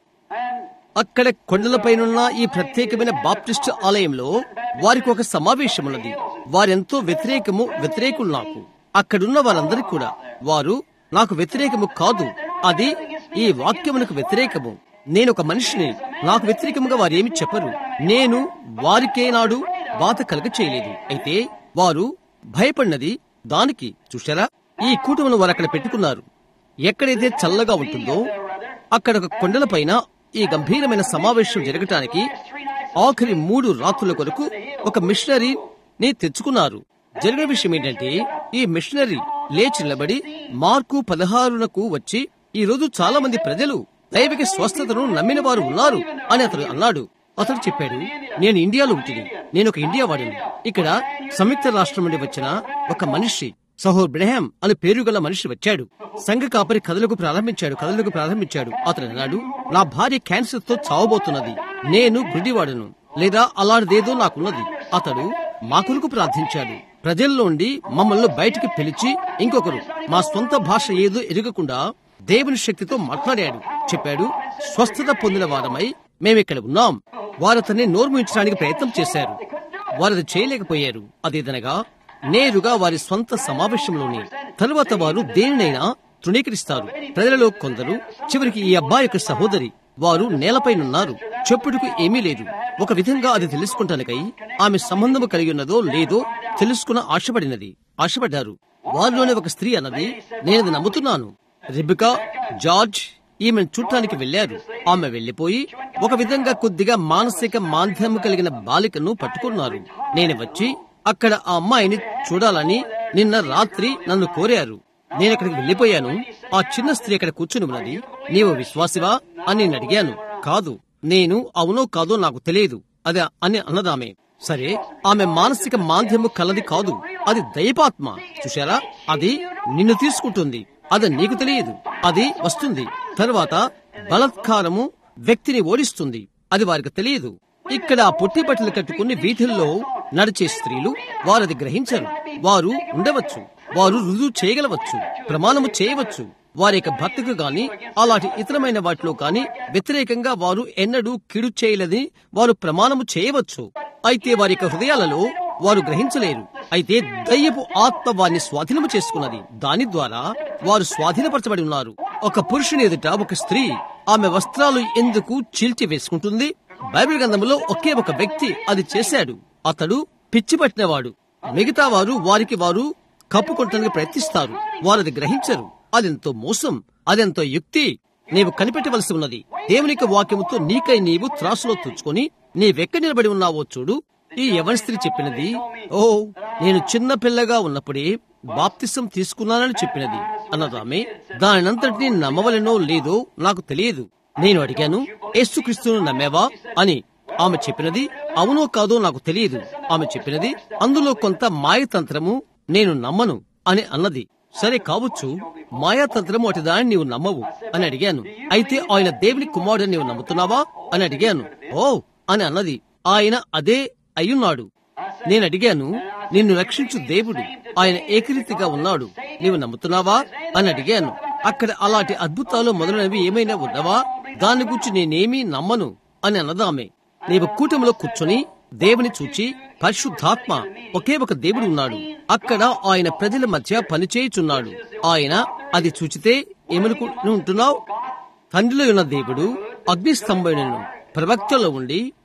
S1: అక్కడ కొండలపైనున్న ఈ ప్రత్యేకమైన బాప్టిస్ట్ ఆలయంలో వారికి ఒక సమావేశం ఉన్నది వారెంతో వ్యతిరేకము వ్యతిరేకులు నాకు అక్కడున్న వారందరికీ కూడా వారు నాకు వ్యతిరేకము కాదు అది ఈ వాక్యమునకు వ్యతిరేకము నేను ఒక మనిషిని నాకు వ్యతిరేకముగా వారు ఏమి చెప్పరు నేను వారికే నాడు బాధ కలగ చేయలేదు అయితే వారు భయపడినది దానికి చూశారా ఈ కూటమును వారు అక్కడ పెట్టుకున్నారు ఎక్కడైతే చల్లగా ఉంటుందో అక్కడ ఒక కొండలపైన ఈ గంభీరమైన సమావేశం జరగటానికి ఆఖరి మూడు రాత్రుల కొరకు ఒక మిషనరీని తెచ్చుకున్నారు జరిగిన విషయం ఏంటంటే ఈ మిషనరీ లేచి నిలబడి మార్కు పదహారునకు వచ్చి ఈ రోజు చాలా మంది ప్రజలు దైవిక స్వస్థతను నమ్మిన వారు ఉన్నారు అని అతడు అన్నాడు అతడు చెప్పాడు నేను ఇండియాలో ఉంటుంది నేను ఒక ఇండియా వాడిని ఇక్కడ సంయుక్త రాష్ట్రం నుండి వచ్చిన ఒక మనిషి సహోర్ బ్రహాం అని పేరు గల మనిషి వచ్చాడు సంఘ కాపరి కథలకు ప్రారంభించాడు కథలకు ప్రారంభించాడు అతను అన్నాడు నా భార్య క్యాన్సర్ తో చావబోతున్నది నేను గుడ్డివాడను లేదా అలాంటిదేదో నాకున్నది అతడు మా కొరకు ప్రార్థించాడు ప్రజల్లోండి మమ్మల్ని బయటికి పిలిచి ఇంకొకరు మా సొంత భాష ఏదో ఎరగకుండా దేవుని శక్తితో మాట్లాడాడు చెప్పాడు స్వస్థత పొందిన వారమై మేమిక్కడ ఉన్నాం వారు అతన్ని నోర్మించడానికి ప్రయత్నం చేశారు వారు అది చేయలేకపోయారు అదేదనగా నేరుగా వారి స్వంత సమావేశంలోని తరువాత వారు దేనినైనా తృణీకరిస్తారు ప్రజలలో కొందరు చివరికి ఈ అబ్బాయి యొక్క సహోదరి వారు నేలపైనున్నారు చెప్పుడుకు ఏమీ లేదు ఒక విధంగా అది తెలుసుకుంటానికై ఆమె సంబంధము కలిగి ఉన్నదో లేదో తెలుసుకున్న ఆశపడినది ఆశపడ్డారు వారిలోనే ఒక స్త్రీ అన్నది నేనది నమ్ముతున్నాను రిబికా జార్జ్ ఈమెను చూడటానికి వెళ్లారు ఆమె వెళ్లిపోయి ఒక విధంగా కొద్దిగా మానసిక మాంద్యం కలిగిన బాలికను పట్టుకున్నారు నేను వచ్చి అక్కడ ఆ అమ్మాయిని చూడాలని నిన్న రాత్రి నన్ను కోరారు నేను అక్కడికి వెళ్లిపోయాను ఆ చిన్న స్త్రీ అక్కడ కూర్చుని ఉన్నది నీవు విశ్వాసివా అని నేను అడిగాను కాదు నేను అవునో కాదో నాకు తెలియదు అదే అని అన్నదామె సరే ఆమె మానసిక మాంద్యము కలది కాదు అది దైపాత్మ చూశారా అది నిన్ను తీసుకుంటుంది అది నీకు తెలియదు అది వస్తుంది తరువాత బలత్కారము వ్యక్తిని ఓడిస్తుంది అది వారికి తెలియదు ఇక్కడ ఆ పొట్టి బట్టలు కట్టుకుని వీధుల్లో నడిచే స్త్రీలు వారు అది గ్రహించరు వారు ఉండవచ్చు వారు రుజువు చేయగలవచ్చు ప్రమాణము చేయవచ్చు వారి యొక్క భర్తకు గాని అలాంటి ఇతరమైన వాటిలో గాని వ్యతిరేకంగా వారు ఎన్నడూ కిడు చేయలేదని వారు ప్రమాణము చేయవచ్చు అయితే వారి యొక్క హృదయాలలో వారు గ్రహించలేరు అయితే దయ్యపు ఆత్మ వారిని స్వాధీనము చేసుకున్నది దాని ద్వారా వారు స్వాధీనపరచబడి ఉన్నారు ఒక పురుషుని ఎదుట ఒక స్త్రీ ఆమె వస్త్రాలు ఎందుకు చీల్చి వేసుకుంటుంది బైబిల్ గ్రంథంలో ఒకే ఒక వ్యక్తి అది చేశాడు అతడు పిచ్చి పట్టినవాడు మిగతా వారు వారికి వారు కప్పుకొట్టడానికి ప్రయత్నిస్తారు వారు అది గ్రహించరు అదెంతో మోసం అదెంతో యుక్తి నీవు కనిపెట్టవలసి ఉన్నది దేవుని యొక్క వాక్యముతో నీకై నీవు త్రాసులో తుచ్చుకొని నీవెక్కడ నిలబడి ఉన్నావో చూడు ఈ యవన స్త్రీ చెప్పినది ఓ నేను చిన్న పిల్లగా ఉన్నప్పుడే బాప్తిసం తీసుకున్నానని చెప్పినది అన్నది ఆమె దానినంతటిని నమ్మవలెనో లేదో నాకు తెలియదు నేను అడిగాను యేసుక్రీస్తును నమ్మేవా అని ఆమె చెప్పినది అవునో కాదో నాకు తెలియదు ఆమె చెప్పినది అందులో కొంత మాయతంత్రము నేను నమ్మను అని అన్నది సరే కావచ్చు మాయాతంత్రము అటు దాన్ని నీవు నమ్మవు అని అడిగాను అయితే ఆయన దేవుని కుమారుడు నీవు నమ్ముతున్నావా అని అడిగాను ఓ అని అన్నది ఆయన అదే అయ్యున్నాడు నేను అడిగాను నిన్ను రక్షించు దేవుడు ఆయన ఏకరీతిగా ఉన్నాడు నీవు నమ్ముతున్నావా అని అడిగాను అక్కడ అలాంటి అద్భుతాలు మొదలైనవి ఏమైనా ఉన్నవా దాని గురించి నేనేమీ నమ్మను అని అన్నదామె నీవు కూటమిలో కూర్చొని దేవుని చూచి పరిశుద్ధాత్మ ఒకే ఒక దేవుడు ఉన్నాడు అక్కడ ఆయన ప్రజల మధ్య పనిచేయుచున్నాడు ఆయన అది చూచితే ఏమనుకుంటున్నావు తండ్రిలో ఉన్న దేవుడు అగ్నిస్తంభులను ప్రవక్తలో ఉండి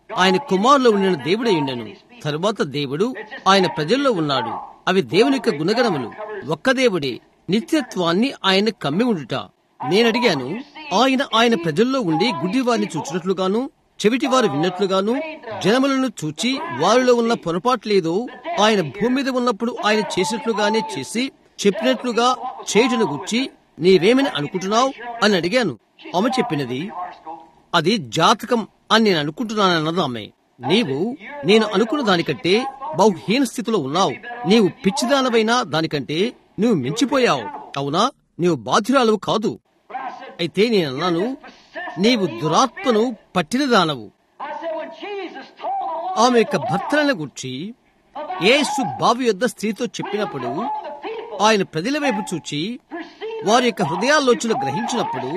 S1: ఆయన కుమారులో ఉండిన దేవుడై ఉండెను తరువాత దేవుడు ఆయన ప్రజల్లో ఉన్నాడు అవి దేవుని యొక్క గుణగణములు ఒక్క దేవుడే నిత్యత్వాన్ని ఆయన కమ్మి ఉండుట నేనడిగాను ఆయన ఆయన ప్రజల్లో ఉండి గుడ్డివారిని చూచినట్లుగాను చెవిటివారు విన్నట్లుగాను జనములను చూచి వారిలో ఉన్న పొరపాట్లేదో ఆయన భూమి మీద ఉన్నప్పుడు ఆయన చేసినట్లుగానే చేసి చెప్పినట్లుగా చేయుటను గుచ్చి నీవేమని అనుకుంటున్నావు అని అడిగాను ఆమె చెప్పినది అది జాతకం అని నేను అనుకుంటున్నానన్నది ఆమె నీవు నేను అనుకున్న దానికంటే బహుహీన స్థితిలో ఉన్నావు నీవు పిచ్చిదానవైనా దానికంటే నువ్వు మించిపోయావు అవునా నీవు బాధ్యురాలవు కాదు అయితే నేనన్నాను నీవు దురాత్మను పట్టిన దానవు
S2: I said, when Jesus told the woman
S1: ఆమె యొక్క భర్తలను గుర్చి యేసు బావి యొద్ద స్త్రీతో చెప్పినప్పుడు
S2: the people
S1: ఆయన ప్రజల వైపు చూచి
S2: perceived
S1: వారి యొక్క హృదయాల్లోచన గ్రహించినప్పుడు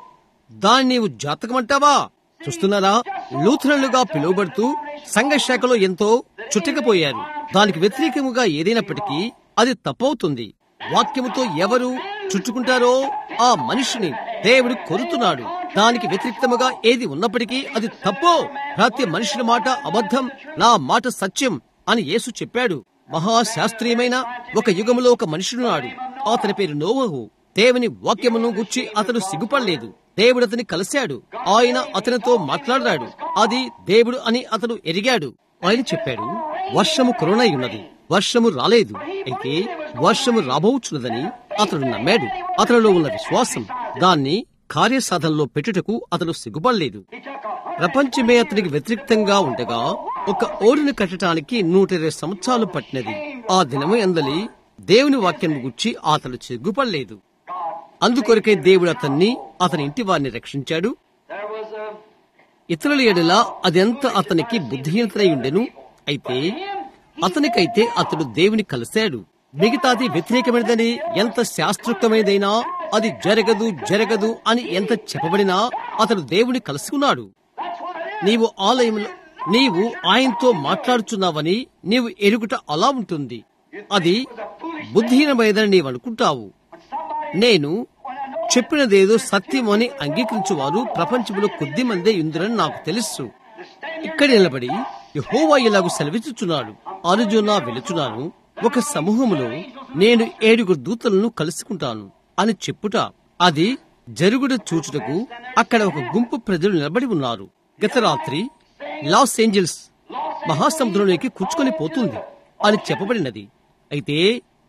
S1: దాన్ని నీవు జాతకమంటావా చూస్తున్నారా లూథరన్లుగా పిలువబడుతూ సంఘ శాఖలో ఎంతో చుట్టకపోయారు దానికి వ్యతిరేకముగా ఏదైనప్పటికీ అది తప్పవుతుంది వాక్యముతో ఎవరు చుట్టుకుంటారో ఆ మనిషిని దేవుడు కొరుతున్నాడు దానికి వ్యతిరేక్తముగా ఏది ఉన్నప్పటికీ అది తప్పో ప్రతి మనిషిని మాట అబద్ధం నా మాట సత్యం అని యేసు చెప్పాడు మహాశాస్త్రీయమైన ఒక యుగములో ఒక మనుషుడున్నాడు అతని పేరు నోవహు దేవుని వాక్యమును గుచ్చి అతడు సిగ్గుపడలేదు దేవుడు అతని కలిశాడు ఆయన అతనితో మాట్లాడాడు అది దేవుడు అని అతడు ఎరిగాడు ఆయన చెప్పాడు వర్షము కరుణై ఉన్నది వర్షము రాలేదు అయితే వర్షము రాబోచున్నదని అతడు నమ్మాడు అతనిలో ఉన్న విశ్వాసం దాన్ని కార్యసాధనలో పెట్టుటకు అతడు సిగ్గుపడలేదు ప్రపంచమే అతనికి వ్యతిరేక్తంగా ఉండగా ఒక ఓడిని కట్టడానికి నూట ఇరవై సంవత్సరాలు పట్టినది ఆ దినము ఎందలి దేవుని వాక్యం గుచ్చి అతడు సిగ్గుపడలేదు అందుకొరకే దేవుడు అతన్ని అతని ఇంటి వారిని రక్షించాడు
S2: there was a
S1: ఇతరుల ఎడల అదెంత అతనికి బుద్ధిహీనతనై ఉండెను అయితే అతనికైతే అతడు దేవుని కలిశాడు మిగతాది వ్యతిరేకమైనదని ఎంత శాస్త్రోక్తమైనదైనా అది జరగదు జరగదు అని ఎంత చెప్పబడినా అతడు దేవుని కలుసుకున్నాడు
S2: that's what it is.
S1: నీవు ఆలయంలో నీవు ఆయనతో మాట్లాడుచున్నావని నీవు ఎరుగుట అలా ఉంటుంది అది బుద్ధిహీనమైనదని నీవు అనుకుంటావు
S2: When somebody
S1: నేను చెప్పినదేదో సత్యం అని అంగీకరించువారు ప్రపంచంలో కొద్ది మందే ఇందురని నాకు తెలుసు ఇక్కడ నిలబడి యెహోవా ఇలాగు సెలవిచ్చుచున్నాడు అరుజునా వెలుచున్నాను ఒక సమూహములో నేను ఏడుగురు దూతలను కలుసుకుంటాను అని చెప్పుట అది జరుగుడ చూచుటకు అక్కడ ఒక గుంపు ప్రజలు నిలబడి ఉన్నారు గత రాత్రి లాస్ ఏంజల్స్ మహాసముద్రంలోకి కూర్చుకొని పోతుంది అని చెప్పబడినది అయితే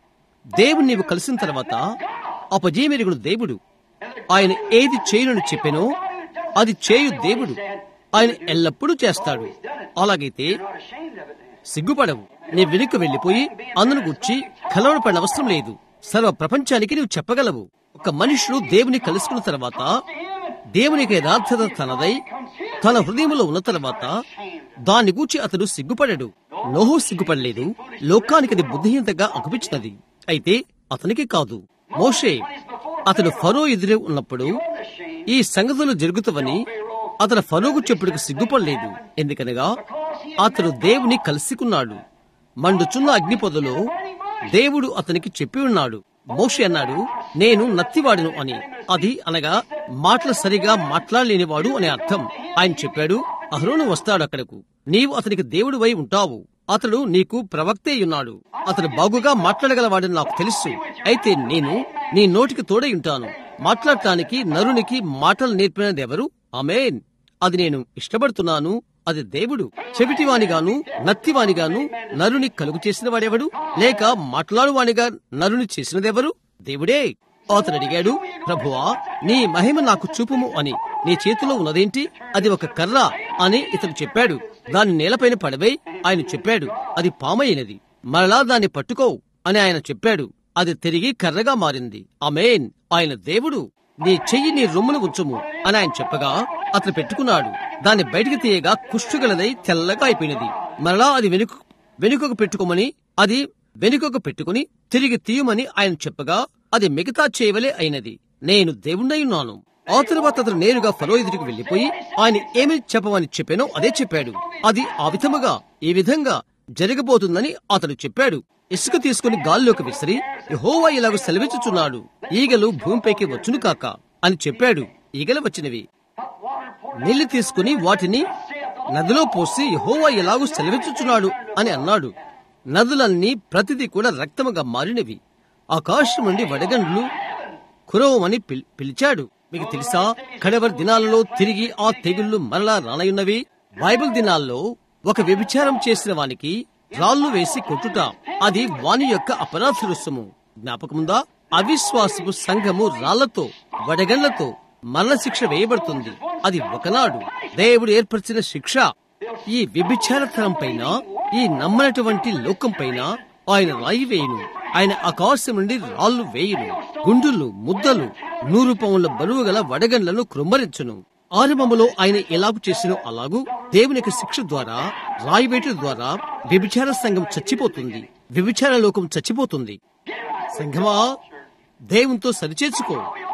S1: దేవుని నీవు కలిసిన తర్వాత అపజయమెరుగుడు దేవుడు ఆయన ఏది చేయనని చెప్పానో అది చేయు దేవుడు ఆయన ఎల్లప్పుడూ చేస్తాడు అలాగైతే
S2: not ashamed of it then.
S1: సిగ్గుపడవు నీ వెనుక వెళ్లిపోయి అందును గుర్చి కలవరపడిన అవసరం లేదు సర్వ ప్రపంచానికి నువ్వు చెప్పగలవు ఒక మనుషుడు దేవుని కలుసుకున్న తర్వాత దేవునికి యథార్థత తనదై తన హృదయంలో ఉన్న తర్వాత దాన్ని గూర్చి అతడు సిగ్గుపడడు నోహు సిగ్గుపడలేదు లోకానికి అది బుద్ధిహీనతగా అనిపించినది అయితే అతనికి కాదు మోషే అతడు ఫరో ఎదురే ఉన్నప్పుడు ఈ సంగతులు జరుగుతావని అతడు ఫరోకు చెప్పుడుకు సిగ్గుపడలేదు ఎందుకనగా అతడు దేవుని కలుసుకున్నాడు మండుచున్న అగ్నిపొదలో దేవుడు అతనికి చెప్పి ఉన్నాడు మోషే అన్నాడు నేను నత్తివాడును అని అది అనగా మాటలు సరిగా మాట్లాడలేనివాడు అనే అర్థం ఆయన చెప్పాడు అహరోను వస్తాడు అక్కడకు నీవు అతనికి దేవుడు వై ఉంటావు అతడు నీకు ప్రవక్తే ఉన్నాడు అతడు బాగుగా మాట్లాడగలవాడని నాకు తెలుసు అయితే నేను నీ నోటికి తోడై ఉంటాను మాట్లాడటానికి నరునికి మాటలు నేర్పినది ఎవరు ఆమేన్ అది నేను ఇష్టపడుతున్నాను అది దేవుడు చెవిటివానిగాను నత్తివానిగాను నరుని కలుగు చేసిన వాడెవడు లేక మాట్లాడువానిగా నరుని చేసినదెవరు దేవుడే అతను అడిగాడు ప్రభువా నీ మహిమ నాకు చూపుము అని నీ చేతిలో ఉన్నదేంటి అది ఒక కర్ర అని ఇతడు చెప్పాడు దాన్ని నేలపైన పడవై ఆయన చెప్పాడు అది పామైనది మరలా దాన్ని పట్టుకో అని ఆయన చెప్పాడు అది తిరిగి కర్రగా మారింది ఆమేన్ ఆయన దేవుడు నీ చెయ్యి నీ రొమ్మును ఉంచుము అని ఆయన చెప్పగా అతను పెట్టుకున్నాడు దాన్ని బయటికి తీయగా కుష్టుగలదై తెల్లగా అయిపోయినది మరలా అది వెనుక వెనుకకు పెట్టుకోమని అది వెనుకకు పెట్టుకుని తిరిగి తీయమని ఆయన చెప్పగా అది మిగతా చేయవలే అయినది నేను దేవుణ్ణై ఉన్నాను ఆ తరువాత అతను నేరుగా ఫలో ఎదుటికి వెళ్లిపోయి ఆయన ఏమి చెప్పమని చెప్పానో అదే చెప్పాడు అది ఆ విధముగా ఈ విధంగా జరగబోతుందని అతడు చెప్పాడు ఇసుక తీసుకుని గాల్లోకి విసిరి యెహోవా ఇలాగ సెలవిచ్చుచున్నాడు ఈగలు భూమిపైకి వచ్చును కాక అని చెప్పాడు ఈగలు వచ్చినవి నీళ్లు తీసుకుని వాటిని నదిలో పోసి యహోవా ఎలాగూ సెలవిచ్చుచున్నాడు అని అన్నాడు నదులన్నీ ప్రతిదీ కూడా రక్తముగా మారినవి ఆకాశం నుండి వడగండ్లు కురవమని పిల్- పిలిచాడు మీకు తెలుసా కడవరి దినాలలో తిరిగి ఆ తెగుళ్లు మరలా రానయున్నవి బైబిల్ దినాల్లో ఒక వ్యభిచారం చేసిన వానికి రాళ్లు వేసి కొట్టుట అది వాని యొక్క అపరాధ రుసుము జ్ఞాపకముందా అవిశ్వాసపు సంఘము రాళ్లతో వడగండ్లతో మరణ శిక్ష వేయబడుతుంది అది ఒకనాడు దేవుడు ఏర్పరిచిన శిక్ష ఈ వ్యభిచారతరం పైన ఈ నమ్మనటువంటి లోకం పైన ఆయన రాయి వేయును ఆయన ఆకాశం నుండి రాళ్లు వేయును గుండులు ముద్దలు నూరు పౌన్ల బరువు గల వడగండ్లను కృమ్మరించును ఆరంభములో ఆయన ఎలాగు చేసినో అలాగూ దేవుని యొక్క శిక్ష ద్వారా రాయివేట ద్వారా వ్యభిచార సంఘం చచ్చిపోతుంది వ్యభిచార లోకం చచ్చిపోతుంది సంఘమా దేవునితో సరిచేర్చుకో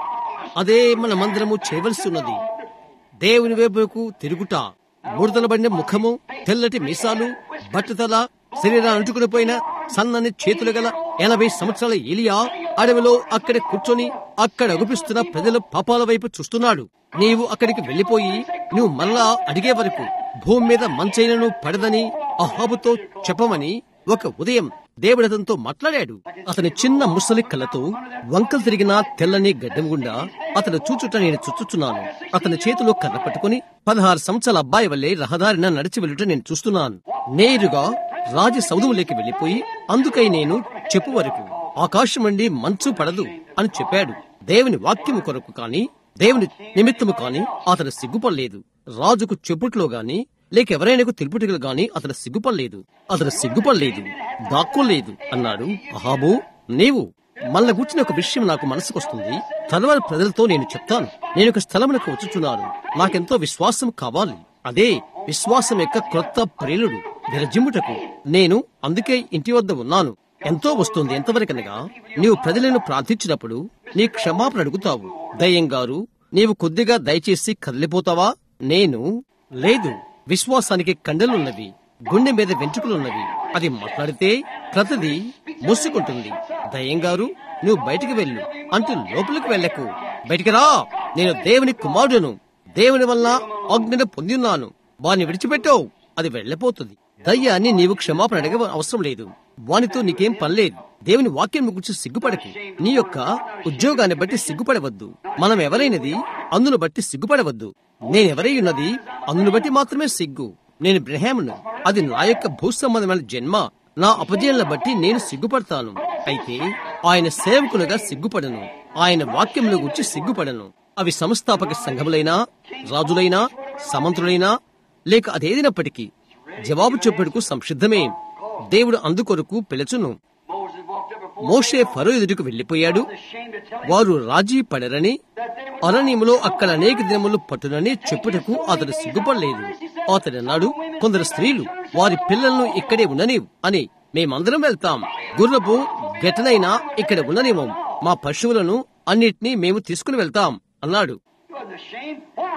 S1: అదే మన మందిరము చేయవలసి ఉన్నది దేవుని వైపుకు తిరుగుట ముడతలబడిన ముఖము తెల్లటి మీసాలు బట్టతల శరీరాన్ని అంటుకుని పోయిన సన్నని చేతులు గల ఎనభై సంవత్సరాల ఏలియా అడవిలో అక్కడ కూర్చొని అక్కడ అగుపిస్తున్న ప్రజల పాపాల వైపు చూస్తున్నాడు నీవు అక్కడికి వెళ్లిపోయి నువ్వు మరలా అడిగే వరకు భూమి మీద మంచైనను పడదని అహాబుతో చెప్పమని ఒక ఉదయం దేవుడు అతనితో మాట్లాడాడు అతని చిన్న ముసలి కళ్ళతో వంకలు తిరిగిన తెల్లని గడ్డం గుండా అతను చూచుట నేను చుచ్చుచున్నాను అతని చేతిలో కర్ర పట్టుకుని పదహారు సంవత్సరాల అబ్బాయి వల్లే రహదారిన నడిచి వెళ్ళుట నేను చూస్తున్నాను నేరుగా రాజ సౌధంలోకి వెళ్లిపోయి అందుకై నేను చెప్పు వరకు ఆకాశం నుండి మంచు పడదు అని చెప్పాడు దేవుని వాక్యము కొరకు కాని దేవుని నిమిత్తము కాని అతను సిగ్గుపడలేదు రాజుకు చెప్పుట్లో గాని లేక ఎవరైనా తెలుపుటికలు గాని అతను సిగ్గుపడలేదు అతను సిగ్గుపడలేదు దాక్కోలేదు అన్నాడు అహాబు నీవు మళ్ళ కూర్చుని ఒక విషయం నాకు మనసుకొస్తుంది తలవారి ప్రజలతో నేను చెప్తాను నేను ఒక స్థలమునకు వచ్చుచున్నాను నాకెంతో విశ్వాసం కావాలి అదే విశ్వాసం యొక్క క్రొత్త ప్రేలుడు విరజిమ్ముటకు నేను అందుకే ఇంటి వద్ద ఉన్నాను ఎంతో వస్తుంది ఎంతవరకనగా నీవు ప్రజలను ప్రార్థించినప్పుడు నీ క్షమాపణ అడుగుతావు దయ్యం గారు నీవు కొద్దిగా దయచేసి కదిలిపోతావా నేను లేదు విశ్వాసానికి కండలున్నవి గుండె మీద వెంట్రుకలున్నవి అది మాట్లాడితే ప్రతిదీ మూసుకుంటుంది దయ్యం గారు నువ్వు బయటికి వెళ్ళు అంటూ లోపలికి వెళ్ళకు బయటికి రా నేను దేవుని కుమారుడును దేవుని వల్ల ఆజ్ఞను పొందిన్నాను వాని విడిచిపెట్టావు అది వెళ్ళిపోతుంది దయ్యాన్ని నీవు క్షమాపణ అడగ అవసరం లేదు వానితో నీకేం పనిలేదు దేవుని వాక్యం గురించి సిగ్గుపడకు నీ యొక్క ఉద్యోగాన్ని బట్టి సిగ్గుపడవద్దు మనం ఎవరైనది అందును బట్టి సిగ్గుపడవద్దు నేనెవరై ఉన్నది అందును బట్టి మాత్రమే సిగ్గు నేను బ్రహామును అది నా యొక్క భూ సంబంధమైన జన్మ నా అపజయాలను బట్టి నేను సిగ్గుపడతాను అయితే ఆయన సేవకులుగా సిగ్గుపడను ఆయన వాక్యముల గురించి సిగ్గుపడను అవి సంస్థాపక సంఘములైనా రాజులైనా సమంతులైనా లేక అదేదినప్పటికీ జవాబు చెప్పుడుకు సంసిద్ధమే దేవుడు అందుకొరకు పిలుచును
S2: Moses walked up before
S1: మోషే ఫరో ఎదుటికి వెళ్లిపోయాడు
S2: ashamed to tell him
S1: వారు రాజీ పడరని అరణ్యములో అక్కడ అనేక దినములు పట్టునని చెప్పుటకు అతడు సిగ్గుపడలేదు అతడు అన్నాడు కొందరు స్త్రీలు వారి పిల్లలను ఇక్కడే ఉండనివు అని మేమందరం వెళ్తాం గుర్రపు గెటనైనా ఇక్కడ ఉండనివ్వం మా పశువులను అన్నిటినీ మేము తీసుకుని వెళ్తాం అన్నాడు
S2: he wasn't ashamed. Why?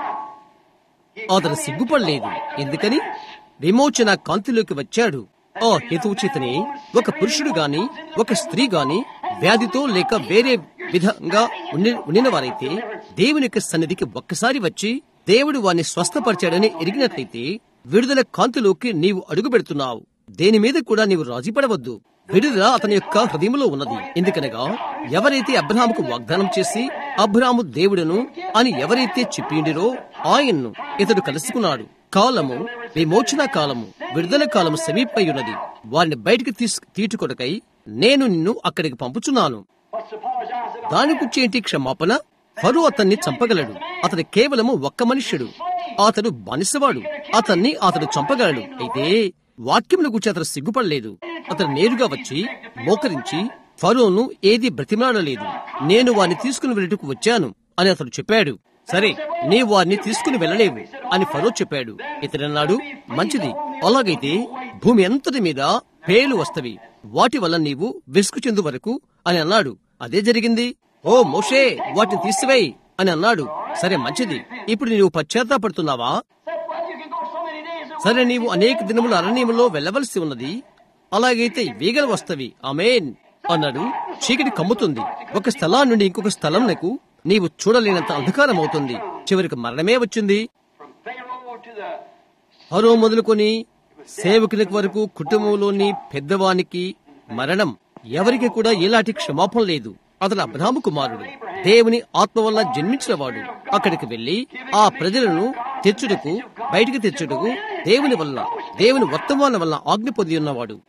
S2: He
S1: అతడు సిగ్గుపడలేదు ఎందుకని విమోచన కాంతిలోకి వచ్చాడు ఆ హేతువు చేతనే ఒక పురుషుడు గాని ఒక స్త్రీ గాని వ్యాధితో లేక వేరే విధంగా ఉండి ఉండిన వారైతే దేవుని యొక్క సన్నిధికి ఒక్కసారి వచ్చి దేవుడు వారిని స్వస్థపరిచాడని ఎరిగినట్లయితే విడుదల కాంతిలోకి నీవు అడుగు పెడుతున్నావు దేని మీద కూడా నీవు రాజీపడవద్దు విడుదల అతని యొక్క హృదయంలో ఉన్నది ఎందుకనగా ఎవరైతే అబ్రహాముకు వాగ్దానం చేసి అబ్రహాము దేవుడను అని ఎవరైతే చెప్పిండిరో ఆయన్ను ఇతడు కలుసుకున్నాడు కాలము విమోచన కాలము విడుదల కాలము సమీపై ఉన్నది వారిని బయటికి తీసు తీటుకొడకై నేను నిన్ను అక్కడికి పంపుచున్నాను
S2: What's the apologize about?
S1: దాని గురించి ఏంటి క్షమాపణ ఫరు అతన్ని చంపగలడు అతడు కేవలము ఒక్క మనుష్యుడు అతడు బానిసవాడు అతన్ని అతడు చంపగలడు అయితే వాక్యముల గురించి అతడు సిగ్గుపడలేదు అతడు నేరుగా వచ్చి మోకరించి ఫరోను ఏది బ్రతిమాడలేదు నేను వారిని తీసుకుని వెళ్ళటకు వచ్చాను అని అతడు చెప్పాడు సరే నీవు వారిని తీసుకుని వెళ్ళలేవు అని ఫరో చెప్పాడు ఇతడన్నాడు మంచిది అలాగైతే భూమి అంతటి మీద పేలు వస్తవి వాటి వల్ల నీవు విసుగు చెందు వరకు అని అన్నాడు అదే జరిగింది ఓ మోషే వాటిని తీసివేయి అని అన్నాడు సరే మంచిది ఇప్పుడు నీవు పశ్చాత్తాపడుతున్నావా
S2: Said, well, you can go so many days.
S1: సరే నీవు అనేక దినములు అరణ్యములో వెళ్ళవలసి ఉన్నది అలాగైతే వీగలు వస్తవి ఆమెన్ అన్నాడు చీకటి కమ్ముతుంది ఒక స్థలం నుండి ఇంకొక స్థలంకు నీవు చూడలేనంత అంధకారం అవుతుంది చివరికి మరణమే వచ్చింది
S2: From Pharaoh to the
S1: హరో మొదలుకొని సేవకునికి వరకు కుటుంబంలోని పెద్దవానికి మరణం ఎవరికి కూడా ఎలాంటి క్షమాపణ లేదు అతను అబ్రహాము కుమారుడు దేవుని ఆత్మ వల్ల జన్మించినవాడు అక్కడికి వెళ్లి ఆ ప్రజలను తెచ్చుటకు బయటికి తెచ్చుటకు దేవుని వల్ల దేవుని వర్తమానం వల్ల ఆజ్ఞ పొంది ఉన్నవాడు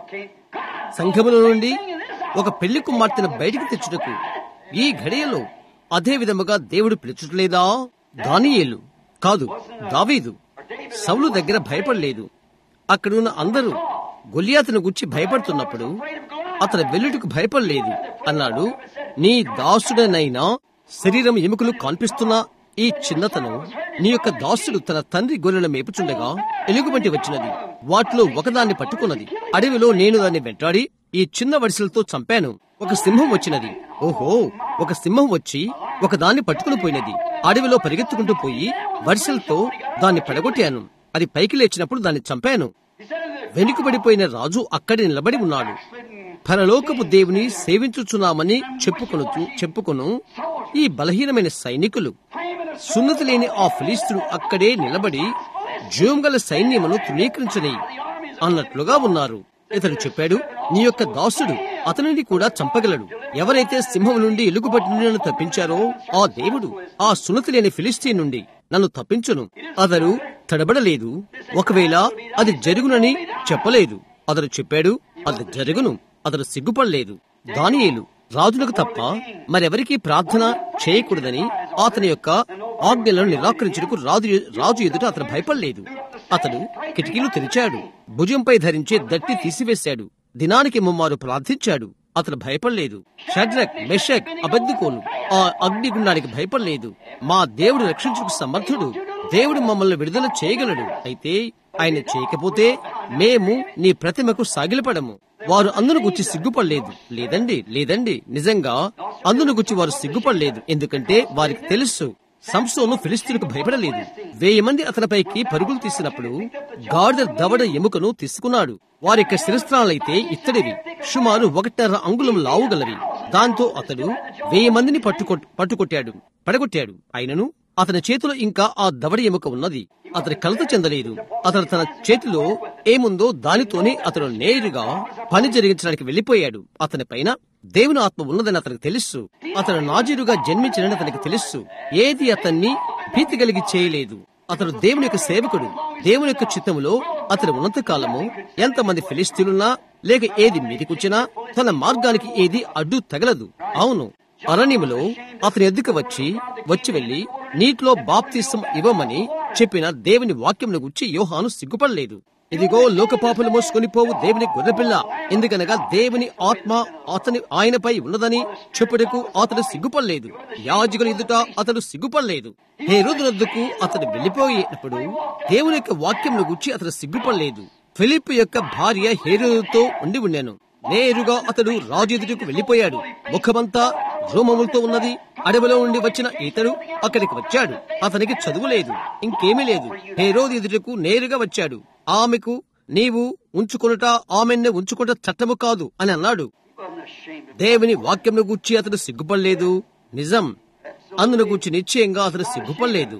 S1: సంఘముల నుండి ఒక పెళ్లి కుమార్తెను బయటికి తెచ్చుటకు ఈ ఘడియలో అదే విధముగా దేవుడు పిలుచుటలేదా దానియేలు కాదు దావీదు సౌలు దగ్గర భయపడలేదు అక్కడున్న అందరూ గొలియాతను గుచ్చి భయపడుతున్నప్పుడు అతని వెల్లుడికి భయపడలేదు అన్నాడు నీ దాసుడనైనా శరీరం ఎముకలు కనిపిస్తున్న ఈ చిన్నతను నీ యొక్క దాసుడు తన తండ్రి గొర్రెల మేపుచుండగా ఎలుగుబంటి వచ్చినది వాటిలో ఒకదాన్ని పట్టుకున్నది అడవిలో నేను దాన్ని వెంటాడి ఈ చిన్న వడిసెలతో చంపాను ఒక సింహం వచ్చినది ఓహో ఒక సింహం వచ్చి ఒక దాన్ని పట్టుకుని పోయినది అడవిలో పరిగెత్తుకుంటూ పోయి వడిసెలతో దాన్ని పడగొట్టాను అది పైకి లేచినప్పుడు దాన్ని చంపాను వెనుకబడిపోయిన రాజు అక్కడి నిలబడి ఉన్నాడు పరలోకపు దేవుని సేవించుచున్నామని చెప్పుకొను చెప్పుకొను ఈ బలహీనమైన సైనికులు సున్నతి లేని ఆ ఫిలిస్తుడు అక్కడే నిలబడి జోంగల సైన్యమును తృణీకరించని అన్నట్లుగా ఉన్నారు ఇతడు చెప్పాడు నీ యొక్క దాసుడు అతనిని కూడా చంపగలడు ఎవరైతే సింహం నుండి ఎలుగుబట్టి నుండి నన్ను తప్పించారో ఆ దేవుడు ఆ సున్నతి లేని ఫిలిస్తీన్ నుండి నన్ను తప్పించును అతడు తడబడలేదు ఒకవేళ అది జరుగునని చెప్పలేదు అతడు చెప్పాడు అది జరుగును అతడు సిగ్గుపడలేదు దానియేలు రాజులకు తప్ప మరెవరికీ ప్రార్థన చేయకూడదని అతని యొక్క ఆజ్ఞలను నిరాకరించుటకు రాజు రాజు ఎదుట అతను భయపడలేదు అతడు కిటికీలు తెరిచాడు భుజంపై ధరించే దట్టి తీసివేశాడు దినానికి ముమ్మారు ప్రార్థించాడు అతను భయపడలేదు షడ్రక్ మెషక్ అబద్ధికోలు ఆ అగ్నిగుండానికి భయపడలేదు మా దేవుడు రక్షించుకు సమర్థుడు దేవుడు మమ్మల్ని విడుదల చేయగలడు అయితే ఆయన చేయకపోతే మేము నీ ప్రతిమకు సాగిలపడము వారు అందును గుచ్చి సిగ్గుపడలేదు లేదండి లేదండి నిజంగా అందును గుచ్చి వారు సిగ్గుపడలేదు ఎందుకంటే వారికి తెలుసు సంసోను ఫిలిస్తీన్కు భయపడలేదు వెయ్యి మంది అతనిపైకి పరుగులు తీసినప్పుడు గాడిద దవడ ఎముకను తీసుకున్నాడు వారి యొక్క శిరస్త్రాలైతే ఇత్తడివి సుమారు ఒకటిన్నర అంగుళం లావుగలవి దాంతో అతడు వెయ్యి మందిని పట్టుకొ పట్టుకొట్టాడు పడగొట్టాడు అయినను అతని చేతిలో ఇంకా ఆ దవడ ఎముక ఉన్నది అతని కలత చెందలేదు అతను తన చేతిలో ఏముందో దానితోనే అతను నేరుగా పని జరిగించడానికి వెళ్లిపోయాడు అతని పైన దేవుని ఆత్మ ఉన్నదని అతనికి తెలుసు అతను నాజీరుగా జన్మించినని అతనికి తెలుసు ఏది అతన్ని భీతి కలిగి చేయలేదు అతడు దేవుని యొక్క సేవకుడు దేవుని యొక్క చిత్తములో అతని ఉన్నత కాలము ఎంతమంది ఫిలిస్తీనున్నా లేక ఏది మీదికొచ్చినా తన మార్గానికి ఏది అడ్డు తగలదు అవును అరణ్యములో అతని ఎద్దుకు వచ్చి వచ్చి వెళ్లి నీటిలో బాప్తిసం ఇవ్వమని చెప్పిన దేవుని వాక్యంను గురించి యోహాను సిగ్గుపడలేదు ఇదిగో లోక పాపులు మోసుకొని పోవు దేవుని గొర్రెపిల్ల ఎందుకనగా దేవుని ఆత్మ అతని ఆయనపై ఉన్నదని చెప్పుటకు అతడు సిగ్గుపడలేదు యాజకుల ఎదుట అతడు సిగ్గుపడలేదు హే రుదునద్దుకు అతడు వెళ్లిపోయినప్పుడు దేవుని యొక్క వాక్యంను గురించి అతడు సిగ్గుపడలేదు ఫిలిప్ యొక్క భార్య హేరుతో ఉండి ఉండాను నేరుగా అతడు రాజు ఎదుటకు వెళ్లిపోయాడు ముఖమంతా రోమములతో ఉన్నది అడవిలో ఉండి వచ్చిన ఇతడు అక్కడికి వచ్చాడు అతనికి చదువు లేదు ఇంకేమీ లేదు హేరోది ఎదుటకు నేరుగా వచ్చాడు ఆమెకు నీవు ఉంచుకొనుట ఆమెను ఉంచుకొనుట చట్టము కాదు అని అన్నాడు దేవుని వాక్యంను గూర్చి అతడు సిగ్గుపడలేదు నిజం అందును గూర్చి నిశ్చయంగా అతడు సిగ్గుపడలేదు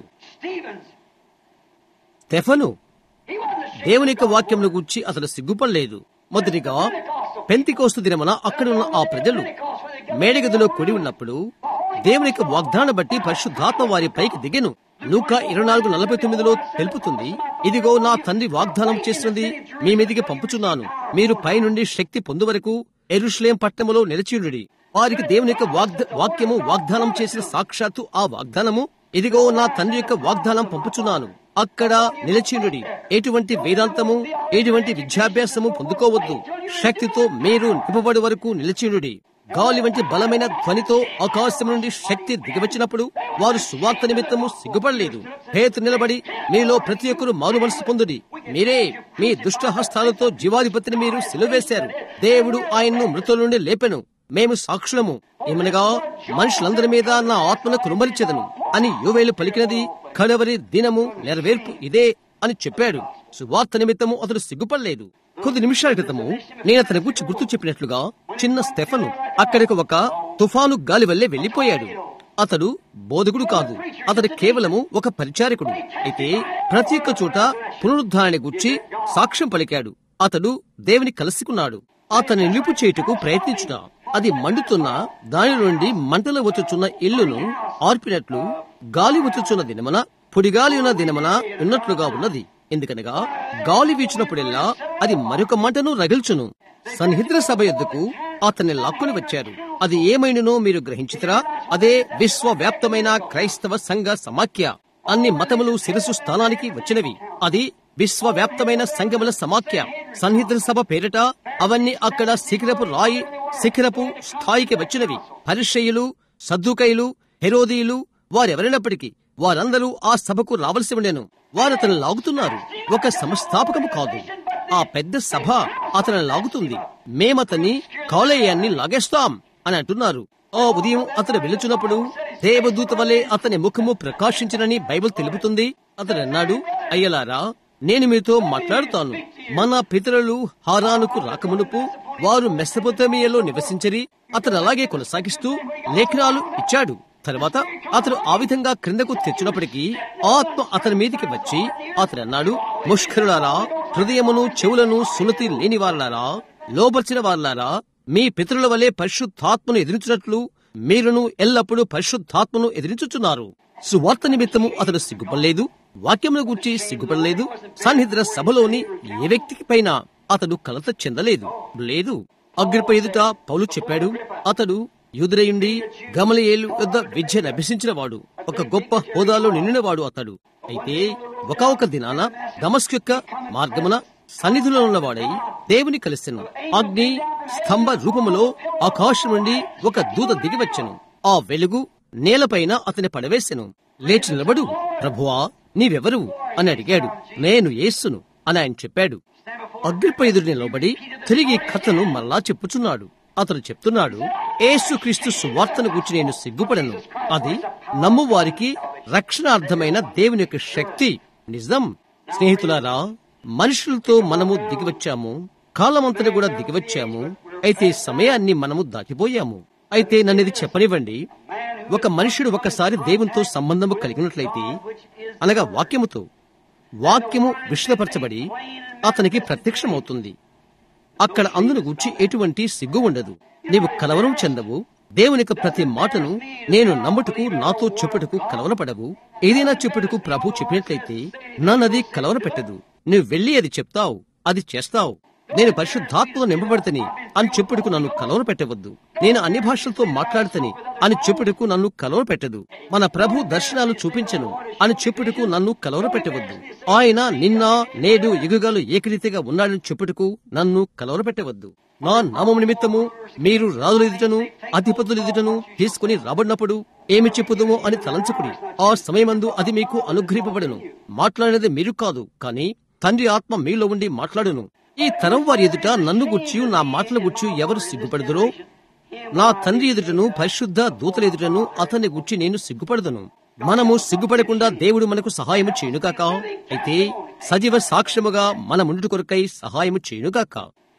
S1: స్టెఫను దేవుని యొక్క వాక్యంను గూర్చి అతడు సిగ్గుపడలేదు మొదటిగా పెంతికోస్తు దినమున అక్కడున్న ఆ ప్రజలు మేడగదిలో కొడి ఉన్నప్పుడు దేవుని యొక్క వాగ్దానం బట్టి పరిశుద్ధాత్మ వారి పైకి దిగెను లూక ఇరవై నాలుగు నలభై తొమ్మిదిలో తెలుపుతుంది ఇదిగో నా తండ్రి వాగ్దానం చేస్తున్నది మీ మీదికి పంపుచున్నాను మీరు పైనుండి శక్తి పొందు వరకు ఎరుషులేం పట్టణములో నిలిచియుడి వారికి దేవుని యొక్క వాగ్ద వాక్యము వాగ్దానం చేసిన సాక్షాత్తు ఆ వాగ్దానము ఇదిగో నా తండ్రి యొక్క వాగ్దానం పంపుచున్నాను అక్కడ నిలిచినుడి ఎటువంటి వేదాంతము ఎటువంటి విద్యాభ్యాసము పొందుకోవద్దు శక్తితో మీరు నింపబడి వరకు నిలిచినుడి గాలి వంటి బలమైన ధ్వనితో ఆకాశం నుండి శక్తి దిగవచ్చినప్పుడు వారు సువార్త నిమిత్తము సిగ్గుపడలేదు పేతు నిలబడి మీలో ప్రతి ఒక్కరు మారు మనసు పొందుడి మీరే మీ దుష్ట హస్తాలతో జీవాధిపతిని మీరు సిలువేశారు దేవుడు ఆయన్ను మృతుల నుండి లేపెను మేము సాక్షులము ఏమనగా మనుషులందరి మీద నా ఆత్మను కురుమరించదను అని యువేలు పలికినది కడవరి దినము నెరవేర్పు ఇదే అని చెప్పాడు సువార్త నిమిత్తము అతడు సిగ్గుపడలేదు కొద్ది నిమిషాల క్రితము నేను అతని గురించి గుర్తు చెప్పినట్లుగా చిన్న స్టెఫను అక్కడికి ఒక తుఫాను గాలి వల్లే వెళ్లిపోయాడు అతడు బోధకుడు కాదు అతడు కేవలము ఒక పరిచారకుడు అయితే ప్రతి ఒక్క చోట పునరుద్ధారణ గుర్చి సాక్ష్యం పలికాడు అతడు దేవుని కలుసుకున్నాడు అతని నిలుపు చేయుటకు ప్రయత్నించుట అది మండుతున్న దాని నుండి మంటలు వచ్చుచున్న ఇల్లును ఆర్పినట్లు గాలి వచ్చుచున్న దినమన పొడిగాలి ఉన్న దినమన ఉన్నట్లుగా ఉన్నది ఎందుకనగా గాలి వీచినప్పుడెల్లా అది మరొక మంటను రగిల్చును సన్నిహితుల సభ యొద్దకు అతన్ని లాక్కుని వచ్చారు అది ఏమైననో మీరు గ్రహించితరా అదే విశ్వవ్యాప్తమైన క్రైస్తవ సంఘ సమాఖ్య అన్ని మతములు శిరసు స్థానానికి వచ్చినవి అది విశ్వవ్యాప్తమైన సంఘముల సమాఖ్య సన్నిహితుల సభ పేరిట అవన్నీ అక్కడ శిఖరపు రాయి శిఖరపు స్థాయికి వచ్చినవి పరిషయులు సద్దుకైలు హెరోదీయులు వారెవరైనప్పటికీ వారందరూ ఆ సభకు రావలసి ఉండెను వారు అతను లాగుతున్నారు ఒక సంస్థాపకము కాదు ఆ పెద్ద సభ అతను లాగుతుంది మేమతని కాలేయాన్ని లాగేస్తాం అని అంటున్నారు ఆ ఉదయం అతను వెలుచున్నప్పుడు దేవదూత వలె అతని ముఖము ప్రకాశించినని బైబిల్ తెలుపుతుంది అతడు అన్నాడు అయ్యలారా నేను మీతో మాట్లాడుతాను మన పితరులు హారానుకు రాకమునుపు వారు మెస్సపోతమియలో నివసించరి అతను అలాగే కొనసాగిస్తూ లేఖనాలు ఇచ్చాడు తర్వాత అతను ఆ విధంగా క్రిందకు తెచ్చినప్పటికీ ఆత్మ అతని మీదికి వచ్చి అతను అన్నాడు ముష్కరులారా హృదయమును చెవులను సునతి లేని వారులారా లోపర్చిన వారులారా మీ పితరుల వలె పరిశుద్ధాత్మను ఎదిరించినట్లు మీరును ఎల్లప్పుడూ పరిశుద్ధాత్మను ఎదిరించుచున్నారు సువార్త నిమిత్తము అతడు సిగ్గుపడలేదు వాక్యమును గురించి సిగ్గుపడలేదు సన్నిహితుల సభలోని ఏ వ్యక్తికి పైన అతడు కలత చెందలేదు లేదు అగ్రిప ఎదుట పౌలు చెప్పాడు అతడు యూదురయుండి గమలయేలు యొద్ద విద్యను అభ్యసించిన వాడు ఒక గొప్ప హోదాలో నిండినవాడు అతడు అయితే ఒక ఒక దినాన దమస్కు యొక్క మార్గమున సన్నిధిలో ఉన్నవాడై దేవుని కలిసెను అగ్ని స్తంభ రూపములో ఆకాశం నుండి ఒక దూత దిగివచ్చెను ఆ వెలుగు నేలపైన అతని పడవేసెను లేచి నిలబడు ప్రభువా నీవెవరు అని అడిగాడు నేను యేసును అని ఆయన చెప్పాడు అగ్రిప ఎదురు నిలబడి తిరిగి కథను మళ్ళా చెప్పుచున్నాడు అతను చెప్తున్నాడు ఏసుక్రీస్తు సువార్తను గురించి నేను సిగ్గుపడను అది నమ్ము వారికి రక్షణార్థమైన దేవుని యొక్క శక్తి నిజం స్నేహితులారా మనుషులతో మనము దిగివచ్చాము కాలమంతటి కూడా దిగివచ్చాము అయితే సమయాన్ని మనము దాటిపోయాము అయితే నన్ను చెప్పనివ్వండి ఒక మనుషుడు ఒకసారి దేవునితో సంబంధము కలిగినట్లయితే అనగా వాక్యముతో వాక్యము విషదపరచబడి అతనికి ప్రత్యక్షమవుతుంది అక్కడ అందును గూర్చి ఎటువంటి సిగ్గు ఉండదు నీవు కలవరం చెందవు దేవుని యొక్క ప్రతి మాటను నేను నమ్ముటకు నాతో చెప్పుటకు కలవరపడవు ఏదైనా చెప్పుటకు ప్రభు చెప్పినట్లయితే నన్నది కలవర పెట్టదు నువ్వు వెళ్లి అది చెప్తావు అది చేస్తావు నేను పరిశుద్ధాత్మలో నింపబడతని అని చెప్పుటకు నన్ను కలవర పెట్టవద్దు నేను అన్ని భాషలతో మాట్లాడతని అని చెప్పుటకు నన్ను కలవర పెట్టదు మన ప్రభు దర్శనాలు చూపించను అని చెప్పుటకు నన్ను కలవర పెట్టవద్దు ఆయన నిన్న నేడు యుగగాలు ఏకరీతిగా ఉన్నాడని చెప్పుటకు నన్ను కలవర పెట్టవద్దు నా నామము నిమిత్తము మీరు రాజుల ఎదుటను అధిపతుల ఎదుటను తీసుకుని రాబడినప్పుడు ఏమి చెప్పుదుమో అని తలంచుకుడి ఆ సమయమందు అది మీకు అనుగ్రహింపబడను మాట్లాడేది మీరు కాదు కానీ తండ్రి ఆత్మ మీలో ఉండి మాట్లాడును ఈ తరం వారి ఎదుట నన్ను గుర్చి నా మాటల గుర్చి ఎవరు సిగ్గుపడదురో నా తండ్రి ఎదుటను పరిశుద్ధ దూతల ఎదుటను అతన్ని గుర్చి నేను సిగ్గుపడదను మనము సిగ్గుపడకుండా దేవుడు మనకు సహాయము చేయునుగాక అయితే సజీవ సాక్ష్యముగా మన ముందు కొరకై సహాయము చేయునుగాక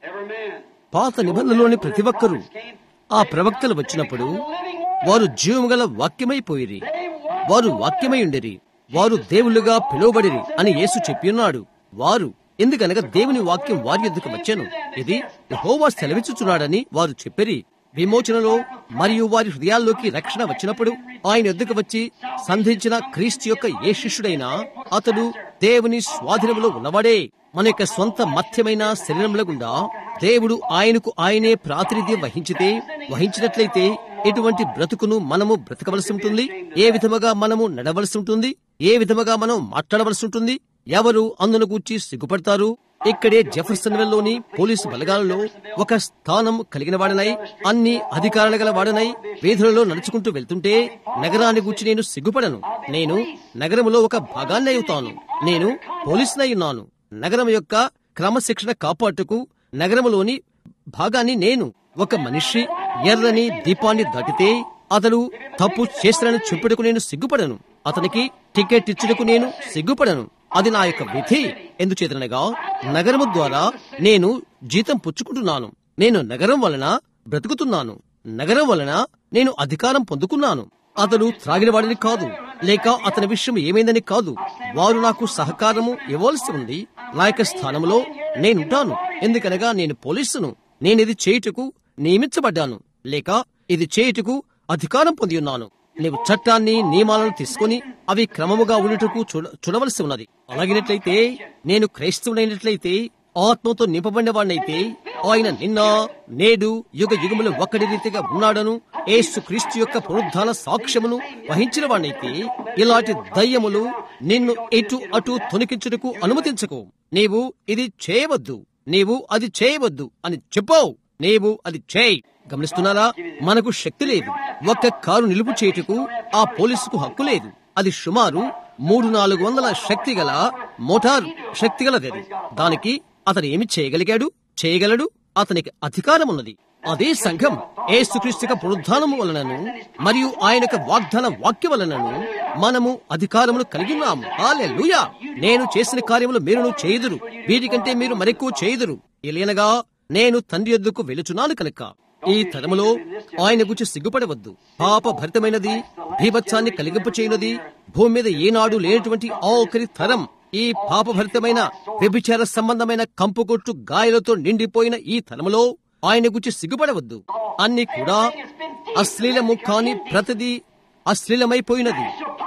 S1: పాత నిబంధనలోని ప్రతి ఒక్కరూ ఆ ప్రవక్తలు వచ్చినప్పుడు వారు జీవముగల వాక్యమైపోయిరి వారు వాక్యమై ఉండిరి వారు దేవుళ్ళుగా పిలువబడిరి అని యేసు చెప్పియున్నాడు వారు ఎందుకనగా దేవుని వాక్యం వారి ఎద్దుకు వచ్చాను ఇది యెహోవా సెలవిచ్చుచున్నాడని వారు చెప్పిరి విమోచనలో మరియు వారి హృదయాల్లోకి రక్షణ వచ్చినప్పుడు ఆయన ఎద్దుకు వచ్చి సంధించిన క్రీస్తు యొక్క ఏ శిష్యుడైనా అతడు దేవుని స్వాధీనంలో ఉన్నవాడే మన యొక్క సొంత మత్యమైన శరీరముల గుండా దేవుడు ఆయనకు ఆయనే ప్రాతినిధ్యం వహించితే వహించినట్లయితే ఎటువంటి బ్రతుకును మనము బ్రతకవలసి ఉంటుంది ఏ విధముగా మనము నడవలసి ఉంటుంది ఏ విధముగా మనం మాట్లాడవలసి ఉంటుంది ఎవరు అందును గూర్చి సిగ్గుపడతారు ఇక్కడే జెఫర్సన్ లోని పోలీసు బలగాలలో ఒక స్థానం కలిగిన వాడనై అన్ని అధికారాలు గల వాడనై వీధులలో నడుచుకుంటూ వెళ్తుంటే నగరాన్ని గూర్చి నేను సిగ్గుపడను నేను నగరములో ఒక భాగాన్ని అవుతాను నేను పోలీసునై ఉన్నాను నగరం యొక్క క్రమశిక్షణ కాపాటుకు నగరములోని భాగాన్ని నేను ఒక మనిషి ఎర్రని దీపాన్ని దాటితే అతడు తప్పు చేస్తానని చెప్పుటకు నేను సిగ్గుపడను అతనికి టికెట్ ఇచ్చుటకు నేను సిగ్గుపడను అది నా యొక్క విధి ఎందుచేతనగా నగరము ద్వారా నేను జీతం పుచ్చుకుంటున్నాను నేను నగరం వలన బ్రతుకుతున్నాను నగరం వలన నేను అధికారం పొందుకున్నాను అతడు త్రాగినవాడని కాదు లేక అతని విషయం ఏమైందని కాదు వారు నాకు సహకారము ఇవ్వాల్సి ఉంది నా యొక్క స్థానంలో నేనుంటాను ఎందుకనగా నేను పోలీసును నేనిది చేయుటకు నియమించబడ్డాను లేక ఇది చేయుటకు అధికారం పొంది ఉన్నాను నీవు చట్టాన్ని నియమాలను తీసుకొని అవి క్రమముగా ఉండుటకు చూడ చూడవలసి ఉన్నది అలాగినట్లయితే నేను క్రైస్తవుడైనట్లయితే ఆత్మతో నింపబడిన వాడినైతే ఆయన నిన్న నేడు యుగ యుగములు ఒక్కడి రీతిగా ఉన్నాడను ఏసు క్రీస్తు యొక్క పునరుద్ధాన సాక్ష్యమును వహించిన వాడినైతే ఇలాంటి దయ్యములు నిన్ను ఎటు అటు తొనికించుటకు అనుమతించకు నీవు ఇది చేయవద్దు నీవు అది చేయవద్దు అని చెప్పావు నీవు అది చేయి గమనిస్తున్నారా మనకు శక్తి లేదు ఒక్క కారు నిలుపు చేయుటకు ఆ పోలీసుకు హక్కు లేదు అది సుమారు మూడు నాలుగు వందల శక్తి గల మోటార్ శక్తి గలది అది. దానికి అతను ఏమి చేయగలిగాడు చేయగలడు అతనికి అధికారం ఉన్నది అదే సంఘం ఏసుక్రీస్తుక పునరుద్ధానము వలనను మరియు ఆయన యొక్క వాగ్దాన వాక్య వలనను మనము అధికారమును కలిగి ఉన్నాము హల్లెలూయా నేను చేసిన కార్యములు మీరును చేయుదురు వీటికంటే మీరు మరెక్కువ చేయుదురు ఎలియనగా నేను తండ్రి యొద్దకు వెలుచున్నాను కనుక ఈ తరములో ఆయన గురించి సిగ్గుపడవద్దు పాప భరితమైనది భీభత్సాన్ని కలిగింపచేయనది భూమి మీద ఏనాడు లేనటువంటి ఆఖరి తరం ఈ పాపభరితమైన వ్యభిచార సంబంధమైన కంపుకొట్టు గాయాలతో నిండిపోయిన ఈ తరములో ఆయన గురించి సిగ్గుపడవద్దు అన్ని కూడా అశ్లీలము కాని ప్రతిదీ అశ్లీలమైపోయినది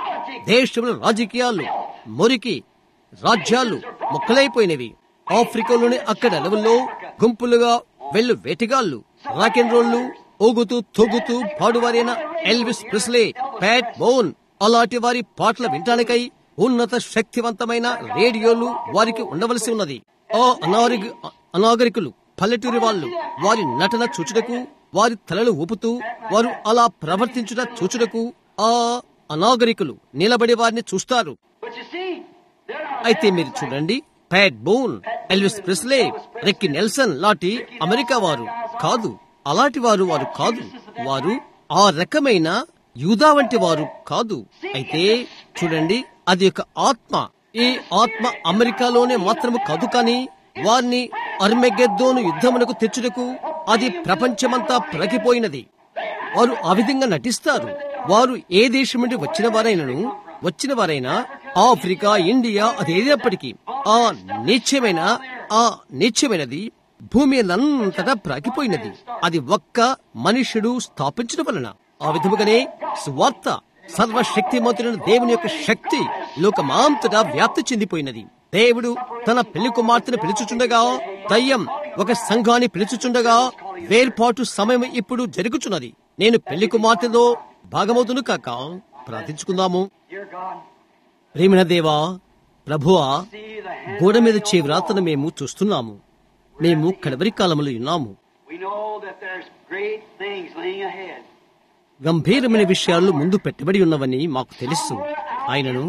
S1: దేశంలో రాజకీయాలు మురికి రాజ్యాలు మొక్కలైపోయినవి ఆఫ్రికాలోని అక్కడ అడవుల్లో గుంపులుగా వెళ్ళు వేటిగాళ్ళు రాకెన్ రోళ్లు ఊగుతూ తొగుతూ పాడువారైన ఎల్విస్ ప్రిస్లే ప్యాట్ బోన్ అలాంటి వారి పాటలు వినటానికై ఉన్నత శక్తివంతమైన రేడియోలు వారికి ఉండవలసి ఉన్నది ఆ అనాగరిక అనాగరికులు పల్లెటూరి వాళ్ళు వారి నటన చూచుటకు వారి తలలు ఊపుతూ వారు అలా ప్రవర్తించుట చూచుటకు ఆ అనాగరికులు నిలబడి వారిని చూస్తారు
S2: But you see, they're not
S1: అయితే మీరు చూడండి Pat Boone Elvis Presley Ricky Nelson లాంటి అమెరికా వారు కాదు అలాంటి వారు వారు కాదు వారు ఆ రకమైన యూదా వంటి వారు కాదు అయితే చూడండి అది ఒక ఆత్మ ఈ ఆత్మ అమెరికాలోనే మాత్రము కాదు కానీ వారిని అర్మెగెద్దోను యుద్ధమునకు తెచ్చుటకు అది ప్రపంచమంతా ప్రగిపోయినది వారు ఆ విధంగా నటిస్తారు వారు ఏ దేశం నుండి వచ్చిన వారైనను వచ్చిన వారైనా ఆఫ్రికా ఇండియా అది ఏదైనప్పటికీ ఆ నీచమైన ఆ నీచమైనది భూమి అంతటా ప్రాకిపోయినది అది ఒక్క మనుష్యుడు స్థాపించడం వలన ఆ విధముగానే స్వార్థ సర్వశక్తిమంతుడైన దేవుని యొక్క శక్తి లోకమాంతటా వ్యాప్తి చెందిపోయినది దేవుడు తన పెళ్లి కుమార్తెను పిలుచుచుండగా దయ్యం ఒక సంఘాన్ని పిలుచుచుండగా వేర్పాటు సమయం ఇప్పుడు జరుగుచున్నది నేను పెళ్లి కుమార్తెతో భాగమవుతును కాక ప్రార్థించుకుందాము
S2: Dear God,
S1: ప్రేమిన దేవా ప్రభువా
S2: see the hand.
S1: గోడ మీద చే వ్రాతను మేము చూస్తున్నాము మేము కడవరి కాలములో ఉన్నాము
S2: We know that there's great things laying ahead.
S1: గంభీరమైన విషయాలు ముందు పెట్టబడి ఉన్నవని మాకు తెలుసు ఆయనను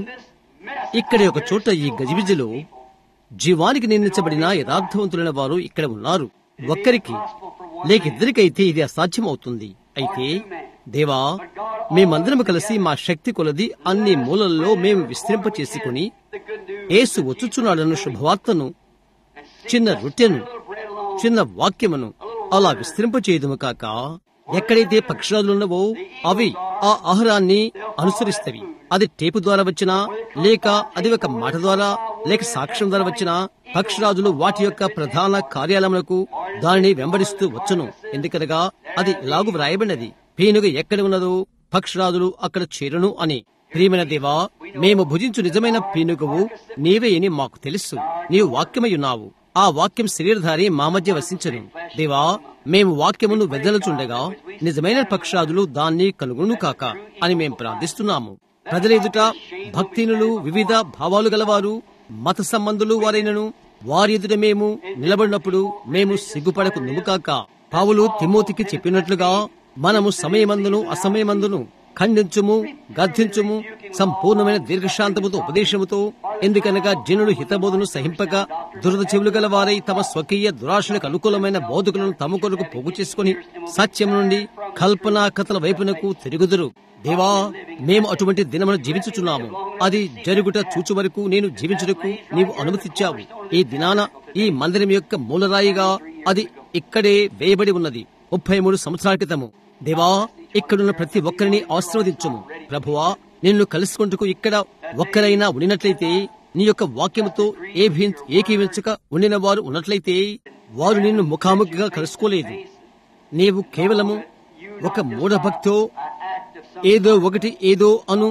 S1: ఇక్కడే ఒక చోట ఈ గజిబిజిలో జీవానికి నిర్ణయించబడిన యథార్థవంతులైన వారు ఇక్కడ ఉన్నారు ఒక్కరికి లేక ఇద్దరికైతే ఇది అసాధ్యమవుతుంది అయితే దేవా మేమందరం కలిసి మా శక్తి కొలది అన్ని మూలల్లో మేము విస్తరింప చేసుకుని
S2: The good news.
S1: యేసు వచ్చుచున్నాడన్న శుభవార్తను చిన్న రొట్టెను చిన్న వాక్యమును అలా విస్తరింపచేయదుము కాక ఎక్కడైతే పక్షురాలు ఉన్నవో అవి ఆ ఆహారాన్ని అనుసరిస్తవి అది టేపు ద్వారా వచ్చినా లేక అది ఒక మాట ద్వారా లేక సాక్ష్యం ద్వారా వచ్చినా పక్షిరాజులు వాటి యొక్క ప్రధాన కార్యాలయములకు దానిని వెంబడిస్తూ వచ్చును ఎందుకనగా అది ఇలాగు వ్రాయబడినది పీనుగ ఎక్కడ ఉన్నదో పక్షిరాజులు అక్కడ చేరును అని ప్రియమైన దేవా మేము భుజించు నిజమైన పీనుగవు నీవే అని మాకు తెలుసు నీవు వాక్యమై ఉన్నావు ఆ వాక్యం శరీరధారి మా మధ్య వసించను దేవా మేము వాక్యమును వెదలుచుండగా నిజమైన పక్షాదులు దాన్ని కనుగొను కాక అని మేము ప్రార్థిస్తున్నాము ప్రజల ఎదుట భక్తినులు వివిధ భావాలు గలవారు మత సంబంధులు వారైనను వారి ఎదుట మేము నిలబడినప్పుడు మేము సిగ్గుపడకు నువ్వుకాక పావులు తిమోతికి చెప్పినట్లుగా మనము సమయమందును అసమయమందును ఖండించుము గర్ధించుము సంపూర్ణమైన దీర్ఘశాంతముతో ఉపదేశముతో ఎందుకనగా జనులు హితబోధను సహింపక దురద చెవులు గల వారై తమ స్వకీయ దురాశలకు అనుకూలమైన బోధకులను తమ కొరకు పోగు చేసుకుని సత్యం నుండి కల్పనా కథల వైపునకు తిరుగుదురు దేవా మేము అటువంటి దినమును జీవించుచున్నాము అది జరుగుట చూచు వరకు నేను జీవించుటకు నీవు అనుమతిచ్చావు ఈ దినాన ఈ మందిరం యొక్క మూలరాయిగా అది ఇక్కడే వేయబడి ఉన్నది ముప్పై మూడు సంవత్సరాల క్రితము దేవా ఇక్కడున్న ప్రతి ఒక్కరిని ఆశీర్వదించుము ప్రభువా నిన్ను కలుసుకుంటూ ఇక్కడ ఒక్కరైనా ఉండినట్లయితే నీ యొక్క వాక్యముతో ఏభీ- ఏకీవించక ఉండిన వారు ఉన్నట్లయితే వారు నిన్ను ముఖాముఖిగా కలుసుకోలేదు నీవు కేవలము ఒక మూఢభక్తో ఏదో ఒకటి ఏదో అను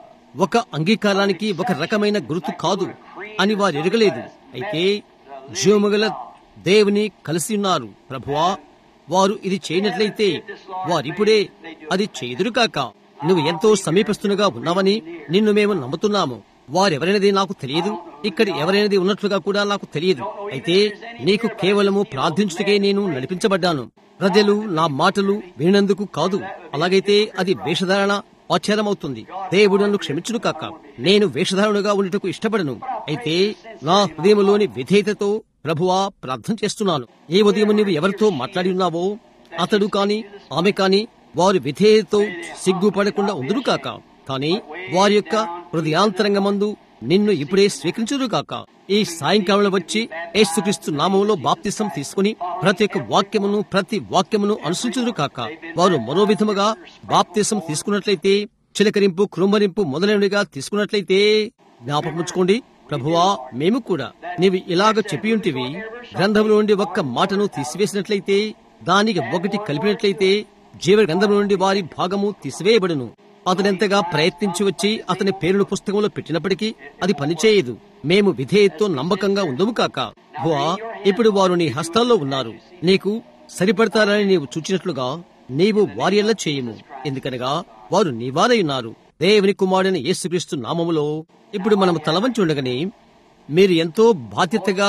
S1: ఒక అంగీకారానికి ఒక రకమైన గుర్తు కాదు అని వారు ఎరగలేదు అయితే జీవముగల దేవుని కలిసి ఉన్నారు ప్రభువా వారు ఇది చేయనట్లయితే వారిప్పుడే అది చేదురు కాక నువ్వు ఎంతో సమీపస్తునుగా ఉన్నావని నిన్ను మేము నమ్ముతున్నాము వారెవరైనది నాకు తెలియదు ఇక్కడ ఎవరైనది ఉన్నట్లుగా కూడా నాకు తెలియదు అయితే నీకు కేవలము ప్రార్థించుటకే నేను నడిపించబడ్డాను ప్రజలు నా మాటలు వినందుకు కాదు అలాగైతే అది వేషధారణ ఆచారమవుతుంది దేవుడు నన్ను క్షమించును కాక నేను వేషధారణగా ఉండుటకు ఇష్టపడను అయితే నా హృదయంలోని విధేయతతో ప్రభువా ప్రార్థన చేస్తున్నాను ఏ ఉదయం నీవు ఎవరితో మాట్లాడి ఉన్నావో అతడు కాని ఆమె కాని వారు విధేయతతో సిగ్గుపడకుండా ఉందురు కాక కానీ వారి యొక్క హృదయాంతరంగమందు నిన్ను ఇప్పుడే స్వీకరించురు కాక ఈ సాయంకాలంలో వచ్చి యేసుక్రీస్తు నామంలో బాప్తిసం తీసుకుని ప్రతి ఒక్క వాక్యమును ప్రతి వాక్యమును అనుసరించురు కాక వారు మరో విధముగా బాప్తిసం తీసుకున్నట్లయితే చిలకరింపు కృంభరింపు మొదలైనవిగా తీసుకున్నట్లయితే జ్ఞాపకముంచుకోండి ప్రభువా మేము కూడా నీవు ఇలాగ చెప్పి ఉంటివి గ్రంథంలో నుండి ఒక్క మాటను తీసివేసినట్లయితే దానికి ఒకటి కలిపినట్లయితే జీవ గ్రంథం నుండి వారి భాగము తీసివేయబడును అతనెంతగా ప్రయత్నించి వచ్చి అతని పేరును పుస్తకంలో పెట్టినప్పటికీ అది పనిచేయదు మేము విధేయతతో నమ్మకంగా ఉందము కాక భువా ఇప్పుడు వారు నీ హస్తాల్లో ఉన్నారు నీకు సరిపడతారని నీవు చూచినట్లుగా నీవు వారియల్లా చేయము ఎందుకనగా వారు నీవారై ఉన్నారు దేవుని కుమారుని యేసుక్రీస్తు నామములో ఇప్పుడు మనం తలవంచి ఉండగానే మీరు ఎంతో బాధ్యతగా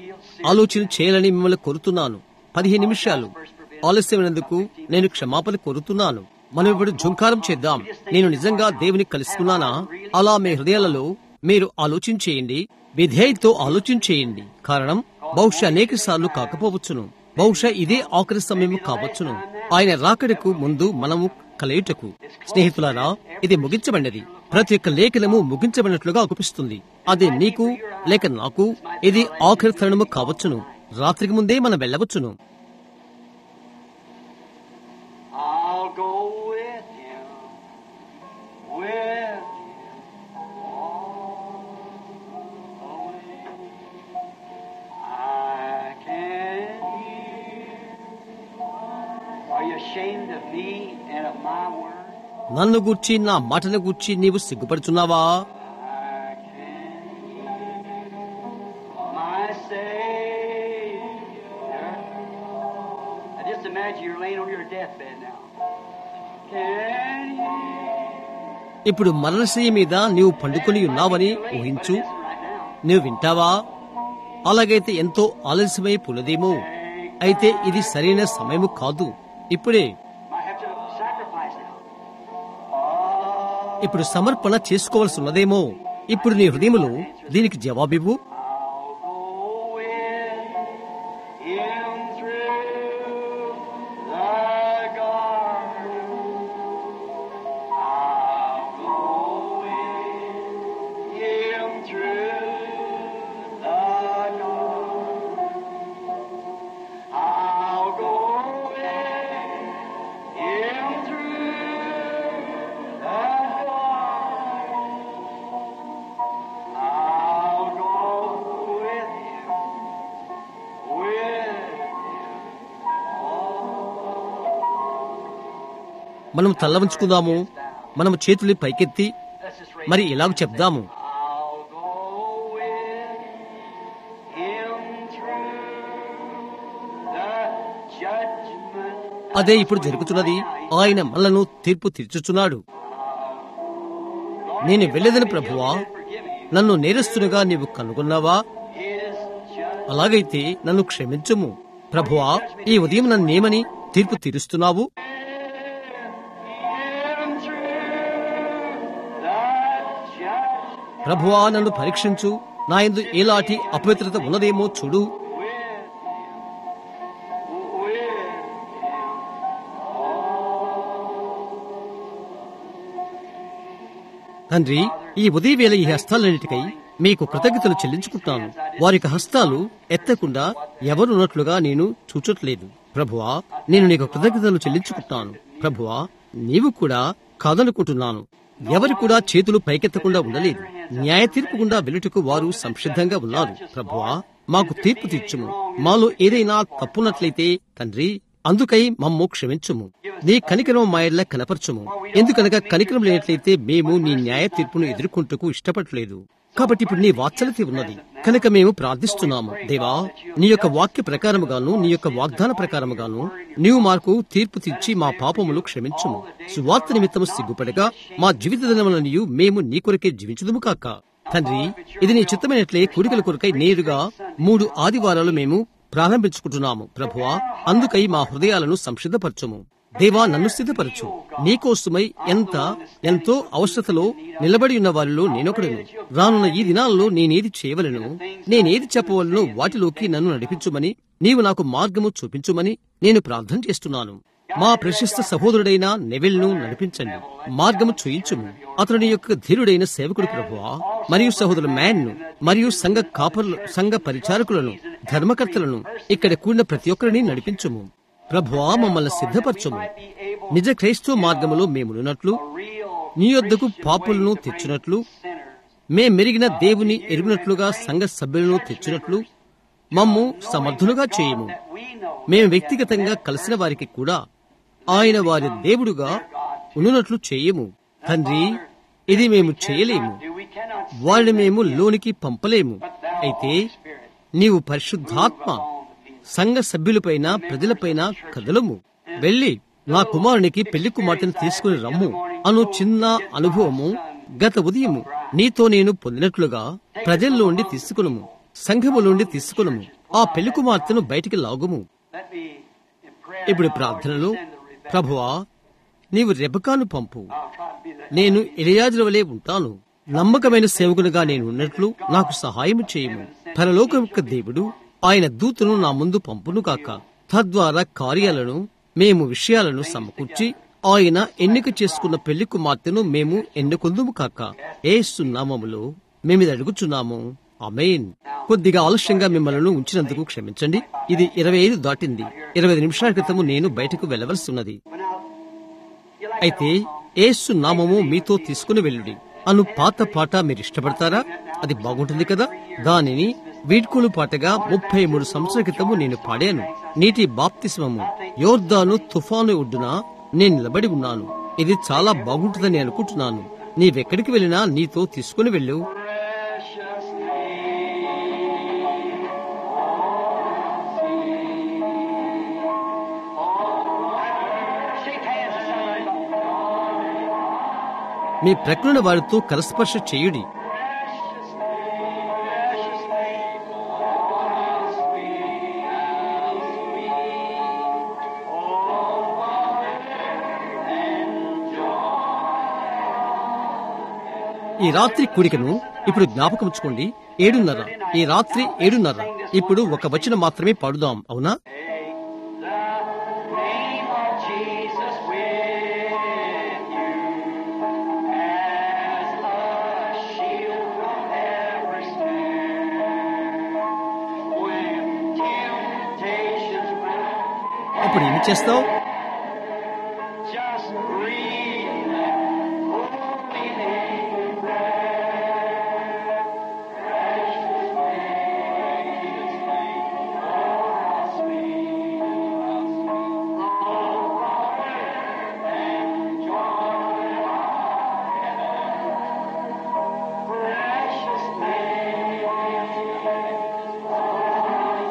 S1: ఆలోచన చేయాలని మిమ్మల్ని కోరుతున్నాను పదిహేను నిమిషాలు ఆలస్యమైనందుకు నేను క్షమాపణ కోరుతున్నాను మనం ఇప్పుడు జుంకారం చేద్దాం నేను నిజంగా దేవుని కలుసుకున్నానా అలా మీ హృదయాలలో మీరు ఆలోచించేయండి విధేయతో ఆలోచించేయండి కారణం బహుశా అనేక సార్లు కాకపోవచ్చును బహుశా ఇదే ఆఖరి సమయం కావచ్చును ఆయన రాకడకు ముందు మనము కలయుటకు స్నేహితులారా ఇది ముగించబడినది ప్రతి ఒక్క లేఖనము ముగించబడినట్లుగా అగుపిస్తుంది అది నీకు లేక నాకు ఇది ఆఖరి తరుణము కావచ్చును రాత్రికి ముందే మనం వెళ్ళవచ్చును
S3: I'll go with him, with him all the way. I can hear. Are you ashamed of me and of my word?
S1: నన్ను గూర్చి నా మాటను గూర్చి నీవు సిగ్గుపడుచున్నావా
S3: I can hear my Savior. Now just imagine you're laying on your deathbed now. Can you
S1: ఇప్పుడు మరణశయ్య మీద నీవు పండుకొని ఉన్నావని ఊహించు
S3: listen right now?
S1: నువ్వు వింటావా అలాగైతే ఎంతో ఆలస్యమై పులదేమో అయితే ఇది సరైన సమయము కాదు ఇప్పుడే
S3: Might have to sacrifice now.
S1: ఇప్పుడు సమర్పణ చేసుకోవాల్సి ఉన్నదేమో ఇప్పుడు నీ హృదయములో దీనికి జవాబివ్వు
S3: I'll go with him through the garden. I'll go with him through the garden. I'll go with him through the garden. I'll go with him, with him.
S1: మనం తల్ల ఉంచుకుందాము మనం చేతులు పైకెత్తి
S3: Let's just raise
S1: మరి ఇలాగ చెప్దాము
S3: I'll go with him through the judgment.
S1: అదే ఇప్పుడు జరుగుతున్నది ఆయన మనలను తీర్పు తీర్చుచున్నాడు నేను వెళ్ళేదని ప్రభువా నన్ను నేరస్తునిగా నీవు కనుగొన్నావా
S3: His judgment.
S1: అలాగైతే నన్ను క్షమించుము ప్రభువా ఈ ఉదయం నన్నేమని తీర్పు తీరుస్తున్నావు
S3: Him through the judgment.
S1: ప్రభువా నన్ను పరీక్షించు నా యందు ఎలాంటి అపవిత్రత ఉన్నదేమో చూడు
S3: With him. With
S1: తండ్రి ఈ ఉదయవేళ ఈ హస్తాలన్నిటికై మీకు కృతజ్ఞతలు చెల్లించుకుంటాను వారి యొక్క హస్తాలు ఎత్తకుండా ఎవరున్నట్లుగా నేను చూచట్లేదు ప్రభువా నేను నీకు కృతజ్ఞతలు చెల్లించుకుంటాను ప్రభువా నీవు కూడా కాదనుకుంటున్నాను ఎవరు కూడా చేతులు పైకెత్తకుండా ఉండలేదు న్యాయ తీర్పు గుండా వెలుటకు వారు సంసిద్ధంగా ఉన్నారు ప్రభువా మాకు తీర్పు తీర్చుము మాలో ఏదైనా తప్పున్నట్లయితే తండ్రి అందుకై మమ్ము క్షమించుము నీ కనికరం మా ఎడ్ల కనపరచుము ఎందుకనగా కనికరం లేనట్లయితే మేము నీ న్యాయ తీర్పును ఎదుర్కొంటకు ఇష్టపడలేదు కాబట్టి ఇప్పుడు నీ వాత్సల్యత ఉన్నది కనుక మేము ప్రార్థిస్తున్నాము దేవా నీ యొక్క వాక్య ప్రకారముగాను నీ యొక్క వాగ్దాన ప్రకారముగాను నీవు మాకు తీర్పు తీర్చి మా పాపములు క్షమించుము సువార్త నిమిత్తము సిగ్గుపడగా మా జీవిత దినములనియు మేము నీ కొరకే జీవించుదుము కాక తండ్రి ఇది నీ చిత్తమైనట్లే కోరికల కొరకై నేరుగా మూడు ఆదివారాలు మేము ప్రారంభించుకుంటున్నాము ప్రభువా అందుకై మా హృదయాలను సంసిద్ధపరచుము దేవా నన్ను సిద్ధపరచు నీకోసమై ఎంత ఎంతో అవసరతలో నిలబడి ఉన్న వారిలో నేనొకడును రానున్న ఈ దినాల్లో నేనేది చేయవలను నేనేది చెప్పవలను వాటిలోకి నన్ను నడిపించుమని నీవు నాకు మార్గము చూపించుమని నేను ప్రార్థన చేస్తున్నాను మా ప్రశస్త సహోదరుడైన నెవెల్ను నడిపించండి మార్గము చూయించుము అతని యొక్క ధీరుడైన సేవకుడు ప్రభువా మరియు సహోదరు మ్యాన్ను మరియు సంఘ కాపర్లు సంఘ పరిచారకులను ధర్మకర్తలను ఇక్కడ కూడిన ప్రతి ఒక్కరిని నడిపించుము ప్రభువా మమ్మల్ని సిద్ధపరచుము నిజ క్రైస్తవ మార్గములో మేమునున్నట్లు నీ యొద్దకు పాపులను తెచ్చినట్లు మే మెరిగిన దేవుని ఎరుగునట్లుగా సంఘ సభ్యులను తెచ్చినట్లు మమ్ము సమర్థులుగా చేయము మేము వ్యక్తిగతంగా కలిసిన వారికి కూడా ఆయన వారి దేవుడుగా ఉన్నట్లు చేయము తండ్రి ఇది మేము చేయలేము వారిని మేము లోనికి పంపలేము అయితే నీవు పరిశుద్ధాత్మ సంఘ సభ్యులపైన ప్రజలపైన కదలము వెళ్ళి నా కుమారునికి పెళ్లి కుమార్తెను తీసుకుని రమ్ము అను చిన్న అనుభవము గత ఉదయము నీతో నేను పొందినట్లుగా ప్రజల్లోండి తీసుకునుము సంఘములోండి తీసుకునుము ఆ పెళ్లి కుమార్తెను బయటికి లాగుము ఇప్పుడు ప్రార్థనలో ప్రభువా నీవు రెబకాను పంపు నేను ఎలియాజుల వలె ఉంటాను నమ్మకమైన సేవకునిగా నేను ఉన్నట్లు నాకు సహాయం చేయము పరలోకం యొక్క దేవుడు ఆయన దూతను నా ముందు పంపును కాక తద్వారా కార్యాలను మేము విషయాలను సమకూర్చి ఆయన ఎన్నిక చేసుకున్న పెళ్లి కుమార్తెను మేము ఎన్నుకుందుము కాక ఏసు నామములో మేమిది అడుగుచున్నాము అమేన్ కొద్దిగా ఆలస్యంగా మిమ్మల్ని ఉంచినందుకు క్షమించండి ఇది ఇరవై ఐదు దాటింది ఇరవై ఐదు నిమిషాల క్రితము నేను బయటకు వెళ్ళవలసి ఉన్నది అయితే ఏసు నామము మీతో తీసుకుని వెళ్ళుడి అను పాత పాట మీరు ఇష్టపడతారా అది బాగుంటుంది కదా దానిని వీడ్కోలు పాటగా ముప్పై మూడు సంవత్సరాల క్రితము నేను పాడాను నీటి బాప్తిస్మము యోర్దాను తుఫాను ఒడ్డున నేను నిలబడి ఉన్నాను ఇది చాలా బాగుంటుందని అనుకుంటున్నాను నీవెక్కడికి వెళ్ళినా నీతో తీసుకుని వెళ్ళు
S3: Precious name. Shake hands with somebody.
S1: మీ ప్రకృణ వారితో కరస్పర్శ చేయుడి
S3: Precious name, precious name. How sweet, how sweet. Oh, what and joy.
S1: ఈ రాత్రి కూడికను ఇప్పుడు జ్ఞాపకం ఉంచుకోండి ఏడున్నర ఈ రాత్రి ఏడున్నర ఇప్పుడు ఒక వచనం మాత్రమే పాడుదాం అవునా
S3: Take the name of Jesus with you as a shield from every snare. When temptations round,
S1: అప్పుడు ఏమి చేస్తావు
S3: just breathe that holy name in prayer. Precious name, precious name, oh how sweet, how sweet. Oh, power and joy of heaven. Precious name, oh how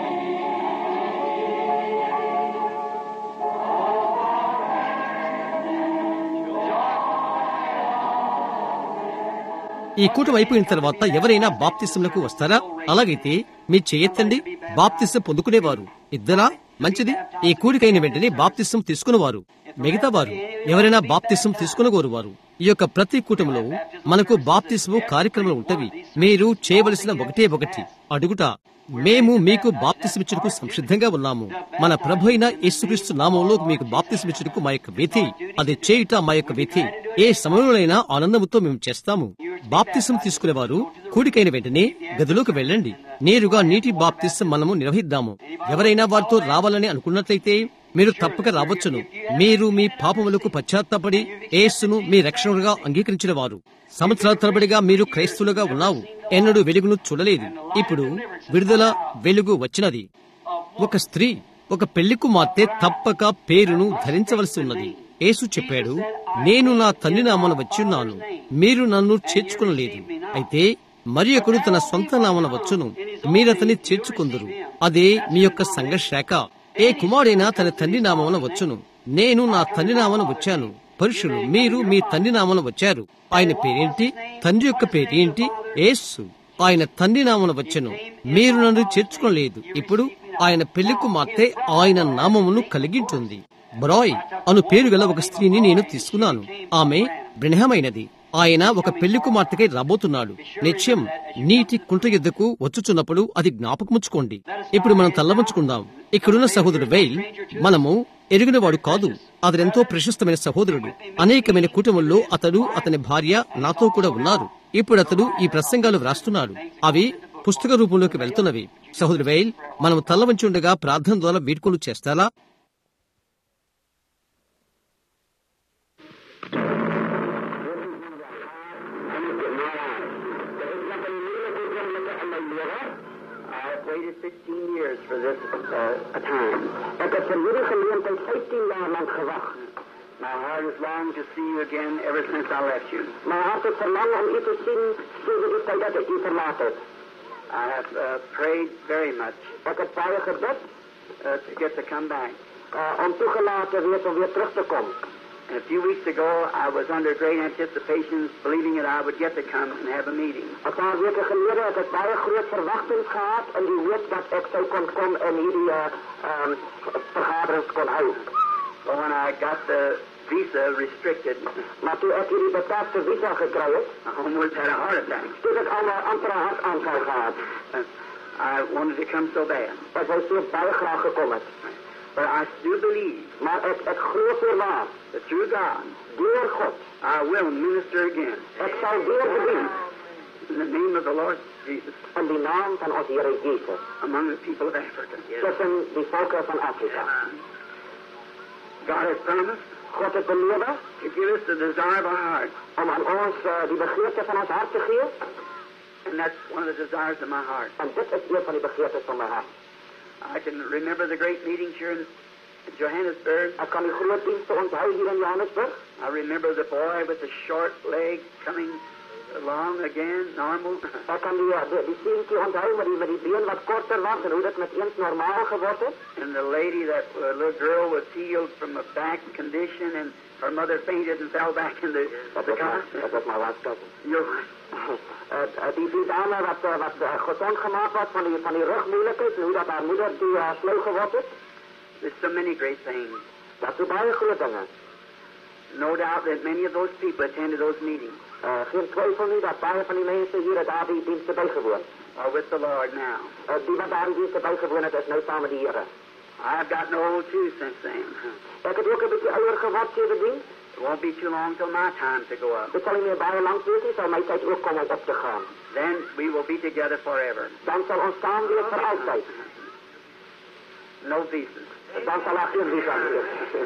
S1: ఈ కూటమి అయిపోయిన తర్వాత ఎవరైనా బాప్తిసంలకు వస్తారా అలాగైతే మీ చేయెత్తండి బాప్తిసం పొందుకునేవారు ఇద్దరా మంచిది ఈ కూడికైన వెంటనే బాప్తిసం తీసుకునేవారు మిగతా వారు ఎవరైనా బాప్తిసం తీసుకునగోరు వారు ఈ యొక్క ప్రతి కూటమిలో మనకు బాప్తిసము కార్యక్రమాలు ఉంటవి మీరు చేయవలసిన ఒకటే ఒకటి అడుగుట మేము మీకు బాప్తిసమిచ్చుటకు సంసిద్ధంగా ఉన్నాము మన ప్రభు అయిన యేసుక్రీస్తు నామంలో మీకు బాప్తిసమిచ్చుటకు మా యొక్క విధి అది చేయుట మా యొక్క విధి ఏ సమయంలోనైనా ఆనందముతో మేము చేస్తాము
S3: You're
S1: బాప్తిసం తీసుకునేవారు కూడికైన వెంటనే గదిలోకి వెళ్ళండి నేరుగా నీటి బాప్తిసం మనము నిర్వహిద్దాము ఎవరైనా వారితో రావాలని అనుకున్నట్లయితే మీరు తప్పక రావచ్చును మీరు మీ పాపములకు పశ్చాత్తాపడి యేసును మీ రక్షణగా అంగీకరించిన వారు సంవత్సరాల తరబడిగా మీరు క్రైస్తులుగా ఉన్నావు ఎన్నడూ వెలుగును చూడలేదు ఇప్పుడు విడుదల వెలుగు వచ్చినది ఒక స్త్రీ ఒక పెళ్లి కుమార్తె తప్పక పేరును ధరించవలసి ఉన్నది యేసు చెప్పాడు నేను నా తండ్రి నామన వచ్చిన్నాను మీరు నన్ను చేర్చుకునలేదు అయితే మరి ఒకడు తన సొంత నామన వచ్చును మీరతని చేర్చుకుందరు అదే మీ యొక్క సంఘ శాఖ ఏ కుమారుడైనా తన తండ్రి నామమున వచ్చును నేను నా తండ్రి నామన వచ్చాను పరుషులు మీరు మీ తండ్రి నామన వచ్చారు ఆయన పేరేంటి తండ్రి యొక్క పేరేంటి యేసు ఆయన తండ్రి నామన వచ్చను మీరు నన్ను చేర్చుకోలేదు ఇప్పుడు ఆయన పెళ్లి కుమార్తె ఆయన నామమును కలిగింటుంది బ్రాయ్ అను పేరు గల ఒక స్త్రీని నేను తీసుకున్నాను ఆమె బ్రహ్మైనది ఆయన ఒక పెళ్లి కుమార్తెకై రాబోతున్నాడు నిత్యం నీటి కుంట యుద్ధకు వచ్చుచున్నప్పుడు అది జ్ఞాపకముచ్చుకోండి ఇప్పుడు మనం తల్లముచ్చుకుందాం ఇక్కడున్న సహోదరుడు వెయిల్ మనము ఎరిగినవాడు కాదు అతడెంతో ప్రశస్తమైన సహోదరుడు అనేకమైన కుటుంబంలో అతడు అతని భార్య నాతో కూడా ఉన్నారు ఇప్పుడు అతడు ఈ ప్రసంగాలు వ్రాస్తున్నాడు అవి పుస్తక రూపంలోకి వెళ్తున్నవి సహోదరు వెయిల్ మనం తల్ల వంచి ఉండగా ప్రార్థన ద్వారా వీడ్కోలు చేస్తారా
S4: I've waited 15 years for this uh, a time. Ik heb van jullie gelegenheid 15 jaar lang gewacht. My heart has longed to see you again ever since I left you. Mijn hart heeft verlangen om u te zien sinds de tijd dat ik u verlaten heb. I have uh, prayed very much. Ik heb baie gebed uh, to get to come back. Uh, om toegelaten weer om weer terug te komen. And a few weeks ago, I was under great anticipations, believing that I would get to come and have a meeting. Een paar weken geleden heb ik baie groot verwachtings gehad en u weet dat ik zou kon komen en hierdie uh, um, vergaderings kon houden. But when I got the visa restricted, maar toen ik hierdie beperkte visa gekregen heb, I almost had a heart attack. Toen ik allemaal amper een hartaanval gehad. I wanted to come so bad. Ik zou zo baie graag gekomen. But I still believe. Maar ik, ik geloof ernaar. That through God. Door God. I will minister again. Ik zal weer bedienen. In the name of the Lord Jesus. In de naam van onze Heer Jezus. Among the people of Africa. Tussen de volken van Afrika. God has promised. God heeft beloofd. To give us the desire of our heart. Om aan ons uh, die begeerte van ons hart te geven. And that's one of the desires of my heart. En dit is een van die begeertes van mijn hart. I can remember the great meetings here in Johannesburg. Ik kan die grote diensten onthouden hier in Johannesburg. I remember the boy with the short leg coming along again, normal. Ik kan die, die, die seentje onthouden met die, met die been wat korter was en hoe dat met eens normaal geworden is. And the lady, that uh, little girl was healed from a back condition and her mother fainted and fell back in the, dat the car. Dat was my wife's cousin. Your uh, die, die dame wat, uh, wat uh, gezond gemaakt was van die, van die rugmoeilijkheid en hoe dat haar moeder die uh, sleu geworden is. There's so many great things. Dat zijn baie grote dingen. No doubt that many of those people attended those meetings. Uh, geen twijfel niet dat baie van die mensen hier daar die diensten bijgewoond. Are with the Lord now. Uh, die wat daar die diensten bijgewoond het is nu samen die heren. I've gotten old too since then. Ik heb ook een beetje ouder geworden sindsdien. It won't be too long till my time to go up. Het zal niet meer baie lang wezen, zal mijn tijd ook komen om op te gaan. Then we will be together forever. Dan zal ons samen weer voor altijd. No visas. Dan zal er geen visa meer.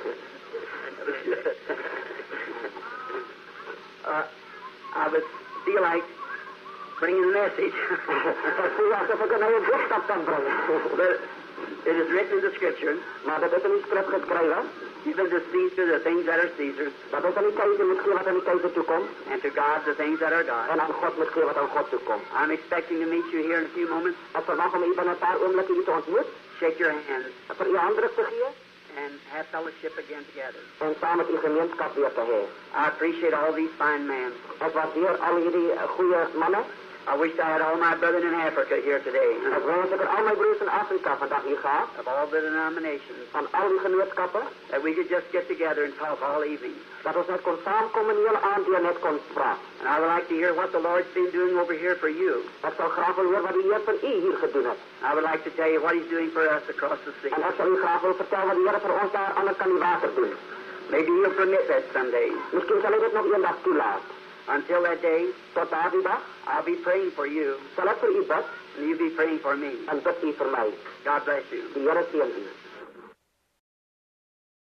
S4: uh, I would feel like bringing a message. Ik voel alsof ik een hele boodschap kan brengen. But it is written in the scripture. Maar dat is in de schrift geschreven. Given to Caesar the things that are Caesar's. Dat is aan die keizer moet geven wat aan die keizer toekomt. And to God the things that are God's. En aan God moet geven wat aan God toekomt. I'm expecting to meet you here in a few moments. Ik verwacht om u binnen een paar ogenblikken u te ontmoeten. Shake your hands. Voor uw handen te geven. And have fellowship again together. En samen met uw gemeenschap weer te hebben. I appreciate all these fine men. Ik waardeer al jullie goede mannen. I wish I had all my brethren in Africa here today. Ik wens dat ik al mijn broers in Afrika vandaag hier ga. Of all the denominations. Van al die genootschappen. That we could just get together and talk all evening. Dat ons net kon samenkomen heel aan die net kon praten. And I would like to hear what the Lord's been doing over here for you. Ik zou graag willen horen wat de Heer voor u hier gedaan heeft. I would like to tell you what He's doing for us across the sea. En ik zou u graag willen vertellen wat de Heer voor ons daar aan de kan water doen. Maybe He'll permit that someday. Misschien zal hij dat nog een dag toelaten. Until that day,
S5: tot daardie dag
S4: I'll be praying for you,
S5: sal ek vir u bid
S4: and you be praying for me.
S5: en bid u vir my.
S4: God bless you.
S5: Die Here seën u.